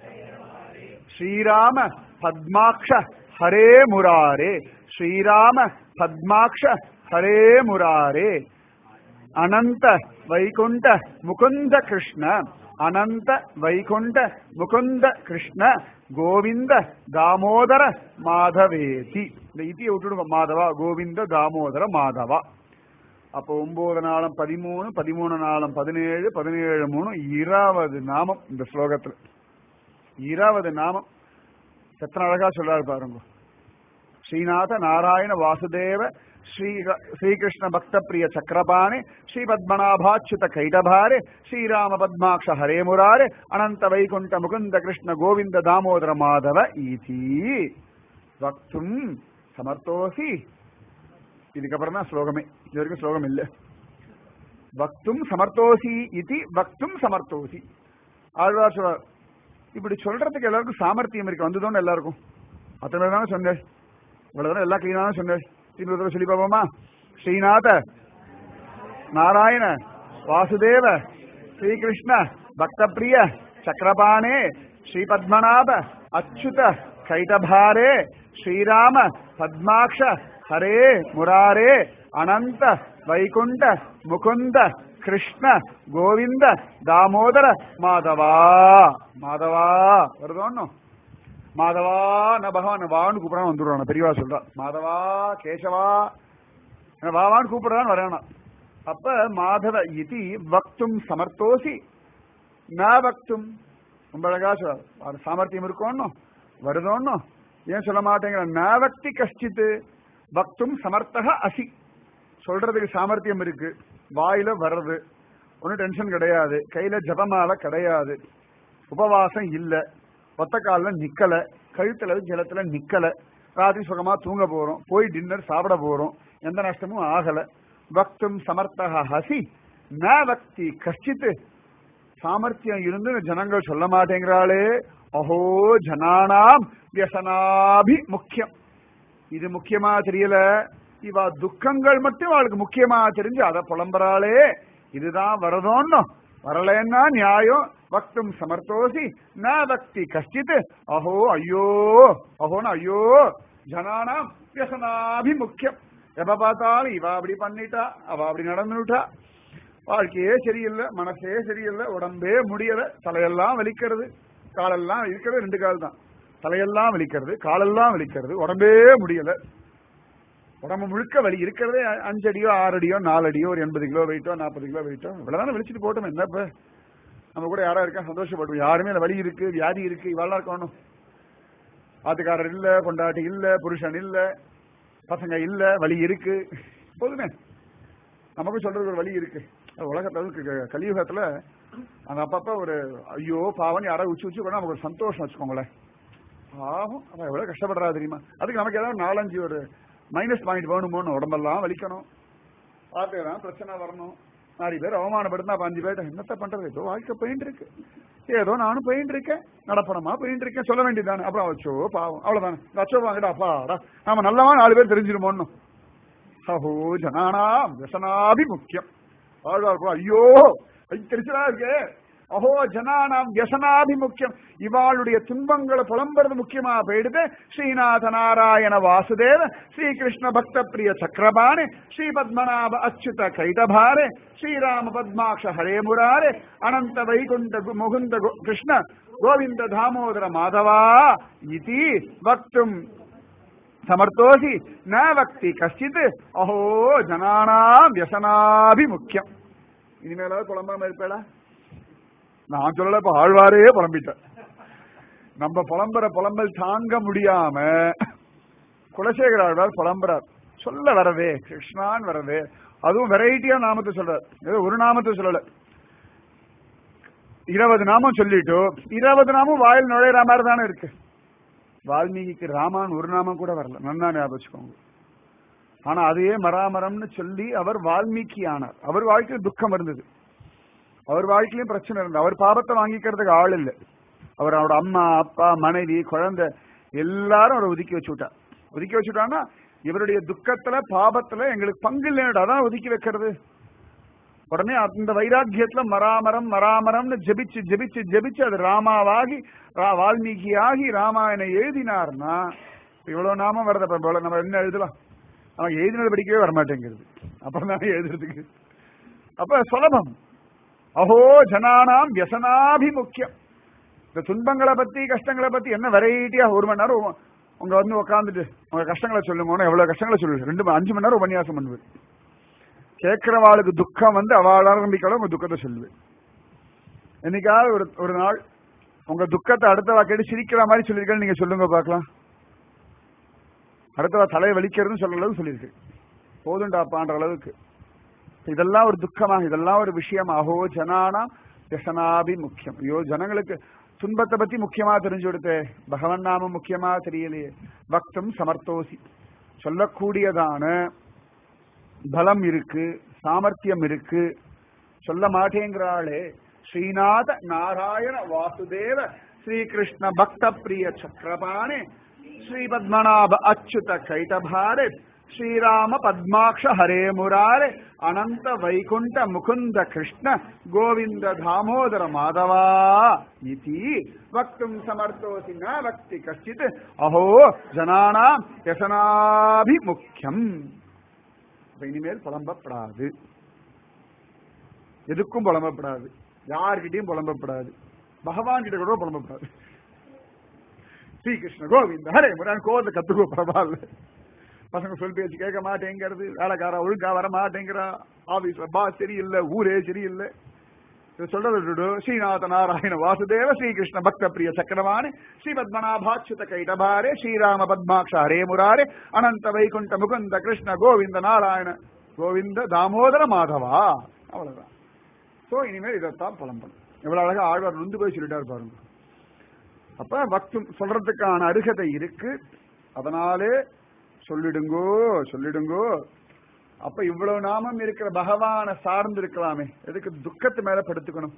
ஸ்ரீராம பத்மாக்ஷ ஹரே முராரே ஸ்ரீராம பத்மாக்ஷ ஹரே முராரே அனந்த வைகுண்ட முகுந்த கிருஷ்ண அனந்த வைகுண்ட முகுந்த கிருஷ்ண கோவிந்த தாமோதர மாதவேதி இந்த இத்தியை விட்டுடுங்க மாதவா கோவிந்த தாமோதர மாதவா அப்போ ஒன்பது நாளம் பதிமூணு பதிமூணு நாளம் பதினேழு பதினேழு மூணு இருபது நாமம் இந்த ஸ்லோகத்துல இருபது நாமம் எத்தனை அழகா சொல்றாரு பாருங்க ஸ்ரீநாத நாராயண வாசுதேவ ஸ்ரீ ஸ்ரீகிருஷ்ண பக்த பிரிய சக்கரபாணி ஸ்ரீ பத்மநாபாச்சுத கைடபாரே ஸ்ரீராம பத்மாக்ஷ ஹரே முராரே அனந்த வைகுண்ட முகுந்த கிருஷ்ண கோவிந்த தாமோதர மாதவ ஈதி வக்தும் சமர்த்தோசி இதுக்கப்புறம் தான் ஸ்லோகமே இது வரைக்கும் ஸ்லோகம் இல்ல வக்தும் சமர்த்தோசி இது வக்தும் சமர்த்தோசி ஆழ்வார் சொல்றார் இப்படி சொல்றதுக்கு எல்லாருக்கும் சாமர்த்தியம் இருக்கு வந்ததோன்னு எல்லாருக்கும் அத்தனை பேர் தானே சொன்னேன் இவ்வளவு எல்லாம் கிளீனான சொன்னேன் திரும்பி ஒரு தடவை சொல்லி பார்ப்போமா ஸ்ரீநாத நாராயண வாசுதேவ ஸ்ரீகிருஷ்ண பக்தப்பிரிய சக்கரபாணே ஸ்ரீ பத்மநாப அச்சுத கைடபாரே ஸ்ரீராம பத்மாக்ஷ ஹரே முராரே அனந்த வைகுண்ட முகுந்த கிருஷ்ண கோவிந்த தாமோதர மாதவா மாதவா வருதோன்னு மாதவா ந பகவான் வான்னு கூப்பிடான்னு வந்துடுவான் பெரியவா சொல்றா மாதவா கேசவா என்ன வாவான்னு கூப்பிடுறான்னு வரானா அப்ப மாதவ இது வக்தும் சமர்த்தோசி ந வக்தும் ரொம்ப அழகா சொல்றார் அது சாமர்த்தியம் இருக்கோன்னு வருதோன்னு ஏன் சொல்ல மாட்டேங்கிற ந வக்தி கஷ்டித்து பக்தும் சமர்த்தக அசி சொல்றதுக்கு சாமர்த்தியம் இருக்கு வாயில வர்றது ஒன்னும் டென்ஷன் கிடையாது கையில ஜபமால கிடையாது உபவாசம் இல்ல ஒத்த கால்ல நிக்கல கழுத்துல ஜலத்துல நிக்கல ராத்திரி சுகமா தூங்க போறோம் போய் டின்னர் சாப்பிட போறோம் எந்த நஷ்டமும் ஆகல பக்தும் சமர்த்தக ஹசி ந பக்தி கஷ்டித்து சாமர்த்தியம் இருந்து ஜனங்கள் சொல்ல மாட்டேங்கிறாளே அஹோ ஜனானாம் வியசனாபி முக்கியம் இது முக்கியமா தெரியல இவா துக்கங்கள் மட்டும் அவளுக்கு முக்கியமா தெரிஞ்சு அதை புலம்புறாளே இதுதான் வரதோன்னு வரலன்னா நியாயம் வக்தும் சமர்த்தோசி ந பக்தி கஷ்டித் அஹோ ஐயோ அஹோன்னு ஐயோ ஜனானாம் வியசனாபி முக்கியம் எப்ப பார்த்தாலும் இவ அப்படி பண்ணிட்டா அவ அப்படி நடந்துட்டா வாழ்க்கையே சரியில்லை மனசே சரியில்லை உடம்பே முடியல தலையெல்லாம் வலிக்கிறது காலெல்லாம் இருக்கிறது ரெண்டு கால் தான் தலையெல்லாம் வலிக்கிறது காலெல்லாம் வலிக்கிறது உடம்பே முடியல உடம்பு முழுக்க வலி இருக்கிறதே அஞ்சு அடியோ ஆறு அடியோ நாலு அடியோ ஒரு எண்பது கிலோ வெயிட்டோ நாற்பது கிலோ வெயிட்டோ இவ்வளவுதானே வெளிச்சிட்டு போட்டோம் என்ன இப்ப நம்ம கூட யாரா இருக்கா சந்தோஷப்படுவோம் யாருமே இல்ல வலி இருக்கு வியாதி இருக்கு இவ்வளவு இருக்கணும் ஆத்துக்காரர் இல்ல பொண்டாட்டி இல்ல புருஷன் இல்ல பசங்க இல்ல வலி இருக்கு போதுமே நமக்கும் சொல்றது ஒரு வழி இருக்கு அது உலகத்துல இருக்கு. கலியுகத்துல அந்த அப்பப்ப ஒரு ஐயோ பாவம் யாராவது உச்சி உச்சி கூட நமக்கு ஒரு சந்தோஷம் வச்சுக்கோங்களேன் பாவம் அவன் எவ்வளவு கஷ்டப்படுறா தெரியுமா அதுக்கு நமக்கு ஏதாவது நாலஞ்சு ஒரு மைனஸ் பாயிண்ட் வேணுமோன்னு உடம்பெல்லாம் வலிக்கணும் பார்த்துக்கலாம் பிரச்சனை வரணும் நாலு பேர் அவமானப்படுத்தினா அப்ப அஞ்சு பேர் என்னத்த பண்றது ஏதோ வாழ்க்கை போயிட்டு இருக்கு ஏதோ நானும் போயிட்டு இருக்கேன் நடப்பணமா போயிட்டு இருக்கேன் சொல்ல வேண்டியதானே அப்புறம் வச்சோ பாவம் அவ்வளவுதானே வச்சோ வாங்கடா அப்பாடா நாம நல்லவா நாலு பேர் தெரிஞ்சிருமோன்னு சஹோ ஜனானாம் व्यसनाभि முக்கியம் ஆழ்வார் கூட, ஐயோ ஐ தெரிச்சலா இருக்கே அஹோ ஜனானாம் व्यसनाभि முக்கியம் இவாளுடைய துன்பங்களை புலம்புறது முக்கியமா போயிடுது ஸ்ரீநாத நாராயண வாசுதேவ ஸ்ரீகிருஷ்ண பக்த பிரிய சக்கரபாணி ஸ்ரீ பத்மநாப அச்சுத கைடபாரே ஸ்ரீராம பத்மாக்ஷ ஹரே முராரே அனந்த வைகுண்ட கு- முகுந்த கு- கிருஷ்ண கோவிந்த தாமோதர மாதவா இதி வக்தும் సమర్థోసి నా వక్తి కశ్చిత్ అహో జనానాం వ్యసనాభి ముఖ్యం இனிமேலாவது புலம்பாம இருப்பேடா நான் சொல்லல இப்ப ஆழ்வாரே புலம்பிட்டேன் நம்ம புலம்புற புலம்பல் தாங்க முடியாம குலசேகர ஆழ்வார் புலம்புறார் சொல்ல வரவே கிருஷ்ணான் வரவே அதுவும் வெரைட்டியா நாமத்தை சொல்றார் ஏதோ ஒரு நாமத்தை சொல்லல இருபது நாமம் சொல்லிட்டு இருபது நாமம் வாயில் நுழையிற மாதிரி தானே இருக்கு வால்மீகிக்கு ராமான் ஒரு நாமம் கூட வரல நன்னா ஞாபகம் வச்சுக்கோங்க ஆனா அதையே மராமரம்னு சொல்லி அவர் வால்மீகி ஆனார் அவர் வாழ்க்கையில் துக்கம் இருந்தது அவர் வாழ்க்கையிலும் பிரச்சனை இருந்தது அவர் பாபத்தை வாங்கிக்கிறதுக்கு ஆள் இல்லை அவர் அவரோட அம்மா அப்பா மனைவி குழந்தை எல்லாரும் அவரை ஒதுக்கி வச்சு விட்டார் ஒதுக்கி வச்சுட்டான்னா இவருடைய துக்கத்துல பாபத்துல எங்களுக்கு பங்கு இல்லைன்னு அதான் ஒதுக்கி வைக்கிறது உடனே அந்த வைராக்கியத்துல மராமரம் மராமரம்னு ஜெபிச்சு ஜெபிச்சு ஜெபிச்சு அது ராமாவாகி ரா- வால்மீகி ஆகி ராமாயணம் எழுதினார்னா இவ்வளவு நாமம் வருது அப்ப இவ்வளவு நம்ம என்ன எழுதலாம் நமக்கு எழுதினது படிக்கவே வரமாட்டேங்கிறது அப்புறம் தான் எழுதுறதுக்கு அப்ப சுலபம் அஹோ ஜனானாம் வியசனாபிமுக்கியம் இந்த துன்பங்களை பத்தி கஷ்டங்களை பத்தி என்ன வெரைட்டியா ஒரு மணி நேரம் உ- உங்க வந்து உட்காந்துட்டு உங்க கஷ்டங்களை சொல்லுங்க எவ்வளவு கஷ்டங்களை சொல்லுங்க ரெண்டு ம- அஞ்சு மணி நேரம் உபன்யாசம் பண்ணுவேன் கேட்கிறவாளுக்கு துக்கம் வந்து அவள் ஆரம்பிக்கலாம் உங்க துக்கத்தை சொல்லுவேன் என்னைக்காவது ஒரு ஒரு நாள் உங்க துக்கத்தை அடுத்தவா கேட்டு சிரிக்கிற மாதிரி சொல்லியிருக்கேன்னு நீங்க சொல்லுங்க பார்க்கலாம் அடுத்தவா தலையை வலிக்கிறதுன்னு சொல்ற அளவுக்கு சொல்லியிருக்கு போதுண்டாப்பான்ற அளவுக்கு இதெல்லாம் ஒரு துக்கமா இதெல்லாம் ஒரு விஷயம் அஹோ ஜனானா வியசனாபி முக்கியம் ஐயோ ஜனங்களுக்கு துன்பத்தை பத்தி முக்கியமா தெரிஞ்சு கொடுத்தே பகவன் நாமம் முக்கியமா தெரியலையே பக்தம் சமர்த்தோசி சொல்லக்கூடியதான பலம் இருக்கு சாமர்த்தியம் இருக்கு சொல்ல மாட்டேங்கிறாளே ஸ்ரீநாத நாராயண வாசுதேவ ஸ்ரீகிருஷ்ண பக்த பிரிய சக்கரபாணே ஸ்ரீ பத்மநாப அச்சுத கைட்டபாரே ஸ்ரீராம பத்மாக்ஷ ஹரே முராரே அனந்த வைகுண்ட முகுந்த கிருஷ்ண கோவிந்த தாமோதர மாதவா இதி வக்தும் சமர்த்தோசி ந வக்தி கஷ்டித் அஹோ ஜனானாம் யசனாபிமுக்கியம் அப்ப இனிமேல் புலம்பப்படாது எதுக்கும் புலம்பப்படாது யார்கிட்டயும் புலம்பப்படாது பகவான் கிட்ட கூட புலம்பப்படாது ஸ்ரீகிருஷ்ண கோவிந்த ஹரே முரான் கோவத்தை கத்துக்கோ பரவாயில்ல பசங்க சொல் பேச்சு கேட்க மாட்டேங்கிறது வேலைக்கார ஒழுங்கா வர மாட்டேங்கிறா ஆபீஸ்ல பாஸ் சரியில்லை ஊரே சரியில்லை இது சொல்றது விட்டுடு. ஸ்ரீநாத நாராயண வாசுதேவ ஸ்ரீகிருஷ்ண பக்த பிரிய சக்கரவாணி ஸ்ரீ பத்மநாபாச்சுத கைடபாரே ஸ்ரீராம பத்மாட்ச ஹரே முராரே அனந்த வைகுண்ட முகுந்த கிருஷ்ண கோவிந்த நாராயண கோவிந்த தாமோதர மாதவா அவ்வளவுதான் சோ இனிமேல் இதைத்தான் புலம்பணும் எவ்வளவு அழகா ஆழ்வார் நொந்து போய் சொல்லிட்டாரு பாருங்க அப்ப பக்தும் சொல்றதுக்கான அருகதை இருக்கு அதனாலே சொல்லிடுங்கோ சொல்லிடுங்கோ அப்ப இவ்வளவு நாமம் இருக்கிற பகவான சார்ந்து இருக்கலாமே எதுக்கு துக்கத்து மேல படுத்துக்கணும்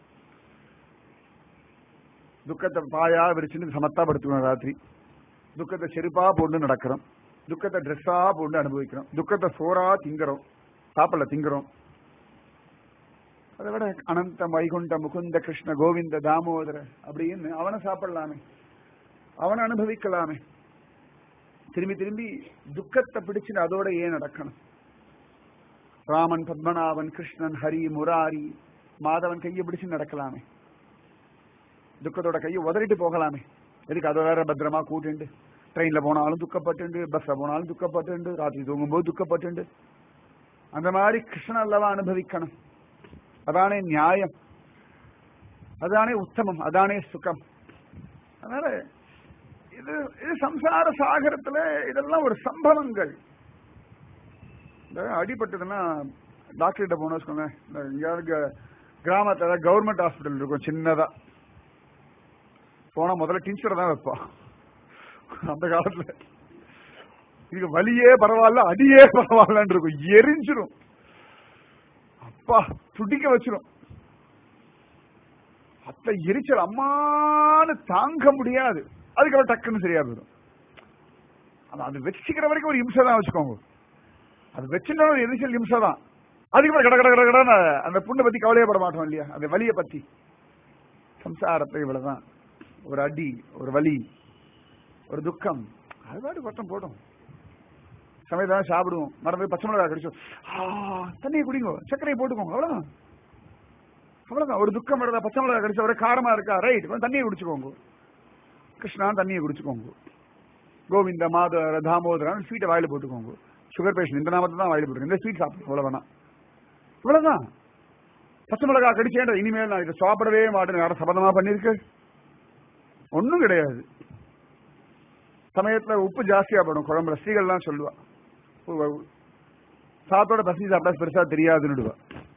துக்கத்தை பாயா விரிச்சுன்னு சமத்தா படுத்துக்கணும் ராத்திரி துக்கத்தை செருப்பா போட்டு நடக்கிறோம் துக்கத்தை ட்ரெஸ்ஸா போட்டு அனுபவிக்கிறோம் துக்கத்தை சோறா திங்கிறோம் சாப்பிடல திங்கிறோம் அதை விட அனந்த வைகுண்ட முகுந்த கிருஷ்ண கோவிந்த தாமோதர அப்படின்னு அவனை சாப்பிடலாமே அவனை அனுபவிக்கலாமே திரும்பி திரும்பி துக்கத்தை பிடிச்சுன்னு அதோட ஏன் நடக்கணும் ராமன் பத்மநாபன் கிருஷ்ணன் ஹரி முராரி மாதவன் கையை பிடிச்சு நடக்கலாமே துக்கத்தோட கையை உதறிட்டு போகலாமே எதுக்கு அதை வேற பத்திரமா கூட்டிண்டு ட்ரெயின்ல போனாலும் துக்கப்பட்டுண்டு பஸ்ல போனாலும் துக்கப்பட்டுண்டு ராத்திரி தூங்கும்போது துக்கப்பட்டுண்டு அந்த மாதிரி கிருஷ்ணன் அல்லவா அனுபவிக்கணும் அதானே நியாயம் அதானே உத்தமம் அதானே சுகம் அதனால இது இது சம்சார சாகரத்துல இதெல்லாம் ஒரு சம்பவங்கள் இந்த அடிபட்டதுன்னா டாக்டர் கிட்ட போன வச்சுக்கோங்க இந்த எங்கேயாவது க- கிராமத்துல கவர்மெண்ட் ஹாஸ்பிட்டல் இருக்கும் சின்னதா போனா முதல்ல டின்ச்சரை தான் வைப்பான் அந்த காலத்துல இதுக்கு வலியே பரவாயில்ல அடியே பரவாயில்லன்னு இருக்கும் எரிஞ்சிரும் அப்பா துடிக்க வச்சிரும் அத்த எரிச்சல் அம்மான்னு தாங்க முடியாது அதுக்கப்புறம் டக்குன்னு சரியா போயிடும் ஆனா அது வச்சுக்கிற வரைக்கும் ஒரு இம்சை தான் வச்சுக்கோங்க அது வச்சுட்டா ஒரு எரிச்சல் இம்சை தான் அதுக்கப்புறம் கட கட கட கடன்னு அந்த புண்ணை பத்தி கவலையே பட மாட்டோம் இல்லையா அந்த வலியை பத்தி சம்சாரத்தை இவ்வளவுதான் ஒரு அடி ஒரு வலி ஒரு துக்கம் அது பாட்டு பட்டம் போடும் சமயத்தான் சாப்பிடுவோம் மறந்து பச்சை மிளகா கடிச்சோம் ஆ, தண்ணியை குடிங்க சர்க்கரையை போட்டுக்கோங்க அவ்வளவுதான் அவ்வளவுதான் ஒரு துக்கம் வருதா பச்சை மிளகா கடிச்ச ஒரே காரமா இருக்கா ரைட் கொஞ்சம் தண்ணியை குடிச்சுக்கோங்க கிருஷ்ணா தண்ணியை குடிச்சுக்கோங்க கோவிந்த மாதவர தாமோதரன் ஸ்வீட்டை வாயில போட்டுக்கோங்க சுகர் பேஷண்ட் இந்த நாமத்தை தான் வாயில போட்டுருங்க இந்த ஸ்வீட் சாப்பிடுங்க அவ்வளவு வேணாம் இவ்வளவுதான் பச்சை மிளகா கடிச்சேன் இனிமேல் நான் இதை சாப்பிடவே மாட்டேன் யாரும் சபதமா பண்ணிருக்கு ஒண்ணும் கிடையாது சமயத்துல உப்பு ஜாஸ்தியா படும் குழம்புல ஸ்ரீகள்லாம் சொல்லுவா உ- உ- சாத்தோட பசி சாப்பிட்டா பெருசா தெரியாதுன்னுடுவா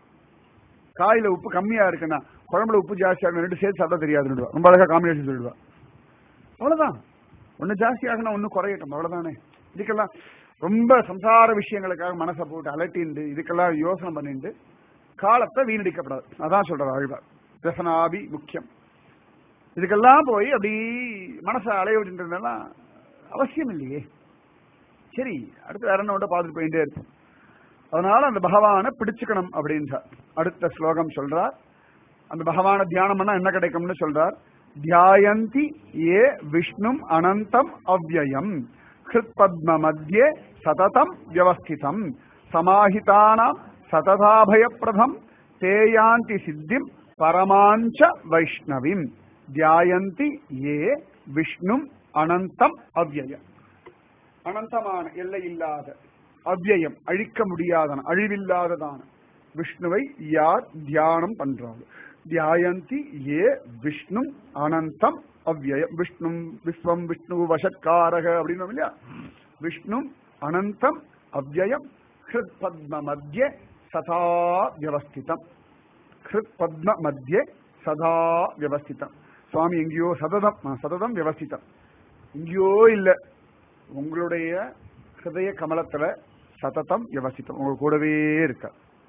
காயில உப்பு கம்மியா இருக்குன்னா குழம்புல உப்பு ஜாஸ்தியா இருக்கு ரெண்டு சேர்த்து சாப்பிட்டா தெரியாதுன்னுடுவா ரொம்ப அழகா காம்பினேஷன் சொல்லிடுவா அவ்வளவுதான் ஒண்ணு ஜாஸ்தி ஆகுனா ஒண்ணு குறையட்டும் அவ்வளவுதானே இதுக்கெல்லாம் ரொம்ப சம்சார விஷயங்களுக்காக மனசை போட்டு அலட்டிண்டு இதுக்கெல்லாம் யோசனை பண்ணிட்டு காலத்தை வீணடிக்கப்படாது அதான் சொல்றாரு ஆழ்வார் ரசனாபி முக்கியம் இதுக்கெல்லாம் போய் அப்படி மனசை அலைய விட்டுன்றதுலாம் அவசியம் இல்லையே சரி அடுத்து வேற என்ன ஒன்றை பார்த்துட்டு போயிட்டே இருப்போம் அதனால அந்த பகவானை பிடிச்சுக்கணும் அப்படின்றார் அடுத்த ஸ்லோகம் சொல்றார் அந்த பகவான தியானம் பண்ணா என்ன கிடைக்கும்னு சொல்றார் தியாயந்தி ஏ விஷ்ணும் அனந்தம் அவ்வயம் ஹிருத் பத்ம மத்தியே சததம் வியவஸ்திதம் சமாஹிதானாம் சததாபயப்பிரதம் தேயாந்தி சித்திம் பரமாஞ்ச வைஷ்ணவிம் தியாயந்தி ஏ விஷ்ணும் அனந்தம் அவ்வயம் அனந்தமான எல்லை இல்லாத அவ்யயம் அழிக்க முடியாதன அழிவில்லாததான விஷ்ணுவை யார் தியானம் பண்றாங்க தியாயந்தி ஏ விஷ்ணு அனந்தம் அவ்யயம் விஷ்ணு விஸ்வம் விஷ்ணு வசத்காரக அப்படின்னு இல்லையா விஷ்ணு அனந்தம் அவ்யயம் ஹிருத் பத்ம மத்திய சதா வியவஸ்திதம் ஹிருத் பத்ம மத்திய சதா வியவஸ்திதம் சுவாமி எங்கேயோ சததம் ஆ, சததம் வியவஸ்திதம் எங்கேயோ இல்ல உங்களுடைய ஹிருதய கமலத்துல சததம் வியவசித்தம் உங்க கூடவே இருக்க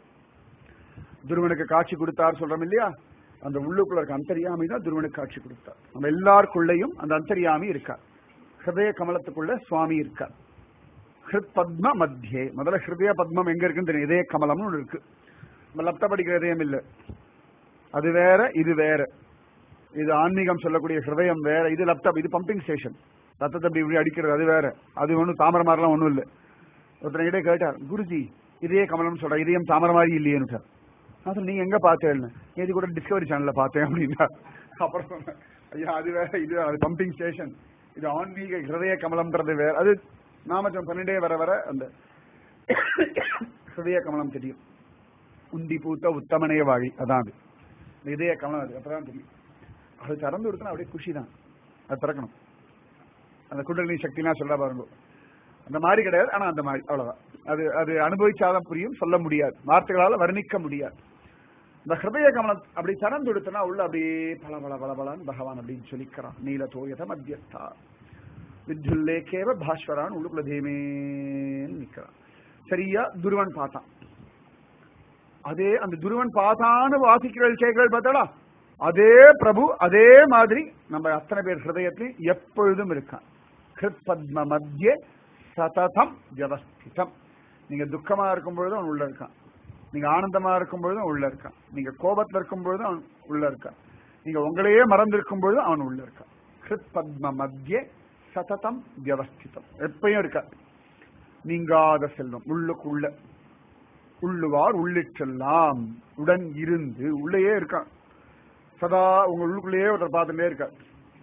துருவனுக்கு காட்சி கொடுத்தார் சொல்றோம் இல்லையா அந்த உள்ளுக்குள்ள இருக்க அந்தரியாமி தான் துருவனுக்கு காட்சி கொடுத்தார் நம்ம எல்லாருக்குள்ளேயும் அந்த அந்தரியாமி இருக்கார் ஹிருதய கமலத்துக்குள்ள சுவாமி இருக்கார் ஹிருத் பத்ம மத்தியே முதல்ல ஹிருதய பத்மம் எங்க இருக்குன்னு தெரியும் இதய கமலம்னு ஒண்ணு இருக்கு நம்ம லப்த படிக்கிற இதயம் இல்ல அது வேற இது வேற இது ஆன்மீகம் சொல்லக்கூடிய ஹிருதயம் வேற இது லேப்டாப் இது பம்பிங் ஸ்டேஷன் ரத்தத்தை இப்படி இப்படி அடிக்கிறது அது வேற அது ஒன்றும் தாமரை மாதிரிலாம் ஒன்றும் இல்லை ஒருத்தர் கிட்டே கேட்டார் குருஜி இதே கமலம் சொல்ற இதயம் தாமரை மாதிரி இல்லையேன்னு நான் சொன்னேன், நீங்க எங்க பார்த்தேன்னு இது கூட டிஸ்கவரி சேனல்ல பார்த்தேன் அப்படின்னா அப்புறம் சொன்னேன், ஐயா அது வேற இது அது பம்பிங் ஸ்டேஷன் இது ஆன்மீக ஹிருதய கமலம்ன்றது வேற அது நாமச்சம் பண்ணிட்டே வர வர அந்த ஹிருதய கமலம் தெரியும் உண்டி பூத்த உத்தமனைய வாழி அதான் அது இந்த இதய கமலம் அது அப்பதான் தெரியும் அது திறந்து கொடுத்தா அப்படியே குஷி தான் அது திறக்கணும் அந்த குண்டலினி சக்தினா சொல்ல பாருங்க அந்த மாதிரி கிடையாது ஆனா அந்த மாதிரி அவ்வளவுதான் அது அது அனுபவிச்சாதான் புரியும் சொல்ல முடியாது வார்த்தைகளால வர்ணிக்க முடியாது இந்த ஹிருதய கமலம் அப்படி திறந்து கொடுத்தனா உள்ள அப்படியே பல பல பல பலன்னு பகவான் அப்படின்னு சொல்லிக்கிறான் நீல தோயத மத்தியஸ்தா வித்யுல்லேக்கேவ பாஸ்வரான் உள்ளுக்குள்ள தேமேன்னு நிக்கிறான் சரியா துருவன் பார்த்தான் அதே அந்த துருவன் பார்த்தான்னு வாசிக்கிறல் கேட்கிறல் பார்த்தாடா அதே பிரபு அதே மாதிரி நம்ம அத்தனை பேர் ஹிருதயத்திலும் எப்பொழுதும் இருக்கான் ஹிருத் பத்ம மத்திய சததம் வியவஸ்திதம் நீங்க துக்கமா இருக்கும் பொழுதும் அவன் உள்ள இருக்கான் நீங்க ஆனந்தமா இருக்கும் பொழுதும் உள்ள இருக்கான் நீங்க கோபத்துல இருக்கும் பொழுதும் அவன் உள்ள இருக்கான் நீங்க உங்களையே மறந்திருக்கும் பொழுதும் அவன் உள்ள இருக்கான் ஹிருத் பத்ம மத்திய சததம் வியவஸ்திதம் எப்பயும் இருக்கா நீங்காத செல்வம் உள்ளுக்குள்ள உள்ளுவார் உள்ளிட்டெல்லாம் உடன் இருந்து உள்ளேயே இருக்கான் சதா உங்க உள்ளுக்குள்ளேயே ஒருத்தர் பார்த்துட்டே இருக்கார்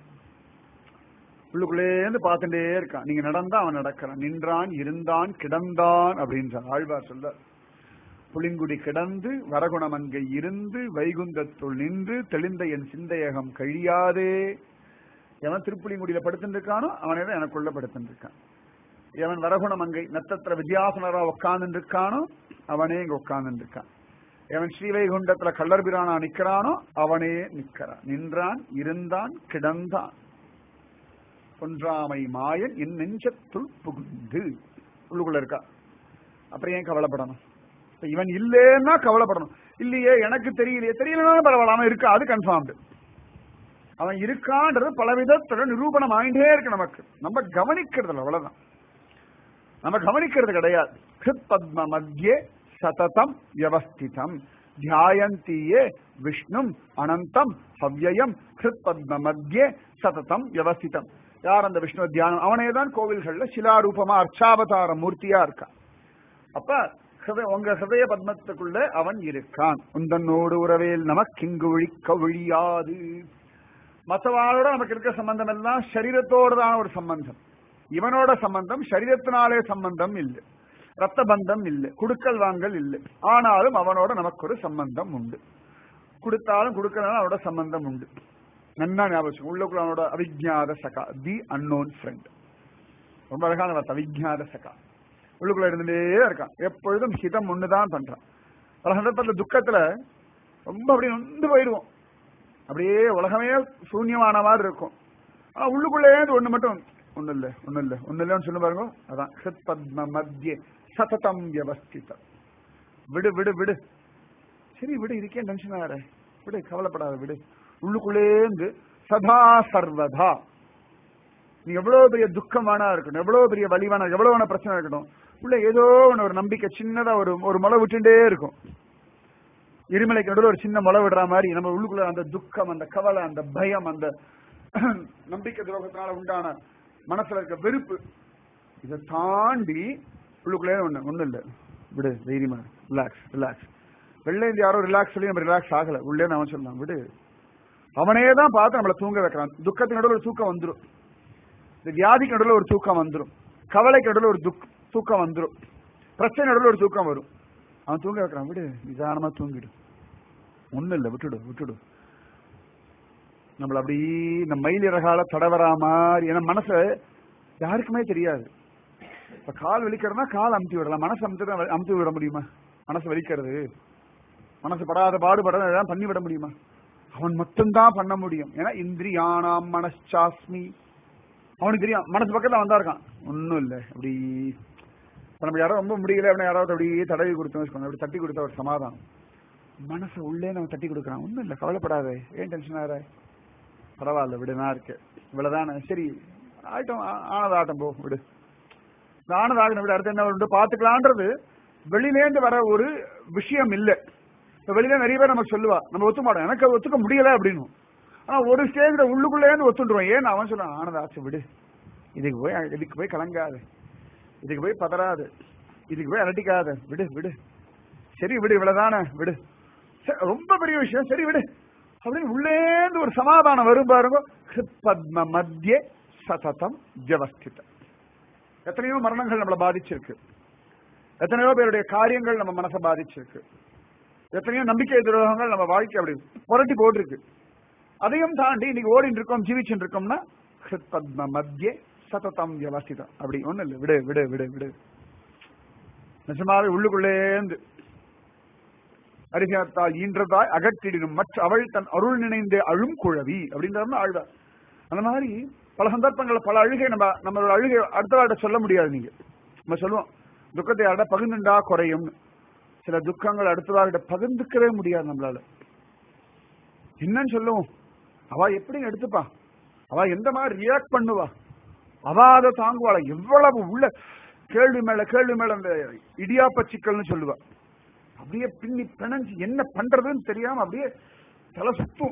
உள்ளுக்குள்ளேயே இருந்து பார்த்துட்டே இருக்கான் நீங்க நடந்தா அவன் நடக்கிறான் நின்றான் இருந்தான் கிடந்தான் அப்படின்றான் ஆழ்வார் சொல்ல புளிங்குடி கிடந்து வரகுணமன்கை இருந்து வைகுந்தத்துள் நின்று தெளிந்த என் சிந்தையகம் கழியாதே எவன் திருப்புலிங்குடியில படுத்துட்டு இருக்கானோ அவனே தான் எனக்குள்ள படுத்துட்டு இருக்கான் எவன் வரகுணமங்கை நத்தத்திர வித்யாசனரா உட்கார்ந்து இருக்கானோ அவனே இங்க உட்கார்ந்து இருக்கான் எவன் ஸ்ரீவைகுண்டத்துல கள்ளர்பிரானா நிக்கிறானோ அவனே நிக்கிறான் நின்றான் இருந்தான் கிடந்தான் பொன்றாமை மாயன் என் நெஞ்சத்துள் புகுந்து உள்ளுக்குள்ள இருக்கா அப்புறம் ஏன் கவலைப்படணும் இப்ப இவன் இல்லேன்னா கவலைப்படணும் இல்லையே எனக்கு தெரியலையே தெரியலனாலும் பரவாயில்ல அவன் இருக்கா அது கன்ஃபார்ம்டு அவன் இருக்கான்றது பல விதத்துல நிரூபணம் ஆயிட்டே இருக்கு நமக்கு நம்ம கவனிக்கிறது அவ்வளவுதான் நம்ம கவனிக்கிறது கிடையாது ஹிருத் பத்ம மத்தியே சததம் வியவஸ்திதம் தியாயந்தியே விஷ்ணும் அனந்தம் ஹவ்யயம் ஹிருத் பத்ம மத்தியே சததம் வியவஸ்திதம் யார் அந்த விஷ்ணு தியானம் அவனே தான் கோவில்கள்ல சிலாரூபமா அர்ச்சாவதார மூர்த்தியா இருக்கான் அப்ப ஹிருதய- உங்க ஹிருதய பத்மத்துக்குள்ள அவன் இருக்கான் உந்தன்னோடு உறவேல் நமக்கு இங்கு ஒழிக்க ஒழியாது மற்றவாளோட நமக்கு இருக்க சம்பந்தம் எல்லாம் சரீரத்தோடதான ஒரு சம்பந்தம் இவனோட சம்பந்தம் சரீரத்தினாலே சம்பந்தம் இல்லை ரத்த பந்தம் இல்லை குடுக்கல் வாங்கல் இல்லை ஆனாலும் அவனோட நமக்கு ஒரு சம்பந்தம் உண்டு கொடுத்தாலும் கொடுக்கலனாலும் அவனோட சம்பந்தம் உண்டு நன்னா ஞாபகம் வச்சுக்கோ. உள்ளுக்குள்ள அவனோட அவிஜாத சகா தி அன்னோன் ஃப்ரெண்ட் ரொம்ப அழகான வார்த்தை அவிஜாத சகா உள்ளுக்குள்ள இருந்துட்டே இருக்கான் எப்பொழுதும் ஹிதம் ஒண்ணுதான் பண்றான் பல சந்தர்ப்பத்துல துக்கத்துல ரொம்ப அப்படியே நொந்து போயிடுவோம் அப்படியே உலகமே சூன்யமான மாதிரி இருக்கும் ஆனா உள்ளுக்குள்ளே ஒண்ணு மட்டும் ஒண்ணு இல்ல ஒண்ணு இல்ல ஒண்ணு இல்லன்னு சொல்லு பாருங்க அதான் ஹிருத் பத்ம மத்திய சததம் வியவஸ்திதம் விடு விடு விடு சரி விடு இதுக்கே டென்ஷன் ஆகிற விடு கவலைப்படாத விடு உள்ளுக்குள்ளேந்து சதா சர்வதா நீ எவ்வளவு பெரிய துக்கமானா இருக்கட்டும் எவ்வளவு பெரிய வலிவான எவ்வளவு வேணா பிரச்சனை இருக்கட்டும் உள்ள ஏதோ ஒண்ணு ஒரு நம்பிக்கை சின்னதா ஒரு ஒரு முளை விட்டுட்டே இருக்கும் எரிமலைக்கு நடுவில் ஒரு சின்ன முளை விடுற மாதிரி நம்ம உள்ளுக்குள்ள அந்த துக்கம் அந்த கவலை அந்த பயம் அந்த நம்பிக்கை துரோகத்தினால உண்டான மனசுல இருக்க வெறுப்பு இதை தாண்டி உள்ளுக்குள்ளே ஒண்ணு ஒண்ணு இல்ல விடு தைரியமா ரிலாக்ஸ் ரிலாக்ஸ் வெளில இருந்து யாரோ ரிலாக்ஸ் சொல்லி நம்ம ரிலாக்ஸ் ஆகல உள்ளே அவன் சொன்னான் விடு அவனே தான் பார்த்து நம்மள தூங்க வைக்கிறான் துக்கத்தின் நடுவில் ஒரு தூக்கம் வந்துடும் இந்த வியாதிக்கு நடுவில் ஒரு தூக்கம் வந்துடும் கவலைக்கு நடுவில் ஒரு துக் தூக்கம் வந்துடும் பிரச்சனை நடுவில் ஒரு தூக்கம் வரும் அவன் தூங்க வைக்கிறான் விடு நிதானமா தூங்கிடு ஒண்ணும் இல்லை விட்டுடு விட்டுடு நம்மள அப்படி இந்த மயில் இறகால தடவரா மாதிரி ஏன்னா மனச யாருக்குமே தெரியாது இப்ப கால் வலிக்கிறதுனா கால் அமுத்தி விடலாம் மனசு அமுத்து அமுத்தி விட முடியுமா மனசு வலிக்கிறது மனசு படாத பாடுபடாத எதாவது பண்ணி விட முடியுமா அவன் மட்டும்தான் பண்ண முடியும் ஏன்னா இந்திரியானாம் மனசாஸ்மி அவனுக்கு தெரியும் மனசு பக்கத்துல வந்தா இருக்கான் ஒன்னும் இல்ல அப்படி இப்ப நம்ம யாரோ ரொம்ப முடியல அப்படின்னா யாராவது அப்படியே தடவி கொடுத்தோம் வச்சுக்கோங்க அப்படி தட்டி கொடுத்த ஒரு சமாதானம் மனசு உள்ளே நம்ம தட்டி கொடுக்குறான் ஒன்றும் இல்லை கவலைப்படாதே ஏன் டென்ஷன் ஆகிற பரவாயில்ல விடு நான் இருக்கேன் இவ்வளவுதானே சரி ஆகட்டும் ஆ- ஆனது ஆட்டம் போ விடு இந்த ஆனது ஆகணும் விடு அடுத்து என்ன உண்டு பார்த்துக்கலான்றது வெளியிலேந்து வர ஒரு விஷயம் இல்லை இப்ப வெளியில நிறைய பேர் நமக்கு சொல்லுவா நம்ம ஒத்து மாட்டோம் எனக்கு அது ஒத்துக்க முடியல அப்படின்னு ஆனா ஒரு ஸ்டேஜ்ல உள்ளுக்குள்ளேருந்து ஒத்துண்டுருவோம் ஏன் அவன் சொல்லுவான் ஆனது ஆச்சு விடு இதுக்கு போய் இதுக்கு போய் கலங்காது இதுக்கு போய் பதறாது இதுக்கு போய் அலட்டிக்காத விடு விடு சரி விடு இவ்வளவுதானே விடு சரி, ரொம்ப பெரிய விஷயம் சரி விடு அப்படின்னு உள்ளேந்து ஒரு சமாதானம் வரும் பாருங்க பத்ம மத்திய சததம் வியவஸ்தித எத்தனையோ மரணங்கள் நம்மளை பாதிச்சிருக்கு எத்தனையோ பேருடைய காரியங்கள் நம்ம மனசை பாதிச்சிருக்கு எத்தனையோ நம்பிக்கை துரோகங்கள் நம்ம வாழ்க்கை அப்படி புரட்டி போட்டிருக்கு அதையும் தாண்டி இன்னைக்கு ஓடிட்டு இருக்கோம் ஜீவிச்சுட்டு இருக்கோம்னா ஹிருத் பத்ம மத்திய சததம் வியவஸ்திதம் அப்படி ஒண்ணு இல்லை விடு விடு விடு விடு நிஜமாவே உள்ளுக்குள்ளேந்து அரிசியத்தால் ஈன்றதாய் அகற்றிடினும் மற்ற அவள் தன் அருள் நினைந்து அழும் குழவி அப்படின்றது ஆழ்வார் அந்த மாதிரி பல சந்தர்ப்பங்கள்ல பல அழுகை நம்ம நம்மளோட அழுகை அடுத்தவாட்ட சொல்ல முடியாது நீங்க நம்ம சொல்லுவோம் துக்கத்தை யார்ட பகிர்ந்துண்டா குறையும் சில துக்கங்கள் அடுத்தவாட்ட பகிர்ந்துக்கவே முடியாது நம்மளால என்னன்னு சொல்லுவோம் அவ எப்படி எடுத்துப்பா அவ எந்த மாதிரி ரியாக்ட் பண்ணுவா அவ அதை தாங்குவாள எவ்வளவு உள்ள கேள்வி மேல கேள்வி மேல அந்த இடியாப்ப சிக்கல்னு சொல்லுவா அப்படியே பின்னி பிணைஞ்சு என்ன பண்றதுன்னு தெரியாம அப்படியே தலை சுத்தும்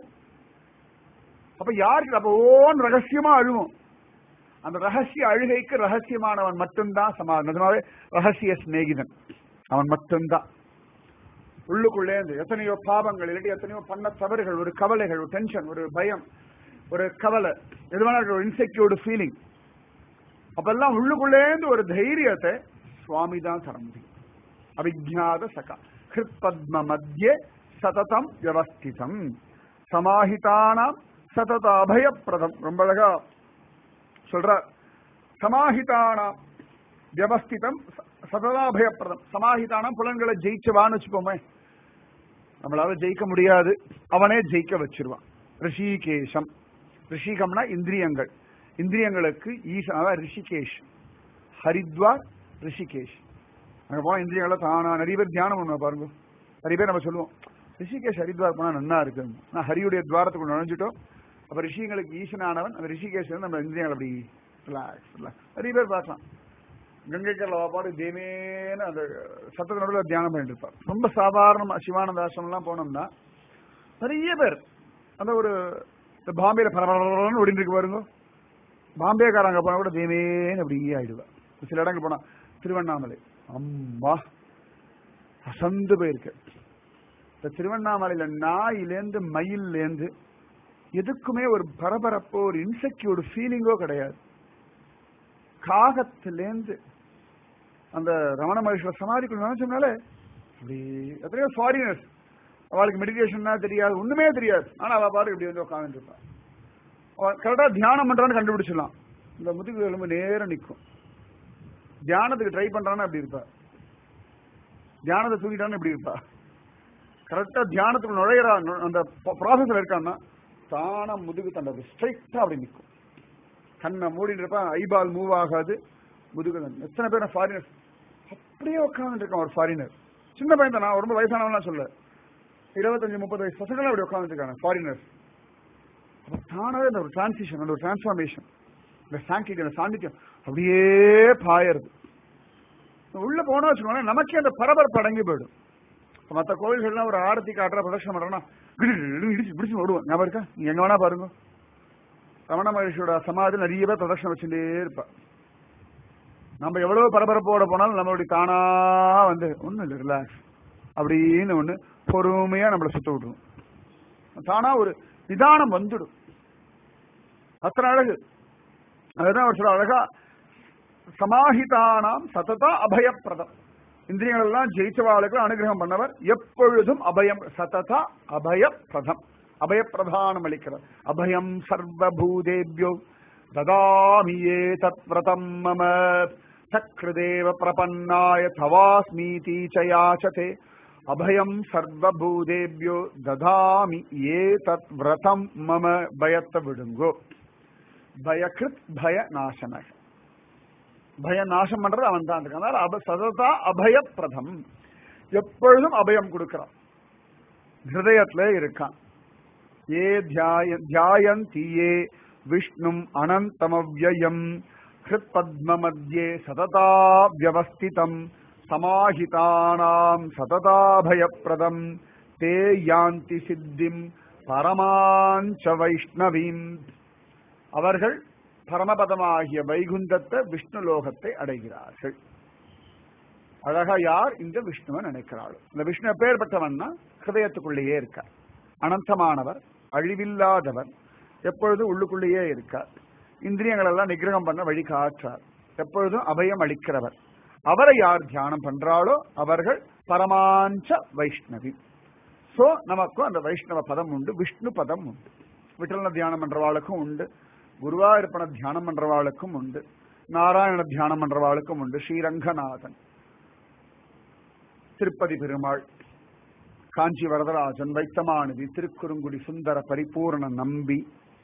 அப்ப யாருக்கு அப்ப ஓன் ரகசியமா அழுவும் அந்த ரகசிய அழுகைக்கு ரகசியமானவன் மட்டும்தான் சமாதானம் நிஜமாவே ரகசிய சிநேகிதன் அவன் மட்டும்தான் உள்ளுக்குள்ளே இருந்து எத்தனையோ பாவங்கள் இல்லாட்டி எத்தனையோ பண்ண தவறுகள் ஒரு கவலைகள் ஒரு டென்ஷன் ஒரு பயம் ஒரு கவலை எது வேணா ஒரு இன்செக்யூர்டு ஃபீலிங் அப்பெல்லாம் உள்ளுக்குள்ளே இருந்து ஒரு தைரியத்தை சுவாமி தான் தர முடியும் அவிஜாத சகா ஹிருத் பத்ம மத்திய சததம் வியவஸ்திதம் சமாஹிதானாம் சதத அபயப்பிரதம் ரொம்ப அழகா சொல்ற சமாஹிதானாம் வியவஸ்திதம் ச- சததாபயப்பிரதம் சமாஹிதானாம் புலன்களை ஜெயிச்சவான்னு வச்சுப்போமே நம்மளால ஜெயிக்க முடியாது அவனே ஜெயிக்க வச்சிருவான் ரிஷிகேஷம் ரிஷிகம்னா இந்திரியங்கள் இந்திரியங்களுக்கு ஈசன் அதான் ரிஷிகேஷ் ஹரித்வார் ரிஷிகேஷ் அங்க போனா இந்திரியங்களை தானா நிறைய பேர் தியானம் பண்ணுவோம் பாருங்க நிறைய பேர் நம்ம சொல்லுவோம் ரிஷிகேஷ் ஹரித்வார் போனா நன்னா இருக்கு நான் ஹரியுடைய துவாரத்துக்குள்ள நுழைஞ்சிட்டோம் அப்ப ரிஷிங்களுக்கு ஈசனானவன் அந்த ரிஷிகேஷ் வந்து நம்ம இந்திரியங்கள் அப்படி ரிலாக்ஸ் ரிலாக்ஸ் நிறைய பேர் பார்க்கலாம் கங்கைக்கல்ல பாடு தேவேன்னு அந்த சத்தத்து நடுவில் தியானம் பண்ணிட்டு இருப்பார் ரொம்ப சாதாரணமா சிவானந்த ஆசிரமம்லாம் போனோம்னா நிறைய பேர் அந்த ஒரு இந்த பாம்பேல பரபரன்னு ஓடிட்டு இருக்கு பாருங்க பாம்பேக்காரங்க போனா கூட தேவேன்னு அப்படியே ஆயிடுவா சில இடங்கள் போனா திருவண்ணாமலை அம்மா அசந்து போயிருக்கு இந்த திருவண்ணாமலையில நாயிலேந்து மயிலேந்து எதுக்குமே ஒரு பரபரப்போ ஒரு இன்செக்யூர்டு ஃபீலிங்கோ கிடையாது காகத்திலேந்து அந்த ரமண மகேஸ்வர சமாதிக்குள்ள நினைச்சோம்னாலே அப்படி எத்தனையோ ஃபாரினர்ஸ் அவளுக்கு மெடிடேஷன்னா தெரியாது ஒண்ணுமே தெரியாது ஆனா அவ பாரு இப்படி வந்து உட்காந்துட்டு இருப்பான் அவன் கரெக்டா தியானம் பண்றான்னு கண்டுபிடிச்சிடலாம் இந்த முதுகு எலும்பு நேரம் நிற்கும் தியானத்துக்கு ட்ரை பண்றான்னா அப்படி இருப்பா தியானத்தை தூக்கிட்டான்னு இப்படி இருப்பா கரெக்டா தியானத்துக்கு நுழையிறா நு- அந்த ப்ராசஸ்ல இருக்கான்னா தானா முதுகு தண்டது ஸ்ட்ரைட்டா அப்படி நிற்கும் கண்ணை மூடிட்டு இருப்பான் ஐபால் மூவ் ஆகாது முதுகு தண்டு எத்தனை பேர் ஃபாரினர்ஸ் அப்படியே உட்காந்துட்டு இருக்கான் ஒரு ஃபாரினர் சின்ன பையன் தான் நான் ரொம்ப வயசானவன்லாம் சொல்ல இருபத்தஞ்சு முப்பது வயசு பசங்களும் அப்படி உட்காந்துட்டு இருக்காங்க ஃபாரினர்ஸ் அப்ப தானாவே அந்த ஒரு டிரான்சிஷன் அந்த ஒரு டிரான்ஸ்ஃபார்மேஷன் இந்த சாங்கிக்கு அந்த சாநித்தியம் அப்படியே பாயறது உள்ள போனா வச்சுக்கோங்களேன் நமக்கே அந்த பரபரப்பு அடங்கி போயிடும் இப்ப மத்த கோவில்கள்லாம் ஒரு ஆரத்தி காட்டுற பிரதட்சணம் பண்றோம்னா கிடு இடிச்சு பிடிச்சு ஓடுவோம் ஞாபகம் இருக்கா நீங்க எங்க வேணா பாருங்க ரமண மகர்ஷியோட சமாதி நிறைய பேர் பிரதட்சணம் வச்சுட்டே இருப்பா நம்ம எவ்வளவு பரபரப்போட போனாலும் நம்மளுடைய தானா வந்து ஒண்ணும் இல்லை ரிலாக்ஸ் அப்படின்னு ஒண்ணு பொறுமையா நம்மளை சுத்த விட்டுரும் தானா ஒரு நிதானம் வந்துடும் அத்தனை அழகு அதுதான் அவர் சொல்ற அழகா சமாஹிதானாம் சததா அபயப்பிரதம் இந்திரியங்கள் எல்லாம் ஜெயிச்சவாளுக்கு அனுகிரகம் பண்ணவர் எப்பொழுதும் அபயம் சததா அபயப்பிரதம் அபயப்பிரதானம் அளிக்கிறார் அபயம் சர்வபூதேபியோ ததாமி ஏ தத்விரதம் மம சக்ருதேவ பிரபன்னாய தவாஸ்மீதி ச யாச்சதே அபயம் சர்வபூதேபியோ ததாமி ஏ தத் விரதம் மம பயத்தை விடுங்கோ பயகிருத் பய நாசனக பய நாசம் பண்றது அவன் தான் இருக்கான் அதனால அப சததா அபயப்பிரதம் எப்பொழுதும் அபயம் கொடுக்கிறான் ஹிருதயத்துல இருக்கான் ஏ தியாய தியாயந்தி ஏ விஷ்ணும் அனந்தமவ்யயம் ஹிருத் பத்ம மத்தியே சததா வியவஸ்திதம் சமாஹிதானாம் சததாபயப்பிரதம் தே யாந்தி சித்திம் பரமாஞ்ச வைஷ்ணவீம் அவர்கள் பரமபதமாகிய வைகுந்தத்தை விஷ்ணு லோகத்தை அடைகிறார்கள் அழகா யார் இந்த விஷ்ணுவை நினைக்கிறாள் இந்த விஷ்ணு எப்பேற்பட்டவன்னா ஹிருதயத்துக்குள்ளேயே இருக்கார் அனந்தமானவர் அழிவில்லாதவர் எப்பொழுதும் உள்ளுக்குள்ளேயே இருக்கார் இந்திரியங்கள் எல்லாம் நிகிரகம் பண்ண வழி காற்றார் எப்பொழுதும் அபயம் அளிக்கிறவர் அவரை யார் தியானம் பண்றாளோ அவர்கள் பரமாஞ்ச வைஷ்ணவி சோ நமக்கும் அந்த வைஷ்ணவ பதம் உண்டு விஷ்ணு பதம் உண்டு விட்டலன தியானம் பண்றவாளுக்கும் உண்டு குருவாயூரப்பன தியானம் பண்றவாளுக்கும் உண்டு நாராயண தியானம் பண்றவாளுக்கும் உண்டு ஸ்ரீரங்கநாதன் திருப்பதி பெருமாள் காஞ்சி வரதராஜன் வைத்தமானதி திருக்குறுங்குடி சுந்தர பரிபூர்ண நம்பி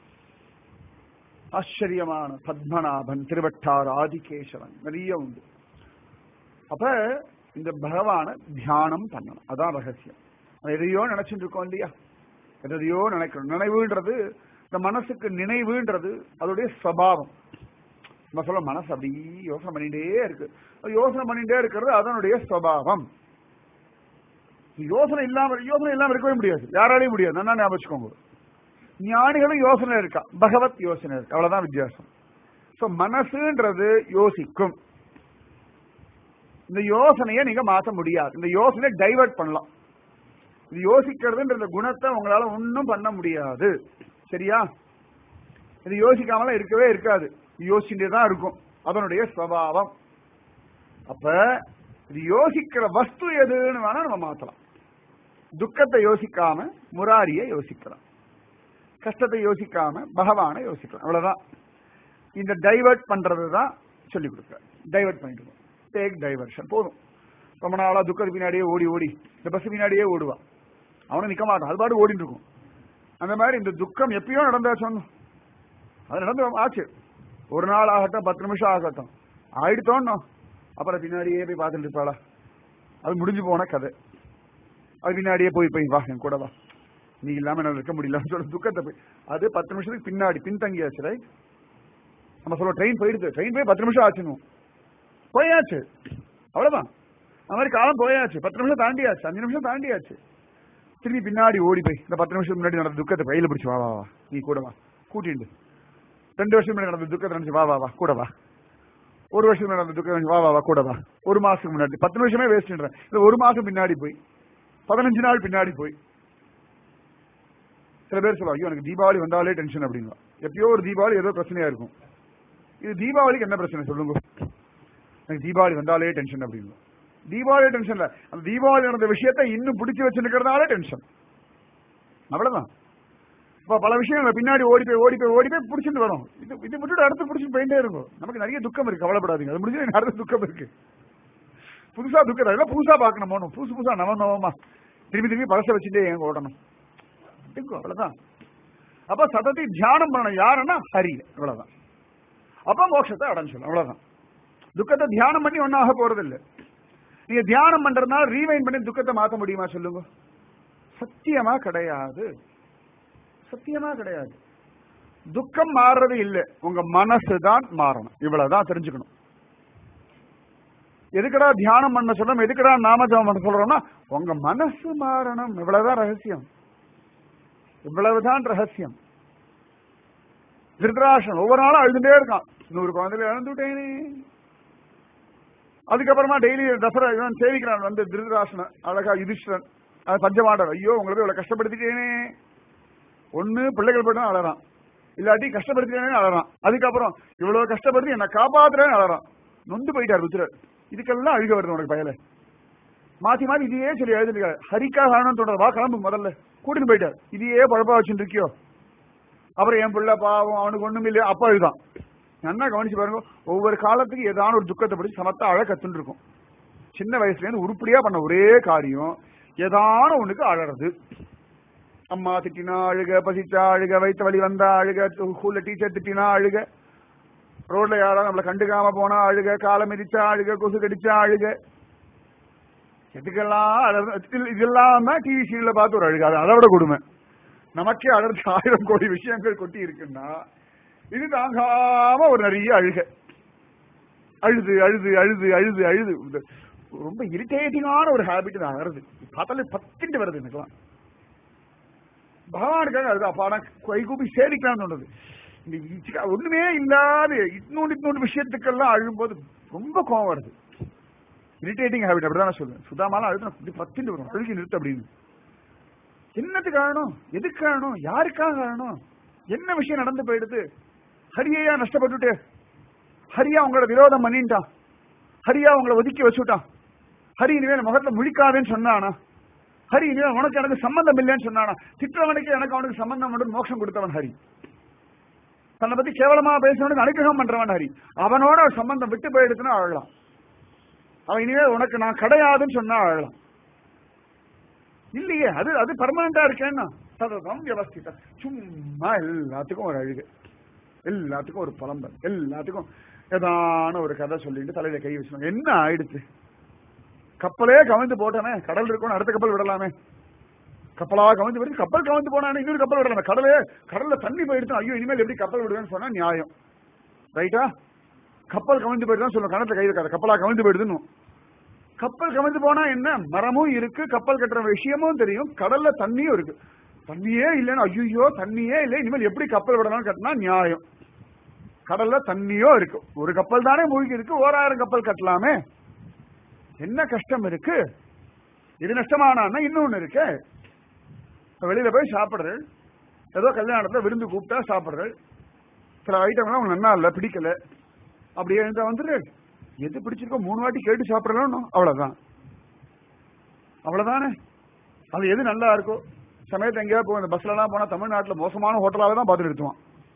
ஆச்சரியமான பத்மநாபன் திருவட்டார் ஆதிகேசவன் நிறைய உண்டு அப்ப இந்த பகவான தியானம் பண்ணணும் அதான் ரகசியம் நம்ம எதையோ நினைச்சுட்டு இருக்கோம் இல்லையா எதையோ நினைக்கிறோம் நினைவுன்றது இந்த மனசுக்கு நினைவுன்றது அதோடைய சபாவம் நம்ம சொல்ல மனசு அப்படி யோசனை பண்ணிட்டே இருக்கு அது யோசனை பண்ணிட்டே இருக்கிறது அதனுடைய சுவாவம் யோசனை இல்லாம யோசனை இல்லாம இருக்கவே முடியாது யாராலையும் முடியாது நல்லா ஞாபகம் வச்சுக்கோங்க ஞானிகளும் யோசனை இருக்கா பகவத் யோசனை இருக்கு அவ்வளவுதான் வித்தியாசம் சோ மனசுன்றது யோசிக்கும் இந்த யோசனையை நீங்க மாற்ற முடியாது இந்த யோசனையை டைவர்ட் பண்ணலாம் இது யோசிக்கிறதுன்ற இந்த குணத்தை உங்களால ஒன்றும் பண்ண முடியாது சரியா இது யோசிக்காமலாம் இருக்கவே இருக்காது யோசிச்சுட்டே தான் இருக்கும் அதனுடைய சுவாவம் அப்ப இது யோசிக்கிற வஸ்து எதுன்னு வேணா நம்ம மாத்தலாம் துக்கத்தை யோசிக்காம முராரியை யோசிக்கலாம் கஷ்டத்தை யோசிக்காம பகவானை யோசிக்கலாம் அவ்வளவுதான் இந்த டைவர்ட் பண்றது தான் சொல்லி கொடுக்க டைவர்ட் பண்ணிட்டு டேக் டைவர்ஷன் போதும் ரொம்ப நாளா துக்கத்து பின்னாடியே ஓடி ஓடி இந்த பஸ் பின்னாடியே ஓடுவான் அவனும் நிக்க மாட்டான் அது பாட்டு ஓடிட்டு இருக்கும் அந்த மாதிரி இந்த துக்கம் எப்பயோ நடந்தா சொன்னோம் அது நடந்து ஆச்சு ஒரு நாள் ஆகட்டும் பத்து நிமிஷம் ஆகட்டும் ஆயிடுத்தோன்னோ அப்புறம் பின்னாடியே போய் பார்த்துட்டு இருப்பாளா அது முடிஞ்சு போன கதை அது பின்னாடியே போய் போய் வா என் கூட வா நீ இல்லாம என்னால இருக்க முடியலன்னு சொல்ல துக்கத்தை போய் அது பத்து நிமிஷத்துக்கு பின்னாடி பின்தங்கியாச்சு ரைட் நம்ம சொல்ல ட்ரெயின் போயிடுது ட்ரெயின் போய் பத்து நிமிஷம் ஆச்சுன்னு போயாச்சு அவ்வளவுதான் அந்த மாதிரி காலம் போயாச்சு பத்து நிமிஷம் தாண்டியாச்சு அஞ்சு நிமிஷம் தாண்டியாச்சு திரும்பி பின்னாடி ஓடி போய் இந்த பத்து நிமிஷம் முன்னாடி நடந்த துக்கத்தை கையில பிடிச்சு வா வா வா நீ கூட வா கூட்டிண்டு ரெண்டு வருஷம் முன்னாடி நடந்த துக்கத்தை நினைச்சு வா வா வா கூட வா ஒரு வருஷம் முன்னாடி நடந்த துக்கத்தை நினைச்சு வா வா வா கூட வா ஒரு மாசத்துக்கு முன்னாடி பத்து நிமிஷமே வேஸ்ட்ன்றேன் இல்ல ஒரு மாசம் பின்னாடி போய் பதினஞ்சு நாள் பின்னாடி போய் சில பேர் சொல்லுவாங்க ஐயோ எனக்கு தீபாவளி வந்தாலே டென்ஷன் அப்படிங்க எப்பயோ ஒரு தீபாவளி ஏதோ பிரச்சனையா இருக்கும் இது தீபாவளிக்கு என்ன பிரச்சனை சொல்லுங்க எனக்கு தீபாவளி வந்தாலே டென்ஷன் அப்படிங்க தீபாவளி டென்ஷன் இல்ல அந்த தீபாவளி நடந்த விஷயத்தை இன்னும் பிடிச்சு வச்சிருக்கிறதுனால டென்ஷன் அவ்வளவுதான் இப்ப பல விஷயங்கள் பின்னாடி ஓடி போய் ஓடி போய் ஓடி போய் பிடிச்சிட்டு வரும் இது இது விட்டுட்டு அடுத்து பிடிச்சிட்டு போயிட்டே இருக்கும் நமக்கு நிறைய துக்கம் இருக்கு கவலைப்படாதீங்க அது முடிஞ்சு அடுத்த துக்கம் இருக்கு புதுசா துக்கம் எல்லாம் புதுசா பார்க்கணும் போகணும் புதுசு புதுசா நவ நவமா திரும்பி திரும்பி பழச வச்சுட்டே எங்க ஓடணும் இருக்கும் அவ்வளவுதான் அப்ப சதத்தை தியானம் பண்ணணும் யாருன்னா ஹரி அவ்வளவுதான் அப்ப மோட்சத்தை அடைஞ்சிடலாம் அவ்வளவுதான் துக்கத்தை தியானம் பண்ணி ஒன்னாக போறது இல்ல நீங்க தியானம் பண்றதுனால ரீவைன் பண்ணி துக்கத்தை மாத்த முடியுமா சொல்லுங்க சத்தியமா கிடையாது சத்தியமா கிடையாது துக்கம் மாறுறது இல்ல உங்க மனசு தான் மாறணும் இவ்வளவுதான் தெரிஞ்சுக்கணும் எதுக்கடா தியானம் பண்ண சொல்றோம் எதுக்கடா நாமஜபம் பண்ண சொல்றோம்னா உங்க மனசு மாறணும் இவ்வளவுதான் ரகசியம் இவ்வளவுதான் ரகசியம் திருதராஷன் ஒவ்வொரு நாளும் அழுதுட்டே இருக்கான் நூறு குழந்தைகள் இழந்துட்டேனே அதுக்கப்புறமா டெய்லி தசரா இவன் சேவிக்கிறான் வந்து திருதராசன அழகா யுதிஷ்டன் அது பஞ்சமாண்டர் ஐயோ உங்களை போய் இவ்வளவு கஷ்டப்படுத்திட்டேனே ஒண்ணு பிள்ளைகள் போய்ட்டு அழறான் இல்லாட்டி கஷ்டப்படுத்திட்டேனே அழறான் அதுக்கப்புறம் இவ்வளவு கஷ்டப்படுத்தி என்ன காப்பாத்துறேன்னு அழறான் நொந்து போயிட்டார் ருத்ரர் இதுக்கெல்லாம் அழுக வருது உனக்கு பயல மாத்தி மாத்தி இதையே சொல்லி எழுதிருக்காரு ஹரிக்கா காரணம் தோன்றது வா கிளம்பு முதல்ல கூட்டிட்டு போயிட்டார் இதையே பழப்பா வச்சுட்டு இருக்கியோ அப்புறம் என் பிள்ளை பாவம் அவனுக்கு ஒண்ணும் இல்லையா அப்பா இதுதான் நல்லா கவனிச்சு பாருங்க ஒவ்வொரு காலத்துக்கு ஏதான ஒரு துக்கத்தை படி சமத்தா அழ கத்துன்னு இருக்கும் சின்ன வயசுல இருந்து உருப்படியா பண்ண ஒரே காரியம் ஏதான ஒண்ணுக்கு அழறது அம்மா திட்டினா அழுக பசிச்சா அழுக வயிற்று வலி வந்தா அழுக ஸ்கூல்ல டீச்சர் திட்டினா அழுக ரோட்ல யாராவது நம்மள கண்டுக்காம போனா அழுக காலை மிதிச்சா அழுக கொசு கடிச்சா அழுக எதுக்கெல்லாம் அழறது இதெல்லாம் தான் டிவி சீரியல பார்த்து ஒரு அழுக அது அதை விட கொடுமை நமக்கே அழகு ஆயிரம் கோடி விஷயங்கள் கொட்டி இருக்குன்னா இது தாங்காம ஒரு நிறைய அழுக அழுது அழுது அழுது அழுது அழுது இது ரொம்ப இரிட்டேட்டிங்கான ஒரு ஹேபிட் நான் வருது பார்த்தாலே பத்திட்டு வருது எனக்குலாம் பகவானுக்காக அது அப்பாடா கைகூப்பி சேவிக்கலாம்னு தோணுது இந்த இச்சிக்கா ஒண்ணுமே இல்லாத இன்னொன்று இன்னொன்று விஷயத்துக்கெல்லாம் அழும்போது ரொம்ப கோவம் வருது இரிட்டேட்டிங் ஹேபிட் அப்படிதான் நான் சொல்லுவேன் சுதாமாலாம் அழுது இப்படி பத்திட்டு வரும் அழுகி நிறுத்து அப்படின்னு என்னத்துக்கு ஆகணும் எதுக்கு ஆகணும் யாருக்காக ஆகணும் என்ன விஷயம் நடந்து போயிடுது ஹரியா நஷ்டப்பட்டுட்டு ஹரியா உங்களோட விரோதம் பண்ணிட்டான் ஹரியா உங்களை ஒதுக்கி வச்சுட்டான் ஹரி இனிமேல் முகத்துல முழிக்காதேன்னு சொன்னானா ஹரி இனிமேல் உனக்கு எனக்கு சம்பந்தம் இல்லைன்னு சொன்னானா திட்டவனுக்கு எனக்கு அவனுக்கு சம்பந்தம் மட்டும் மோட்சம் கொடுத்தவன் ஹரி தன்னை பத்தி கேவலமா பேசுறவனுக்கு அனுகிரகம் பண்றவன் ஹரி அவனோட ஒரு சம்பந்தம் விட்டு போயிடுச்சுன்னா அழலாம் அவன் இனிமேல் உனக்கு நான் கிடையாதுன்னு சொன்னா அழலாம் இல்லையே அது அது பர்மனண்டா இருக்கேன்னா சததம் வியவஸ்திதம் சும்மா எல்லாத்துக்கும் ஒரு அழுகு எல்லாத்துக்கும் ஒரு புலம்பல் எல்லாத்துக்கும் ஏதான ஒரு கதை சொல்லிட்டு தலையில கை வச்சுருவாங்க என்ன ஆயிடுச்சு கப்பலே கவிழ்ந்து போட்டானே கடல் இருக்கணும் அடுத்த கப்பல் விடலாமே கப்பலா கவிழ்ந்து போயிட்டு கப்பல் கவிழ்ந்து போனானே இன்னொரு கப்பல் விடலாமே கடலே கடல்ல தண்ணி போயிடுச்சு ஐயோ இனிமேல் எப்படி கப்பல் விடுவேன்னு சொன்னா நியாயம் ரைட்டா கப்பல் கவிழ்ந்து போயிட்டு தான் சொல்லுவோம் கணத்துல கை வைக்காத கப்பலா கவிழ்ந்து போயிடுதுன்னு கப்பல் கவிழ்ந்து போனா என்ன மரமும் இருக்கு கப்பல் கட்டுற விஷயமும் தெரியும் கடல்ல தண்ணியும் இருக்கு தண்ணியே இல்லைன்னு ஐயோ தண்ணியே இல்லை இனிமேல் எப்படி கப்பல் விடலாம்னு கட்டினா நியாயம் கடல்ல தண்ணியோ இருக்கு ஒரு கப்பல் தானே மூழ்கி இருக்கு ஓராயிரம் கப்பல் கட்டலாமே என்ன கஷ்டம் இருக்கு இது நஷ்டமானா இன்னொன்னு இருக்கு வெளியில போய் சாப்பிடுறது ஏதோ கல்யாணத்துல விருந்து கூப்பிட்டா சாப்பிடுறது சில ஐட்டம்லாம் உங்களுக்கு நல்லா இல்ல பிடிக்கல அப்படியே இருந்தா வந்துரு எது பிடிச்சிருக்கோ மூணு வாட்டி கேட்டு சாப்பிடலாம் அவ்வளவுதான் அவ்வளவுதானே அது எது நல்லா இருக்கோ சமயத்து எங்கேயாவது போய் இந்த பஸ்ல எல்லாம் போனா தமிழ்நாட்டுல மோசமான ஹோட்டலாவே தான் பார்த்து நிறுத்துவான்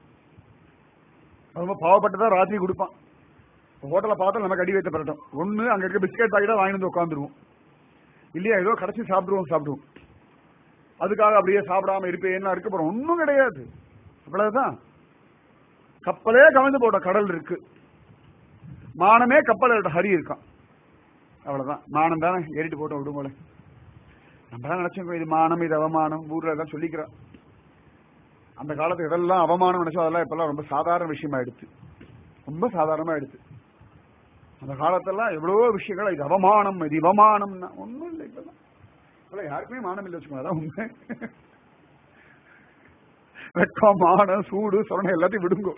ரொம்ப பாவப்பட்டதா ராத்திரி கொடுப்பான் ஹோட்டலை பார்த்தா நமக்கு அடி வைத்த பரட்டும் ஒண்ணு அங்க இருக்க பிஸ்கெட் பாக்கெட்டா வாங்கி வந்து உட்காந்துருவோம் இல்லையா ஏதோ கடைசி சாப்பிடுவோம் சாப்பிடுவோம் அதுக்காக அப்படியே சாப்பிடாம இருப்பேன் இருக்க போறோம் ஒன்னும் கிடையாது அவ்வளவுதான் கப்பலே கவிழ்ந்து போட்ட கடல் இருக்கு மானமே கப்பல் ஹரி இருக்கான் அவ்வளவுதான் மானம் தானே ஏறிட்டு போட்டோம் விடுங்களே நம்ம தான் நினைச்சோம் இது மானம் இது அவமானம் ஊர்ல எல்லாம் சொல்லிக்கிறோம் அந்த காலத்துல இதெல்லாம் அவமானம் நினைச்சோம் அதெல்லாம் இப்பெல்லாம் ரொம்ப சாதாரண விஷயமா எடுத்து ரொம்ப சாதாரணமா எடுத்து அந்த காலத்தெல்லாம் எவ்வளவோ விஷயங்கள் இது அவமானம் இது இவமானம்னா ஒண்ணும் இல்லை இப்பெல்லாம் இப்பெல்லாம் யாருக்குமே மானம் இல்லை வச்சுக்கோங்க அதான் உண்மை வெக்கம் மானம் சூடு சொரணம் எல்லாத்தையும் விடுங்கோ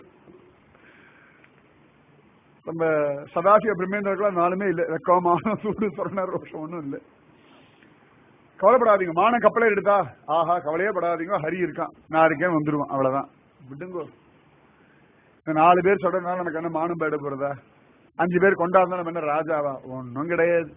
நம்ம சதாசிவ பிரம்மேந்திரர்களாம் நாலுமே இல்லை வெக்கம் மானம் சூடு சொரண ரோஷம் ஒன்றும் இல்லை கவலைப்படாதீங்க மான கப்பலே எடுத்தா ஆஹா கவலையே படாதீங்க ஹரி இருக்கான் நான் இருக்கேன் வந்துருவான் அவ்வளவுதான் விடுங்கோ இந்த நாலு பேர் சொல்றதுனால நமக்கு என்ன மானம் போயிட போறதா அஞ்சு பேர் கொண்டாடுறதா நம்ம என்ன ராஜாவா ஒன்னும் கிடையாது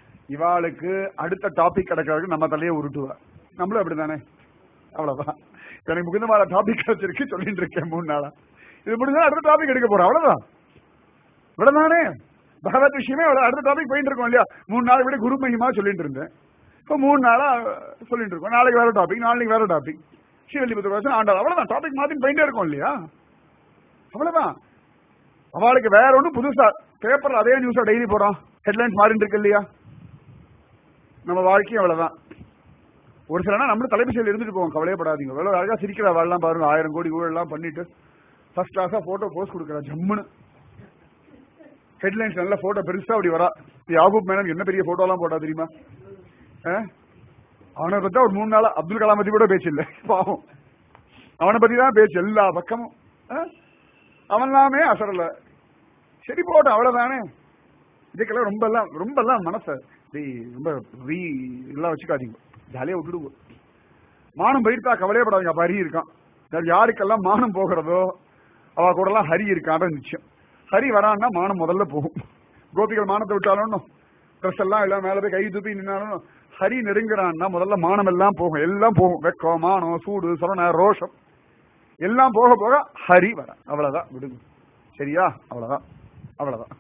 இவாளுக்கு அடுத்த டாபிக் கிடைக்கிறதுக்கு நம்ம தலையே உருட்டுவா நம்மளும் அப்படித்தானே அவ்வளவுதான் எனக்கு முகுந்தமான டாபிக் வச்சிருக்கு சொல்லிட்டு இருக்கேன் மூணு நாளா இது முடிஞ்சா அடுத்த டாபிக் எடுக்க போறோம் அவ்வளவுதான் இவ்வளவுதானே பகவத் விஷயமே அவ்வளவு அடுத்த டாபிக் போயிட்டு இருக்கோம் இல்லையா மூணு நாள் விட குரு மகிமா சொல்லிட்டு இருந்தேன் இப்போ மூணு நாளா சொல்லிட்டு இருக்கோம் நாளைக்கு வேற டாபிக் நாளைக்கு வேற டாபிக் ஸ்ரீவல்லிபுத்திர ஆண்டாள் அவ்வளவுதான் டாபிக் மாத்தி போயிட்டே இருக்கோம் இல்லையா அவ்வளவுதான் அவளுக்கு வேற ஒண்ணும் புதுசா பேப்பர்ல அதே நியூஸா டெய்லி போறோம் ஹெட்லைன்ஸ் மாறிட்டு இருக்கு இல்லையா நம்ம வாழ்க்கையும் அவ்வளவுதான் ஒரு சில நாள் நம்மளும் தலைப்பிசையில் இருந்துட்டு போவோம் கவலையப்படாதீங்க எவ்வளவு அழகா சிரிக்கிற வாழலாம் பாருங்க ஆயிரம் கோடி ஊழல்லாம் பண்ணிட்டு ஃபர்ஸ்ட் கிளாஸா போட்டோ போஸ்ட் கொடுக்குறா ஜம்முன்னு ஹெட்லைன்ஸ் நல்ல போட்டோ பெருசா அப்படி வரா யாகூப் மேனன் என்ன பெரிய போட்டோ எல்லாம் போட்டா தெரியுமா அஹ்? அவனை பத்தி ஒரு மூணு நாளா அப்துல் கலாம் பத்தி கூட பேச்சு இல்லை பாவம் அவனை பத்தி தான் பேச்சு எல்லா பக்கமும் அஹ்? அவன் எல்லாமே அசரல சரி போட்டோம் அவ்வளவுதானே இதுக்கெல்லாம் ரொம்ப எல்லாம் ரொம்ப எல்லாம் மனச ரொம்ப ரீ எல்லாம் வச்சுக்காதீங்க ஜாலியா விட்டுடுங்க மானம் போயிட்டா கவலையப்படாதீங்க அப்ப ஹரி இருக்கான் சரி, யாருக்கெல்லாம் மானம் போகிறதோ அவ கூட எல்லாம் ஹரி இருக்கான்ற நிச்சயம் ஹரி வரான்னா மானம் முதல்ல போகும் கோபிகள் மானத்தை விட்டாலும் ட்ரெஸ் எல்லாம் எல்லாம் மேல போய் கை தூப்பி நின்னாலும் ஹரி நெருங்குறான்னா முதல்ல மானம் எல்லாம் போகும் எல்லாம் போகும் வெக்கம் மானம் சூடு சொரண ரோஷம் எல்லாம் போக போக ஹரி வர அவ்வளவுதான் விடுங்க சரியா அவ்வளவுதான் அவ்வளவுதான்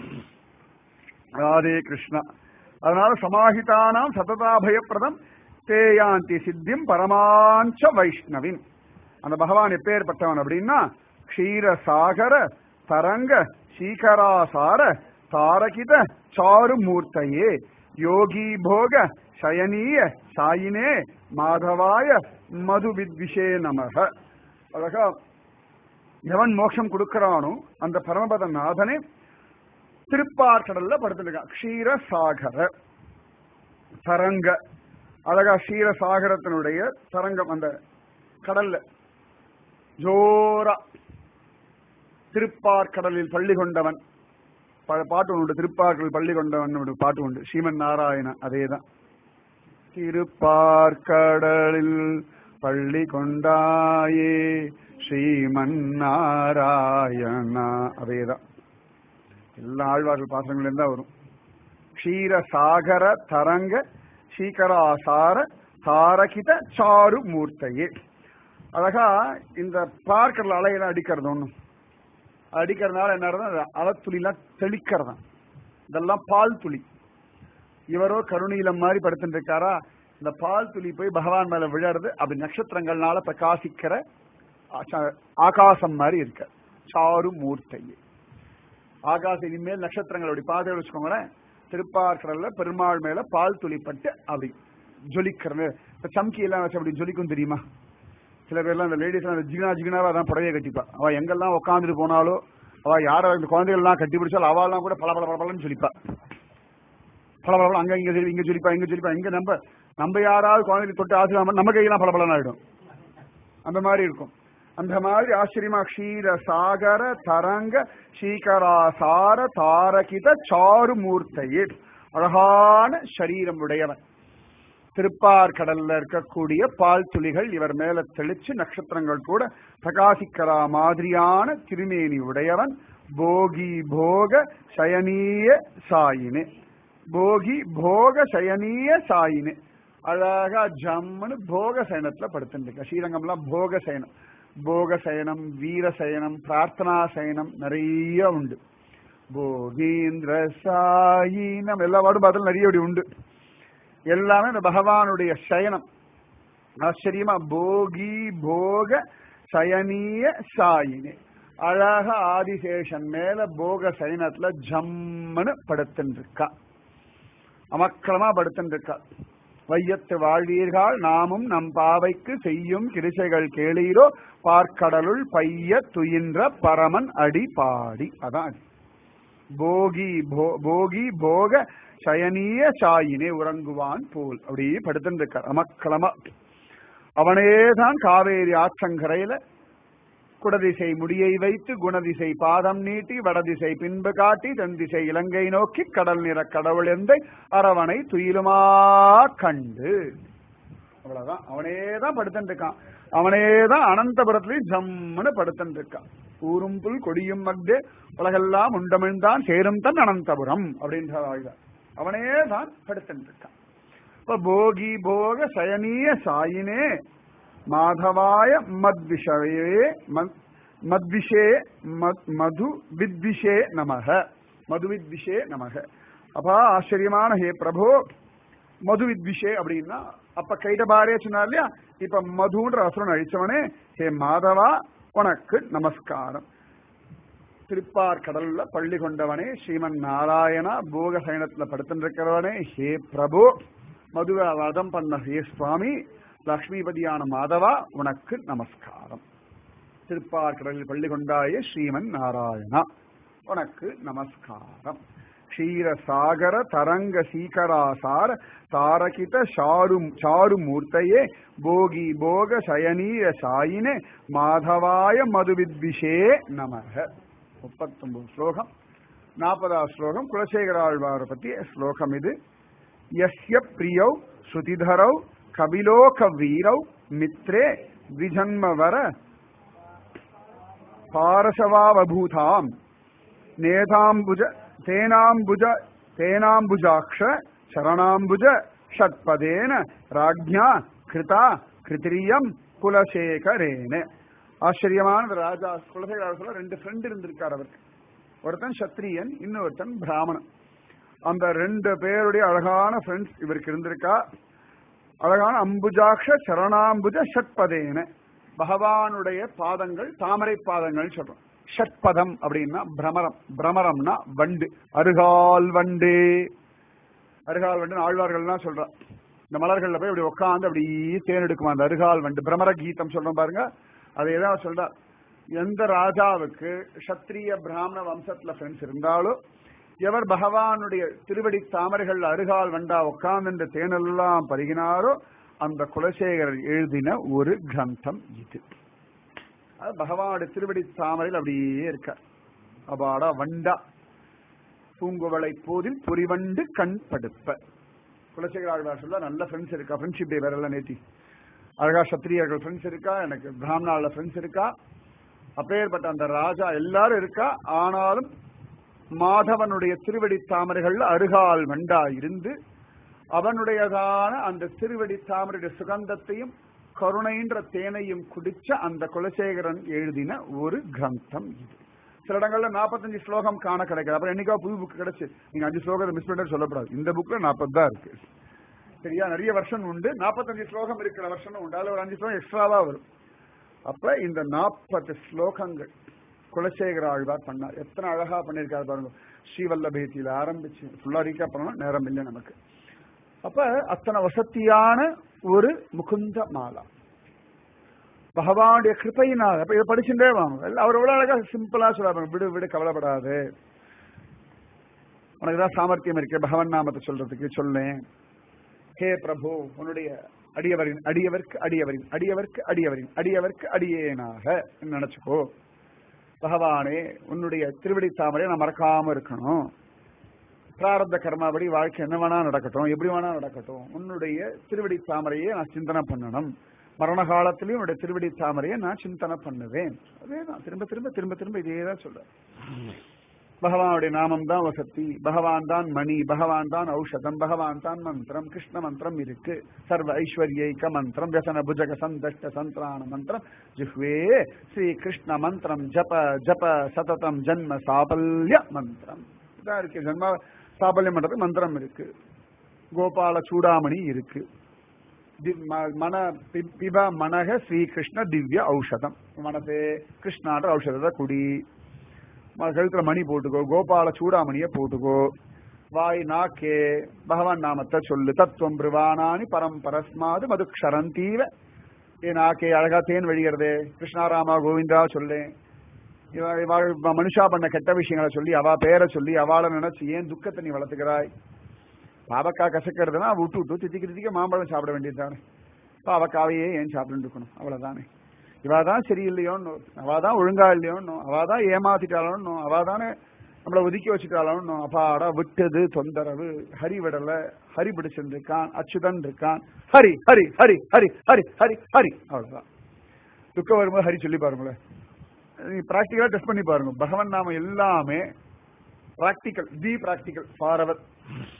ராதே கிருஷ்ணா அதனால சமாஹிதானாம் சததாபயப்பிரதம் தேயாந்தி சித்திம் பரமாஞ்ச வைஷ்ணவின் அந்த பகவான் எப்பேற்பட்டவன் அப்படின்னா க்ஷீரசாகர தரங்க சீகராசார தாரகித சாரு மூர்த்தையே யோகி போக சயனீய சாயினே மாதவாய மது வித்விஷே நமக அழகா எவன் மோட்சம் கொடுக்கிறானோ அந்த பரமபத நாதனே திருப்பார்கடல்ல படுத்துருக்கான் க்ஷீரசாகர தரங்க அழகா க்ஷீரசாகரத்தினுடைய தரங்கம் அந்த கடல்ல ஜோரா திருப்பார்கடலில் பள்ளி கொண்டவன் ப- பாட்டு உண்டு திருப்பார்கடல் பள்ளி கொண்டவன் ஒரு பாட்டு உண்டு ஸ்ரீமன் நாராயண அதேதான் திருப்பார்கடலில் பள்ளி கொண்டாயே ஸ்ரீமன் நாராயணா அதேதான் எல்லா ஆழ்வார்கள் பாசங்கள் தான் வரும் க்ஷீரசாகர தரங்க சீகராசார தாரகித சாரு மூர்த்தையே அழகா இந்த பார்க்கடல அலையெல்லாம் அடிக்கிறது ஒண்ணும் அடிக்கிறதுனால என்ன ஆகுதுன்னா, அலத்துளிலாம் தெளிக்கிறதான் இதெல்லாம் பால் துளி இவரோ கருணீலம் மாதிரி படுத்துட்டு இருக்காரா இந்த பால் துளி போய் பகவான் மேல விழறது அப்படி நட்சத்திரங்கள்னால பிரகாசிக்கிற ஆச்சா- ஆகாசம் மாதிரி இருக்க சாரு மூர்த்தையே ஆகாசம் இனிமேல் நட்சத்திரங்கள் அப்படி பார்த்து வச்சுக்கோங்களேன் திருப்பார்கடல்ல பெருமாள் மேல பால் துளிப்பட்டு அப்படி ஜொலிக்கிறது இந்த சம்கி எல்லாம் வச்சு அப்படி ஜொலிக்கும் தெரியுமா சில பேர்லாம் இந்த லேடிஸ் எல்லாம் ஜிகினா ஜிகினாவா தான் புடவைய கட்டிப்பா அவ எங்கெல்லாம் உட்காந்துட்டு போனாலோ அவ யார இந்த குழந்தைகள் எல்லாம் கட்டி பிடிச்சாலும் அவெல்லாம் கூட பல பல பலன்னு சொல்லிப்பா பல பல அங்க இங்க சொல்லி இங்க சொல்லிப்பா இங்க சொல்லிப்பா இங்க நம்ம நம்ம யாராவது குழந்தைகளை தொட்டு ஆசிரியமா நம்ம கையெல்லாம் பல பலன் ஆயிடும் அந்த மாதிரி இருக்கும் அந்த மாதிரி ஆச்சரியமா க்ஷீர சாகர தரங்க சீகராசார தாரகித சாரு மூர்த்தையே அழகான சரீரம் உடையவன் திருப்பார் கடல்ல இருக்கக்கூடிய பால் துளிகள் இவர் மேல தெளிச்சு நட்சத்திரங்கள் கூட பிரகாசிக்கிற மாதிரியான திருமேனி உடையவன் போகி போக சயனீய சாயினே போகி போக சயனீய சாயினே அழகா ஜம்முன்னு போக சயனத்துல படுத்துட்டு ஸ்ரீரங்கம்லாம் போக சயனம் போக சயனம் வீர சயனம் பிரார்த்தனா சயனம் நிறைய உண்டு போகீந்திர சாயினம் எல்லா வாடும் பதில் நிறைய அப்படி உண்டு எல்லாமே இந்த பகவானுடைய சயனம் ஆச்சரியமா போகி போக சயனீய சாயினே அழக ஆதிசேஷன் மேல போக சயனத்துல ஜம்முன்னு படுத்துட்டு இருக்கா அமக்களமா படுத்துட்டு இருக்கா வையத்து வாழ்வீர்கள் நாமும் நம் பாவைக்கு செய்யும் கிரிசைகள் கேளீரோ பார்க்கடலுள் பைய துயின்ற பரமன் அடி பாடி அதான் அது. போகி போ- போகி போக சயனீய சாயினே உறங்குவான் போல் அப்படியே படுத்துட்டு இருக்கார் அமக்களமா அவனேதான் காவேரி ஆற்றங்கரையில குடதிசை முடியை வைத்து குணதிசை பாதம் நீட்டி வடதிசை பின்பு காட்டி தென்திசை இலங்கை நோக்கி கடல் நிற கடவுள் எந்தை அரவணை துயிலுமா கண்டு அவ்வளவுதான் அவனேதான் படுத்துட்டு இருக்கான் அவனேதான் அனந்தபுரத்திலையும் ஜம்முன்னு படுத்துட்டு இருக்கான் ஊரும் புல் கொடியும் மக்தே உலகெல்லாம் உண்டமிழ்ந்தான் சேரும் தன் அனந்தபுரம் அப்படின்ற ஆயுதம் அவனே தான் படுத்துட்டு இருக்கான் இப்ப போகி போக சயனீய சாயினே மாதவாய மத்விஷயே மத்விஷே மது வித்விஷே நமக மதுவித்விஷே நமக அப்பா ஆச்சரியமான ஹே பிரபு மது வித்விஷே அப்படின்னா அப்ப கைடபாரே சொன்னார் இல்லையா இப்ப மதுன்ற அசுரன் அழிச்சவனே ஹே மாதவா உனக்கு நமஸ்காரம் திருப்பார் கடல்ல பள்ளி கொண்டவனே ஸ்ரீமன் நாராயணா போக சயனத்துல படுத்திருக்கிறவனே ஹே பிரபு மதுவை வதம் பண்ண ஹே சுவாமி லக்ஷ்மிபதியான மாதவா உனக்கு நமஸ்காரம் திருப்பார் கடலில் பள்ளி கொண்டாயே ஸ்ரீமன் நாராயணா உனக்கு நமஸ்காரம் க்ஷீரசாகர தரங்க சீகராசார தாரகித சாரு சாரு மூர்த்தையே போகி போக சயனீர சாயினே மாதவாய மதுவித்விஷே நமக முப்பத்தொன்பது ஸ்லோகம் நாற்பதாவது ஸ்லோகம் குலசேகராழ்வாரை பற்றிய ஸ்லோகம் இது யஸ்ய பிரியௌ ஸ்ருதிதரௌ கபிலோக வீரௌ மித்ரே द्विजन्मवर पारशवावभूताम् नेताम्बुज तेनाम्बुज तेनाम्बुजाक्ष शरणाम्बुज षट्पदेन राज्ञा கிருதா கிருத்திரியம் குலசேகரேன ஆச்சரியமான ராஜா குலசேகர ரெண்டு ஃப்ரெண்ட் இருந்திருக்கார் அவருக்கு ஒருத்தன் சத்திரியன் இன்னொருத்தன் பிராமணன் அந்த ரெண்டு பேருடைய அழகான ஃப்ரெண்ட்ஸ் இவருக்கு இருந்திருக்கா அழகான அம்புஜாக்ஷ சரணாம்புஜ ஷட்பதேன பகவானுடைய பாதங்கள் தாமரை பாதங்கள் சொல்றோம் ஷட்பதம் அப்படின்னா பிரமரம் பிரமரம்னா வண்டு அருகால் வண்டு அருகால் வண்டு ஆழ்வார்கள்லாம் சொல்றா இந்த மலர்கள்ல போய் அப்படி உட்காந்து அப்படி தேன் எடுக்குமா அந்த அருகால் வண்டு பிரமர கீதம் சொல்றோம் பாருங்க அதை ஏதாவது சொல்றா எந்த ராஜாவுக்கு சத்திரிய பிராமண வம்சத்துல ஃப்ரெண்ட்ஸ் இருந்தாலும் எவர் பகவானுடைய திருவடி தாமரைகள் அருகால் வண்டா உட்கார்ந்து தேனெல்லாம் பருகினாரோ அந்த குலசேகரர் எழுதின ஒரு கிரந்தம் இது அது பகவானுடைய திருவடி தாமரையில் அப்படியே இருக்க அபாடா வண்டா பூங்குவளை போதில் புரிவண்டு கண் படுப்ப குலசேகர ஆழ்வார் சொல்ல நல்ல ஃப்ரெண்ட்ஸ் இருக்கா ஃப்ரெண்ட்ஷிப் டே வேற எல்லாம் நேத்தி அழகா சத்திரியர்கள் ஃப்ரெண்ட்ஸ் இருக்கா எனக்கு பிராமணால ஃப்ரெண்ட்ஸ் இருக்கா அப்பேற்பட்ட அந்த ராஜா எல்லாரும் இருக்கா ஆனாலும் மாதவனுடைய திருவடி தாமரைகள்ல அருகால் வண்டா இருந்து அவனுடையதான அந்த திருவடி தாமரையுடைய சுகந்தத்தையும் கருணைன்ற தேனையும் குடிச்ச அந்த குலசேகரன் எழுதின ஒரு கிரந்தம் இது சில இடங்கள்ல நாற்பத்தஞ்சு ஸ்லோகம் காண கிடைக்காது அப்புறம் என்னைக்கா புது புக் கிடைச்சு நீங்க அஞ்சு ஸ்லோகத்தை மிஸ் பண்ண சொல்லப்படாது இந்த புக்ல நாற்பது தான் இருக்கு சரியா நிறைய வருஷம் உண்டு நாற்பத்தஞ்சு ஸ்லோகம் இருக்கிற வருஷம் உண்டு அதுல ஒரு அஞ்சு ஸ்லோகம் எக்ஸ்ட்ராவா வரும் அப்ப இந்த நாற்பது ஸ்லோகங்கள் குலசேகர ஆழ்வார் பண்ணார் எத்தனை அழகா பண்ணிருக்காரு பாருங்க ஸ்ரீவல்லபேத்தியில ஆரம்பிச்சு ஃபுல்லா ரீக்கா பண்ணணும் நேரம் இல்லை நமக்கு அப்ப அத்தனை வசத்தியான ஒரு முகுந்த மாலா பகவானுடைய கிருப்பையினால் அப்ப இதை படிச்சுட்டே வாங்க அவர் எவ்வளவு அழகா சிம்பிளா சொல்லுவாங்க விடு விடு கவலைப்படாது உனக்கு தான் சாமர்த்தியம் இருக்கு பகவன் நாமத்தை சொல்றதுக்கு சொல்லேன் ஹே பிரபு உன்னுடைய அடியவரின் அடியவர்க்கு அடியவரின் அடியவர்க்கு அடியவரின் அடியவர்க்கு அடியேனாக நினைச்சுக்கோ பகவானே உன்னுடைய திருவடி தாமரை நான் மறக்காம இருக்கணும் பிராரப்த கர்மாபடி வாழ்க்கை என்ன வேணா நடக்கட்டும் எப்படி வேணா நடக்கட்டும் உன்னுடைய திருவடி தாமரையை நான் சிந்தனை பண்ணணும் மரண காலத்திலையும் உன்னுடைய திருவடி தாமரையை நான் சிந்தனை பண்ணுவேன் அதே தான் திரும்ப திரும்ப திரும்ப திரும்ப இதே தான் சொல்றேன் பகவானுடைய நாமம் தான் வசத்தி பகவான் தான் மணி பகவான் தான் ஔஷதம் பகவான் தான் மந்திரம் கிருஷ்ண மந்திரம் இருக்கு சர்வ ஐஸ்வர்யைக மந்திரம் வியசன புஜக சந்தஷ்ட சந்திரான மந்திரம் ஜிஹ்வே ஸ்ரீ கிருஷ்ண மந்திரம் ஜப ஜப சததம் ஜன்ம சாபல்ய மந்திரம் இதான் இருக்கு ஜன்ம சாபல்யம் பண்றது மந்திரம் இருக்கு கோபால சூடாமணி இருக்கு மன பிப மனக ஸ்ரீகிருஷ்ண திவ்ய ஔஷதம் மனசே கிருஷ்ணான்ற ஔஷதத்தை குடி கழுத்துல மணி போட்டுக்கோ கோபால சூடாமணிய போட்டுக்கோ வாய் நாக்கே பகவான் நாமத்தை சொல்லு தத்துவம் பிரிவானானி பரம் பரஸ்மாது மது க்ஷரந்தீவ ஏ நாக்கே அழகா தேன் வழிகிறதே கிருஷ்ணாராமா கோவிந்தா சொல்லேன் மனுஷா பண்ண கெட்ட விஷயங்களை சொல்லி அவ பேரை சொல்லி அவளை நினைச்சு ஏன் துக்கத்தை நீ வளர்த்துக்கிறாய் பாவக்கா கசக்கிறதுனா விட்டு விட்டு தித்திக்கு தித்திக்க மாம்பழம் சாப்பிட வேண்டியது தானே பாவக்காவையே ஏன் சாப்பிட்டு இருக்கணும் அவ்வளவுதானே இவா தான் சரியில்லையோன்னு அவா தான் ஒழுங்கா இல்லையோன்னு அவா தான் ஏமாத்திட்டாலும் அவா தானே நம்மளை ஒதுக்கி வச்சுட்டாலும் அப்பாடா விட்டது தொந்தரவு ஹரி விடல ஹரி பிடிச்சிருக்கான் அச்சுதன் இருக்கான் ஹரி ஹரி ஹரி ஹரி ஹரி ஹரி ஹரி அவ்வளவுதான் துக்கம் வரும்போது ஹரி சொல்லி பாருங்களேன் நீங்க பிராக்டிக்கலா டெஸ்ட் பண்ணி பாருங்க பகவன் நாம எல்லாமே பிராக்டிக்கல் தி பிராக்டிக்கல் ஃபார் அவர்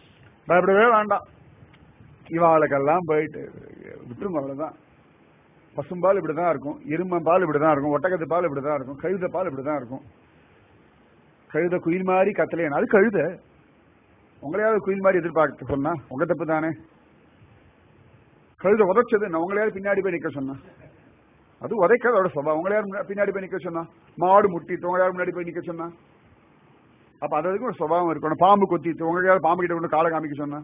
பயப்படவே வேண்டாம் இவாளுக்கெல்லாம் போயிட்டு விட்டுருங்க அவ்வளவுதான் பசும்பால் இப்படிதான் இருக்கும் எரும பால் இப்படிதான் இருக்கும் ஒட்டகத்து பால் இப்படிதான் இருக்கும் கழுத பால் இப்படிதான் இருக்கும் கழுத குயில் மாதிரி கத்தலையா அது கழுத உங்களையாவது குயில் மாதிரி எதிர்பார்க்க சொன்னா உங்க தப்பு தானே கழுத உதைச்சது நான் உங்களையாவது பின்னாடி போய் நிக்க சொன்னா அது உதைக்காத அதோட சுபா உங்களை யார் முன்னா- பின்னாடி போய் நிக்க சொன்னா மாடு முட்டிட்டு உங்களை யார் முன்னாடி போய் நிக்க சொன்னா அப்ப அது வரைக்கும் ஒரு சுபாவம் இருக்கணும் பாம்பு கொத்திட்டு உங்களை யார் பாம்பு கிட்ட கொண்டு காலை காமிக்க சொன்னா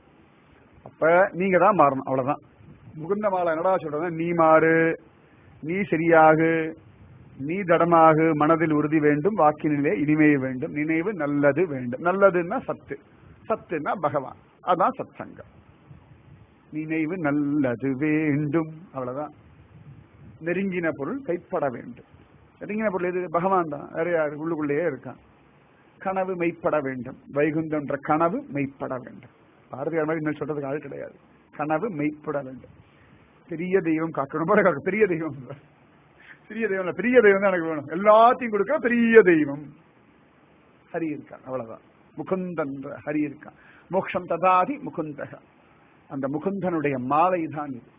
அப்ப நீங்க தான் மாறணும் அவ்வளவுதான் முகுந்த மாலை என்னடா சொல்றது நீ மாறு நீ சரியாகு நீ தடமாகு மனதில் உறுதி வேண்டும் வாக்கினிலே இனிமை வேண்டும் நினைவு நல்லது வேண்டும் நல்லதுன்னா சத்து சத்துன்னா பகவான் அதான் சத் சங்கம் நினைவு நல்லது வேண்டும் அவ்வளவுதான் நெருங்கின பொருள் கைப்பட வேண்டும் நெருங்கின பொருள் எது பகவான் தான் வேற யாரு உள்ளுக்குள்ளேயே இருக்கான் கனவு மெய்ப்பட வேண்டும் வைகுந்தம்ன்ற கனவு மெய்ப்பட வேண்டும் பாரதியார் மாதிரி இன்னும் சொல்றதுக்கு ஆள் கிடையாது கனவு மெய்ப்பட வேண்டும் பெரிய தெய்வம் காக்கணும் போல காக்க பெரிய தெய்வம் இல்ல. சிறிய தெய்வம் இல்ல, பெரிய தெய்வம் தான் எனக்கு வேணும் எல்லாத்தையும் கொடுக்க பெரிய தெய்வம் ஹரி இருக்கான் அவ்வளவுதான் முகுந்தன் ஹரி இருக்கான் மோக்ஷம் ததாதி முகுந்தக அந்த முகுந்தனுடைய மாலை தான் இது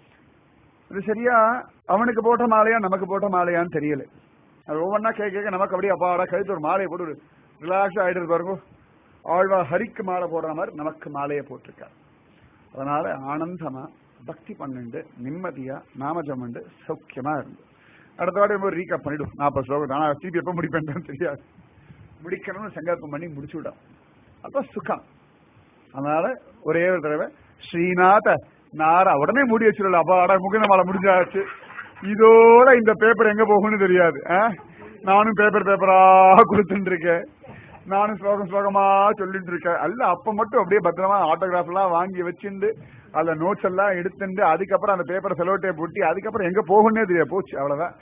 இது சரியா அவனுக்கு போட்ட மாலையா நமக்கு போட்ட மாலையான்னு தெரியல அது ஒவ்வொன்றா கேட்க கேட்க நமக்கு அப்படியே அப்பாடா கழுத்து ஒரு மாலையை போட்டு ரிலாக்ஸ் ஆயிட்டு பாருங்க ஆழ்வா ஹரிக்கு மாலை போடுற மாதிரி நமக்கு மாலையை போட்டிருக்காரு அதனால ஆனந்தமா பக்தி பண்ணிண்டு நிம்மதியா நாமஜம் பண்ணி சௌக்கியமா இருந்து அடுத்த வாட்டி ஒரு ரீகப் பண்ணிடும் நாற்பது ஸ்லோகம் ஆனா திருப்பி எப்ப முடிப்பேன்னு தெரியாது முடிக்கணும்னு சங்கல்பம் பண்ணி முடிச்சு விடும் அப்ப சுகம் அதனால ஒரே ஒரு தடவை ஸ்ரீநாத நாரா உடனே மூடி வச்சிடல அப்பா அட முகின மாலை முடிஞ்சாச்சு இதோட இந்த பேப்பர் எங்க போகும்னு தெரியாது ஆ? நானும் பேப்பர் பேப்பரா கொடுத்துட்டு இருக்கேன் நானும் ஸ்லோகம் ஸ்லோகமா சொல்லிட்டு இருக்கேன் அல்ல அப்ப மட்டும் அப்படியே பத்திரமா ஆட்டோகிராஃப் எல்லாம் வாங்கி வச்சுண்டு அதுல நோட்ஸ் எல்லாம் எடுத்துட்டு அதுக்கப்புறம் அந்த பேப்பரை செலோட்டே பூட்டி அதுக்கப்புறம் எங்க போகும்னே தெரியாது போச்சு அவ்வளவுதான்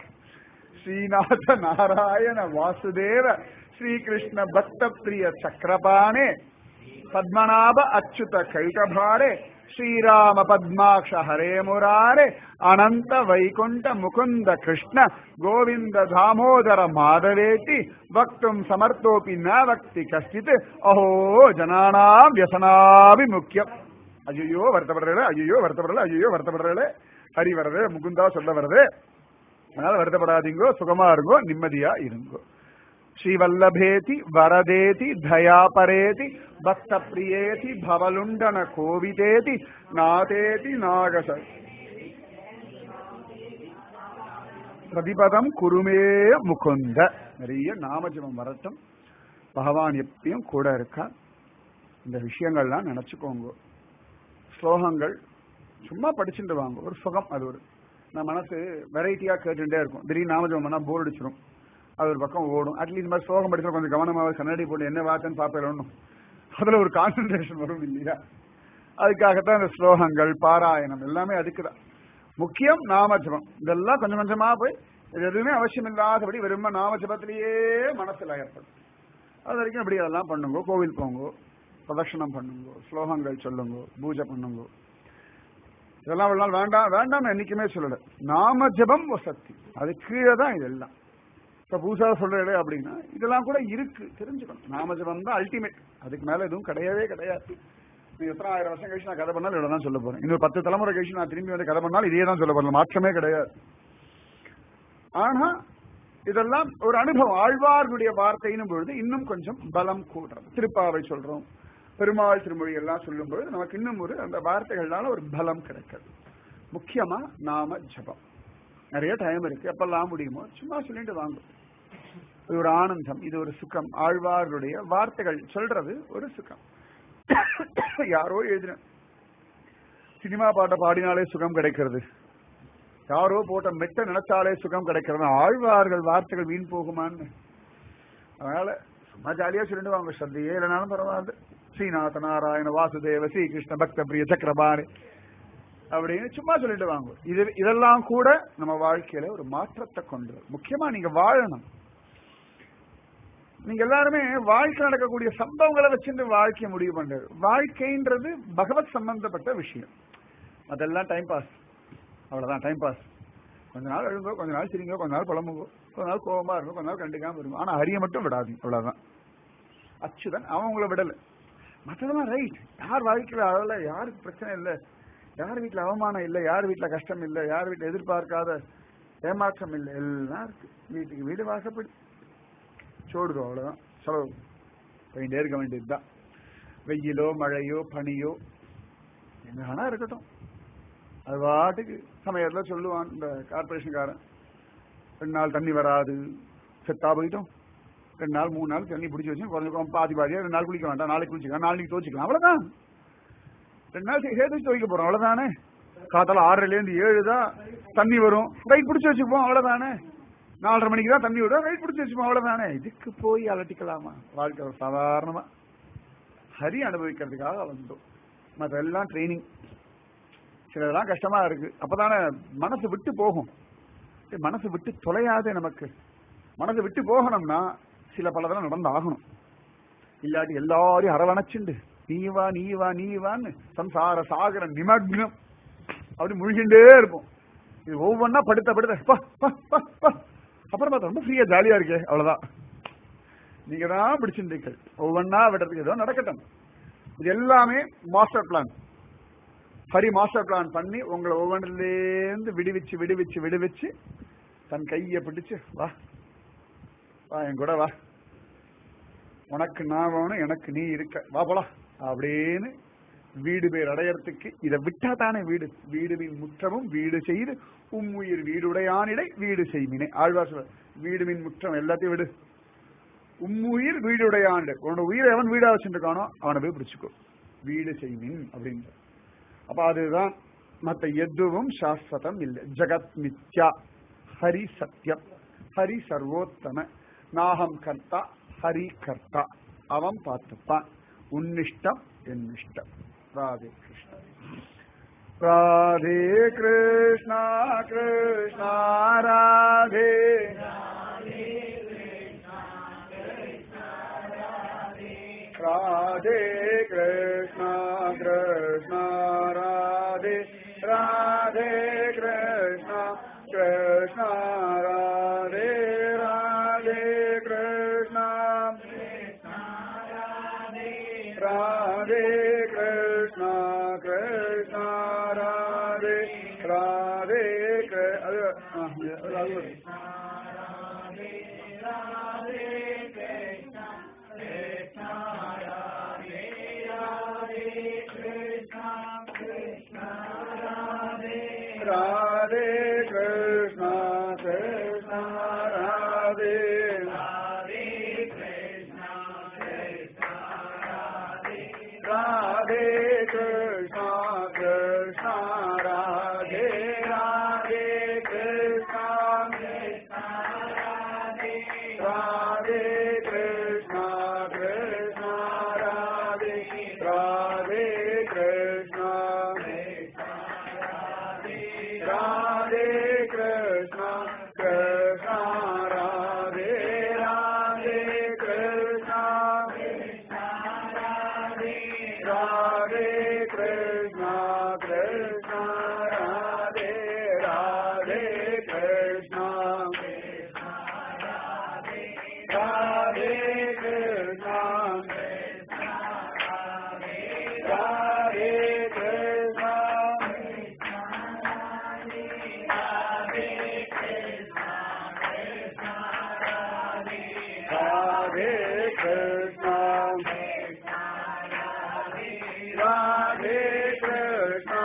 ஸ்ரீநாத நாராயண வாசுதேவ ஸ்ரீகிருஷ்ண பக்த பிரிய சக்கரபாணே பத்மநாப அச்சுத கைகபாரே ஸ்ரீராம பத்மாக்ஷ ஹரே முராரே அனந்த வைகுண்ட முகுந்த கிருஷ்ண கோவிந்த தாமோதர மாதவேதி வக்தும் சமர்த்தோபி ந வக்தி கஷ்டித் அஹோ ஜனானாம் வியசனாபி முக்கியம் ஐயோ வருத்தப்படுறே ஐயோ வருத்தப்படுறே ஐயோ வருத்தப்படுறே ஹரி வரது முகுந்தா சொல்ல வருது அதனால வருத்தப்படாதீங்கோ சுகமா இருங்கோ நிம்மதியா இருங்கோ ஸ்ரீவல்லபேதி வரதேதி தயாபரேதி பக்த பிரியேதி பவலுண்டன கோவிதேதி நாதேதி நாகச பிரதிபதம் குருமே முகுந்த நிறைய நாமஜபம் வரட்டும் பகவான் எப்பயும் கூட இருக்கா இந்த விஷயங்கள்லாம் நினைச்சுக்கோங்க ஸ்லோகங்கள் சும்மா படிச்சுட்டு வாங்க ஒரு சுகம் அது ஒரு நம்ம மனசு வெரைட்டியா கேட்டுட்டே இருக்கும் திடீர்னு நாமஜபம் பண்ணா போர் அடிச்சிடும் அது ஒரு பக்கம் ஓடும் அட்லீஸ்ட் மாதிரி ஸ்லோகம் படிச்சா கொஞ்சம் கவனமாக கண்ணாடி போட்டு என்ன வார்த்தைன்னு பார்ப்பேன் அதுல ஒரு கான்சென்ட்ரேஷன் வரும் இல்லையா அதுக்காகத்தான் இந்த ஸ்லோகங்கள் பாராயணம் எல்லாமே அதுக்குதான் முக்கியம் நாமஜபம் இதெல்லாம் கொஞ்சம் கொஞ்சமா போய் இது எதுவுமே அவசியம் இல்லாதபடி வெறும நாமஜபத்திலேயே மனசுல ஏற்படும் அது வரைக்கும் இப்படி அதெல்லாம் பண்ணுங்க கோவில் போங்க பிரதட்சணம் பண்ணுங்க ஸ்லோகங்கள் சொல்லுங்க பூஜை பண்ணுங்க இதெல்லாம் ஒரு நாள் வேண்டாம் வேண்டாம் என்னைக்குமே சொல்லல நாம ஜபம் வசத்தி அது கீழே தான் இதெல்லாம் இப்ப பூசா சொல்றே அப்படின்னா இதெல்லாம் கூட இருக்கு தெரிஞ்சுக்கணும் நாம ஜபம் தான் அல்டிமேட் அதுக்கு மேல எதுவும் கிடையவே கிடையாது நீ எத்தனை ஆயிரம் வருஷம் கழிச்சு நான் கதை பண்ணாலும் இவ்வளவு தான் சொல்ல போறேன் இன்னொரு பத்து தலைமுறை கழிச்சு நான் திரும்பி வந்து கதை பண்ணாலும் இதே தான் சொல்ல போறேன் மாற்றமே கிடையாது ஆனா இதெல்லாம் ஒரு அனுபவம் ஆழ்வார்களுடைய வார்த்தையினும் பொழுது இன்னும் கொஞ்சம் பலம் கூடுறது திருப்பாவை சொல்றோம் பெருமாள் திருமொழி எல்லாம் சொல்லும் பொழுது நமக்கு இன்னும் ஒரு அந்த வார்த்தைகள்னால ஒரு பலம் கிடைக்கிறது முக்கியமா நாம ஜபம் நிறைய டைம் இருக்கு எப்பெல்லாம் முடியுமோ சும்மா சொல்லிட்டு வாங்க இது ஒரு ஆனந்தம் இது ஒரு சுகம் ஆழ்வார்களுடைய வார்த்தைகள் சொல்றது ஒரு சுகம் யாரோ எழுதின சினிமா பாட்டை பாடினாலே சுகம் கிடைக்கிறது யாரோ போட்ட மெட்ட நினைச்சாலே சுகம் கிடைக்கிறது ஆழ்வார்கள் வார்த்தைகள் வீண் போகுமான்னு அதனால சும்மா ஜாலியா சொல்லிட்டு வாங்க ஸ்ரத்தையே இல்லைனாலும் பரவாயில்ல ஸ்ரீநாத நாராயண வாசுதேவ ஸ்ரீகிருஷ்ண பக்த பிரிய சக்கரபாணி அப்படின்னு சும்மா சொல்லிட்டு வாங்க இது இதெல்லாம் கூட நம்ம வாழ்க்கையில ஒரு மாற்றத்தை கொண்டு வரும். முக்கியமா நீங்க வாழணும் நீங்க எல்லாருமே வாழ்க்கை நடக்கக்கூடிய சம்பவங்களை வச்சுட்டு வாழ்க்கையை முடிவு பண்றது வாழ்க்கைன்றது பகவத் சம்பந்தப்பட்ட விஷயம் அதெல்லாம் டைம் பாஸ் அவ்வளவுதான் டைம் பாஸ் கொஞ்ச நாள் எழுங்கோ கொஞ்ச நாள் சிரிங்கோ கொஞ்ச நாள் புலம்புங்கோ கொஞ்ச நாள் கோபமா இருக்கும் கொஞ்ச நாள் கண்டுக்காம இருக்கும் ஆனா ஹரிய மட்டும் விடாதீங்க அவ்வளவுதான் அச்சுதன் அவன் உங்களை விடல மற்றதெல்லாம் ரைட் யார் வாழ்க்கையில அதெல்லாம் யாருக்கு பிரச்சனை இல்லை யார் வீட்டுல அவமானம் இல்லை யார் வீட்டுல கஷ்டம் இல்லை யார் வீட்டுல எதிர்பார்க்காத ஏமாற்றம் இல்லை எல்லாம் இருக்கு வீட்டுக்கு வீடு வாசப்படி சோடுதோ அவ்வளவுதான் செலவு போயிட்டே இருக்க வேண்டியதுதான் வெயிலோ மழையோ பனியோ எங்க வேணா இருக்கட்டும் அது பாட்டுக்கு சமயத்துல சொல்லுவான் இந்த கார்பரேஷன்காரன் ரெண்டு நாள் தண்ணி வராது செத்தா போயிட்டோம் ரெண்டு நாள் மூணு நாள் தண்ணி பிடிச்சி வச்சு குறைஞ்சிக்கும் பாதி பாதியா ரெண்டு நாள் குளிக்க வேண்டாம் நாளைக்கு குளிச்சுக்கலாம் நாளைக்கு துவச்சிக்கலாம் அவ்வளவுதான் ரெண்டு நாள் சே- சேர்த்து துவைக்க போறோம் அவ்வளவுதானே காத்தால ஆறரைல இருந்து ஏழு தான் தண்ணி வரும் ரைட் பிடிச்சி வச்சுப்போம் அவ்வளவுதானே நாலரை மணிக்கு தான் தண்ணி விடும் ரைட் பிடிச்சி வச்சுப்போம் அவ்வளவுதானே இதுக்கு போய் அலட்டிக்கலாமா வாழ்க்கை ஒரு சாதாரணமா ஹரி அனுபவிக்கிறதுக்காக வந்தோம் மற்றெல்லாம் ட்ரைனிங் சிலதெல்லாம் கஷ்டமா இருக்கு அப்பதானே மனசு விட்டு போகும் ஏய், மனசு விட்டு தொலையாதே நமக்கு மனசு விட்டு போகணும்னா சில பலதெல்லாம் நடந்து ஆகணும் இல்லாட்டி எல்லாரையும் அரவணைச்சுண்டு நீ வா நீ வா நீ வான்னு சம்சார சாகர நிமக்னம் அப்படி முழுகிண்டே இருப்போம் இது ஒவ்வொன்னா படுத்த படுத்த பா, பா, பா, பா. அப்புறம் பார்த்தா ரொம்ப ஃப்ரீயா ஜாலியா இருக்கே அவ்வளவுதான் நீங்க தான் பிடிச்சிருந்தீர்கள் ஒவ்வொன்னா விடுறதுக்கு ஏதோ நடக்கட்டும் இது எல்லாமே master plan Hari master plan பண்ணி உங்களை ஒவ்வொன்றிலேருந்து விடுவிச்சு விடுவிச்சு விடுவிச்சு தன் கையை பிடிச்சு வா வா என் கூட வா உனக்கு நான் வேணும் எனக்கு நீ இருக்க வா போலாம் அப்படின்னு வீடு பேர் அடையறதுக்கு இதை விட்டா தானே வீடு வீடுமின் முற்றமும் வீடு செய்து உம்முயிர் வீடுடையானிடை வீடு செய்மினே ஆழ்வார் சொல்ற வீடு மின் முற்றம் எல்லாத்தையும் விடு உம்முயிர் வீடுடையாண்டு உன்னோட உயிரை எவன் வீடா வச்சுருக்கானோ அவனை போய் பிடிச்சுக்கோ வீடு செய்மின் அப்படின்ற அப்ப அதுதான் மத்த எதுவும் சாஸ்வதம் இல்லை ஜெகத் மித்யா ஹரி சத்யம் ஹரி சர்வோத்தம நாகம் கர்த்தா ஹரி கர்த்தா அவன் பார்த்துப்பான் உன்னிஷ்டம் என்னிஷ்டம் ராதே கிருஷ்ணா ராதே கிருஷ்ணா கிருஷ்ணா ராதே ராதே கிருஷ்ணா கிருஷ்ணா ராதே ராதே கிருஷ்ணா கிருஷ்ணா ராதே ராதே கிருஷ்ணா ராதே கிருஷ்ணா கிருஷ்ணா ராதே ராதே கிரு- அது ஆ, அது அது வரும். ராதே கிருஷ்ணா கிருஷ்ணா ராதே ராதே கிருஷ்ணா கிருஷ்ணா ராதே ராதே கிருஷ்ணா ராதே கிருஷ்ணா கிருஷ்ணா ராதே ராதே கிருஷ்ணா ராதே கிருஷ்ணா கிருஷ்ணா ராதே ராதே கிருஷ்ணா ராதே கிருஷ்ணா கிருஷ்ணா ராதே ராதே கிருஷ்ணா ராதே கிருஷ்ணா ராதே கிருஷ்ணா ராதே கிருஷ்ணா ராதே கிருஷ்ணா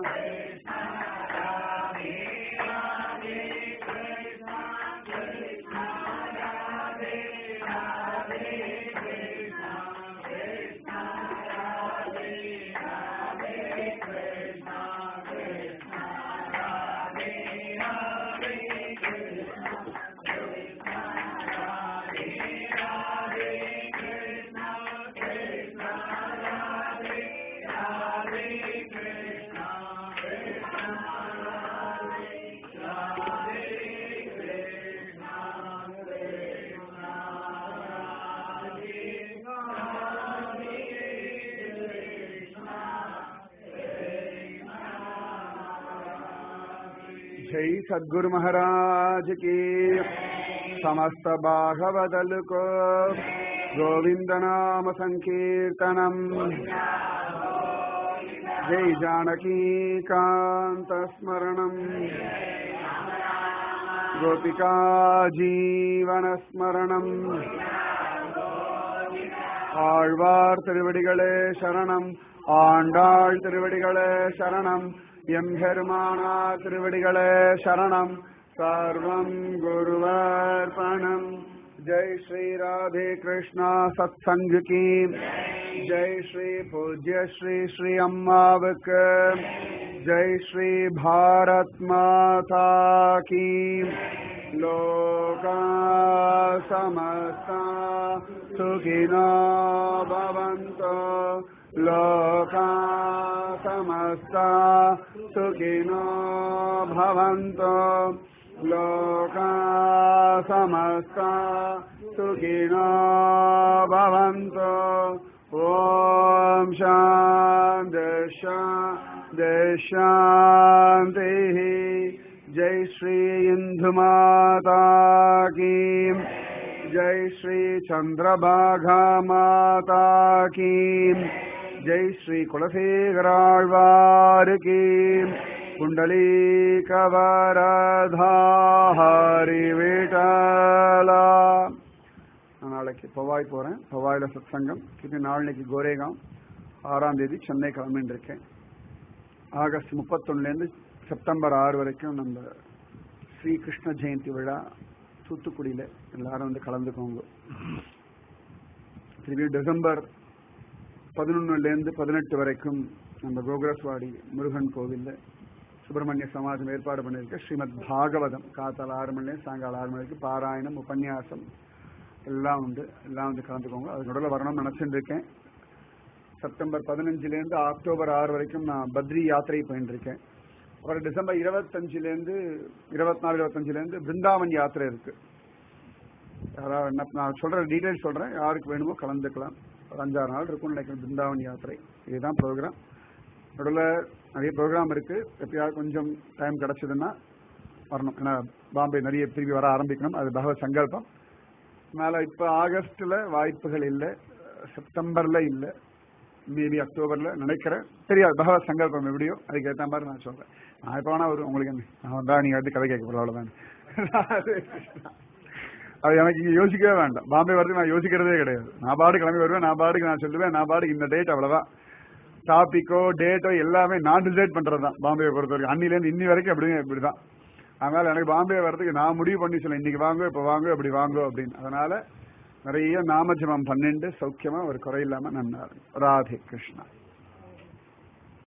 जय सद्गुरु महाराज की समस्त भागवदल को गोविंद नाम संकीर्तनम जय जानकीकान्तस्मरणम् गोपिका जीवनस्मरणम् ஆழ்வார் திருவடிகளே சரணம் ஆண்டாள் திருவடிகளே சரணம் எம்பெருமானா திருவடிகளே சரணம் சர்வம் குருவர்பணம் जय श्री राधे कृष्णा सत्संग की जय श्री पूज्य श्री श्री अम्मावक जय श्री भारत माता की लोका समस्ता सुखिनो भवन्तो लोका समस्ता सुखिनो भवन्तो लोका समस्ता सुखिनो भवन्तो ॐ शान्तिः जय श्री इन्दुमाता की जय श्री चन्द्रभागा माता की जय श्री कुलशेखराழ்வார் की குண்டலீகவரதாரி விட்டலா நான் நாளைக்கு பவாய் போறேன் பவாயில சத்சங்கம் இது நாளைக்கு கோரேகாம் ஆறாம் தேதி சென்னை கிளம்பின்னு இருக்கேன் ஆகஸ்ட் முப்பத்தொன்னுலேருந்து செப்டம்பர் ஆறு வரைக்கும் நம்ம ஸ்ரீ கிருஷ்ண ஜெயந்தி விழா தூத்துக்குடியில எல்லாரும் வந்து கலந்துக்கோங்க திரும்பி டிசம்பர் பதினொன்னுலேருந்து பதினெட்டு வரைக்கும் நம்ம கோகுரஸ்வாடி முருகன் கோவில்ல சுப்பிரமணிய சமாஜம் ஏற்பாடு பண்ணியிருக்க ஸ்ரீமத் பாகவதம் காத்தால் ஆறு மணி நேரம் சாயங்காலம் ஆறு மணிக்கு பாராயணம் உபன்யாசம் எல்லாம் உண்டு எல்லாம் வந்து கலந்துக்கோங்க அதுக்கு நடுவில் வரணும்னு நினைச்சிட்டு இருக்கேன் செப்டம்பர் பதினஞ்சுலேருந்து அக்டோபர் ஆறு வரைக்கும் நான் பத்ரி யாத்திரை போயிட்டு இருக்கேன் அப்புறம் டிசம்பர் இருபத்தஞ்சுலேருந்து இருபத்தி நாலு இருபத்தஞ்சுலேருந்து பிருந்தாவன் யாத்திரை இருக்கு யாராவது என்ன நான் சொல்ற டீட்டெயில்ஸ் சொல்றேன் யாருக்கு வேணுமோ கலந்துக்கலாம் ஒரு அஞ்சாறு நாள் இருக்கும்னு நினைக்கிறேன் பிருந்தாவன் யாத்திரை இதுதான் ப்ரோக்ராம் நடுவில் நிறைய ப்ரோக்ராம் இருக்கு எப்பயாவது கொஞ்சம் டைம் கிடைச்சதுன்னா வரணும் ஏன்னா பாம்பே நிறைய திரும்பி வர ஆரம்பிக்கணும் அது பகவத் சங்கல்பம் மேல இப்ப ஆகஸ்ட்ல வாய்ப்புகள் இல்லை செப்டம்பர்ல இல்லை மேபி அக்டோபர்ல நினைக்கிறேன் தெரியாது பகவத் சங்கல்பம் எப்படியோ அதுக்கு ஏற்ற மாதிரி நான் சொல்றேன் நான் எப்ப வேணா ஒரு உங்களுக்கு என்ன நான் வந்தா நீங்க வந்து கதை கேட்க போற அவ்வளவுதான் அது எனக்கு இங்க யோசிக்கவே வேண்டாம் பாம்பே வரதுக்கு நான் யோசிக்கிறதே கிடையாது நான் பாடு கிளம்பி வருவேன் நான் பாடுக்கு நான் சொல்லுவேன் நான் பாடுக்கு இந்த டேட் அவ்வளவுதான் டாபிக்கோ டேட்டோ எல்லாமே நான் டிசைட் பண்றதுதான் பாம்பே பொறுத்த வரைக்கும் அன்னிலேருந்து இன்னி வரைக்கும் அப்படிங்க இப்படிதான் அதனால எனக்கு பாம்பே வர்றதுக்கு நான் முடிவு பண்ணி சொல்ல இன்னைக்கு வாங்க இப்ப வாங்க இப்படி வாங்க அப்படின்னு அதனால நிறைய நாமஜபம் பண்ணிட்டு சௌக்கியமா ஒரு குறை இல்லாம நன்னாரு ராதே கிருஷ்ணா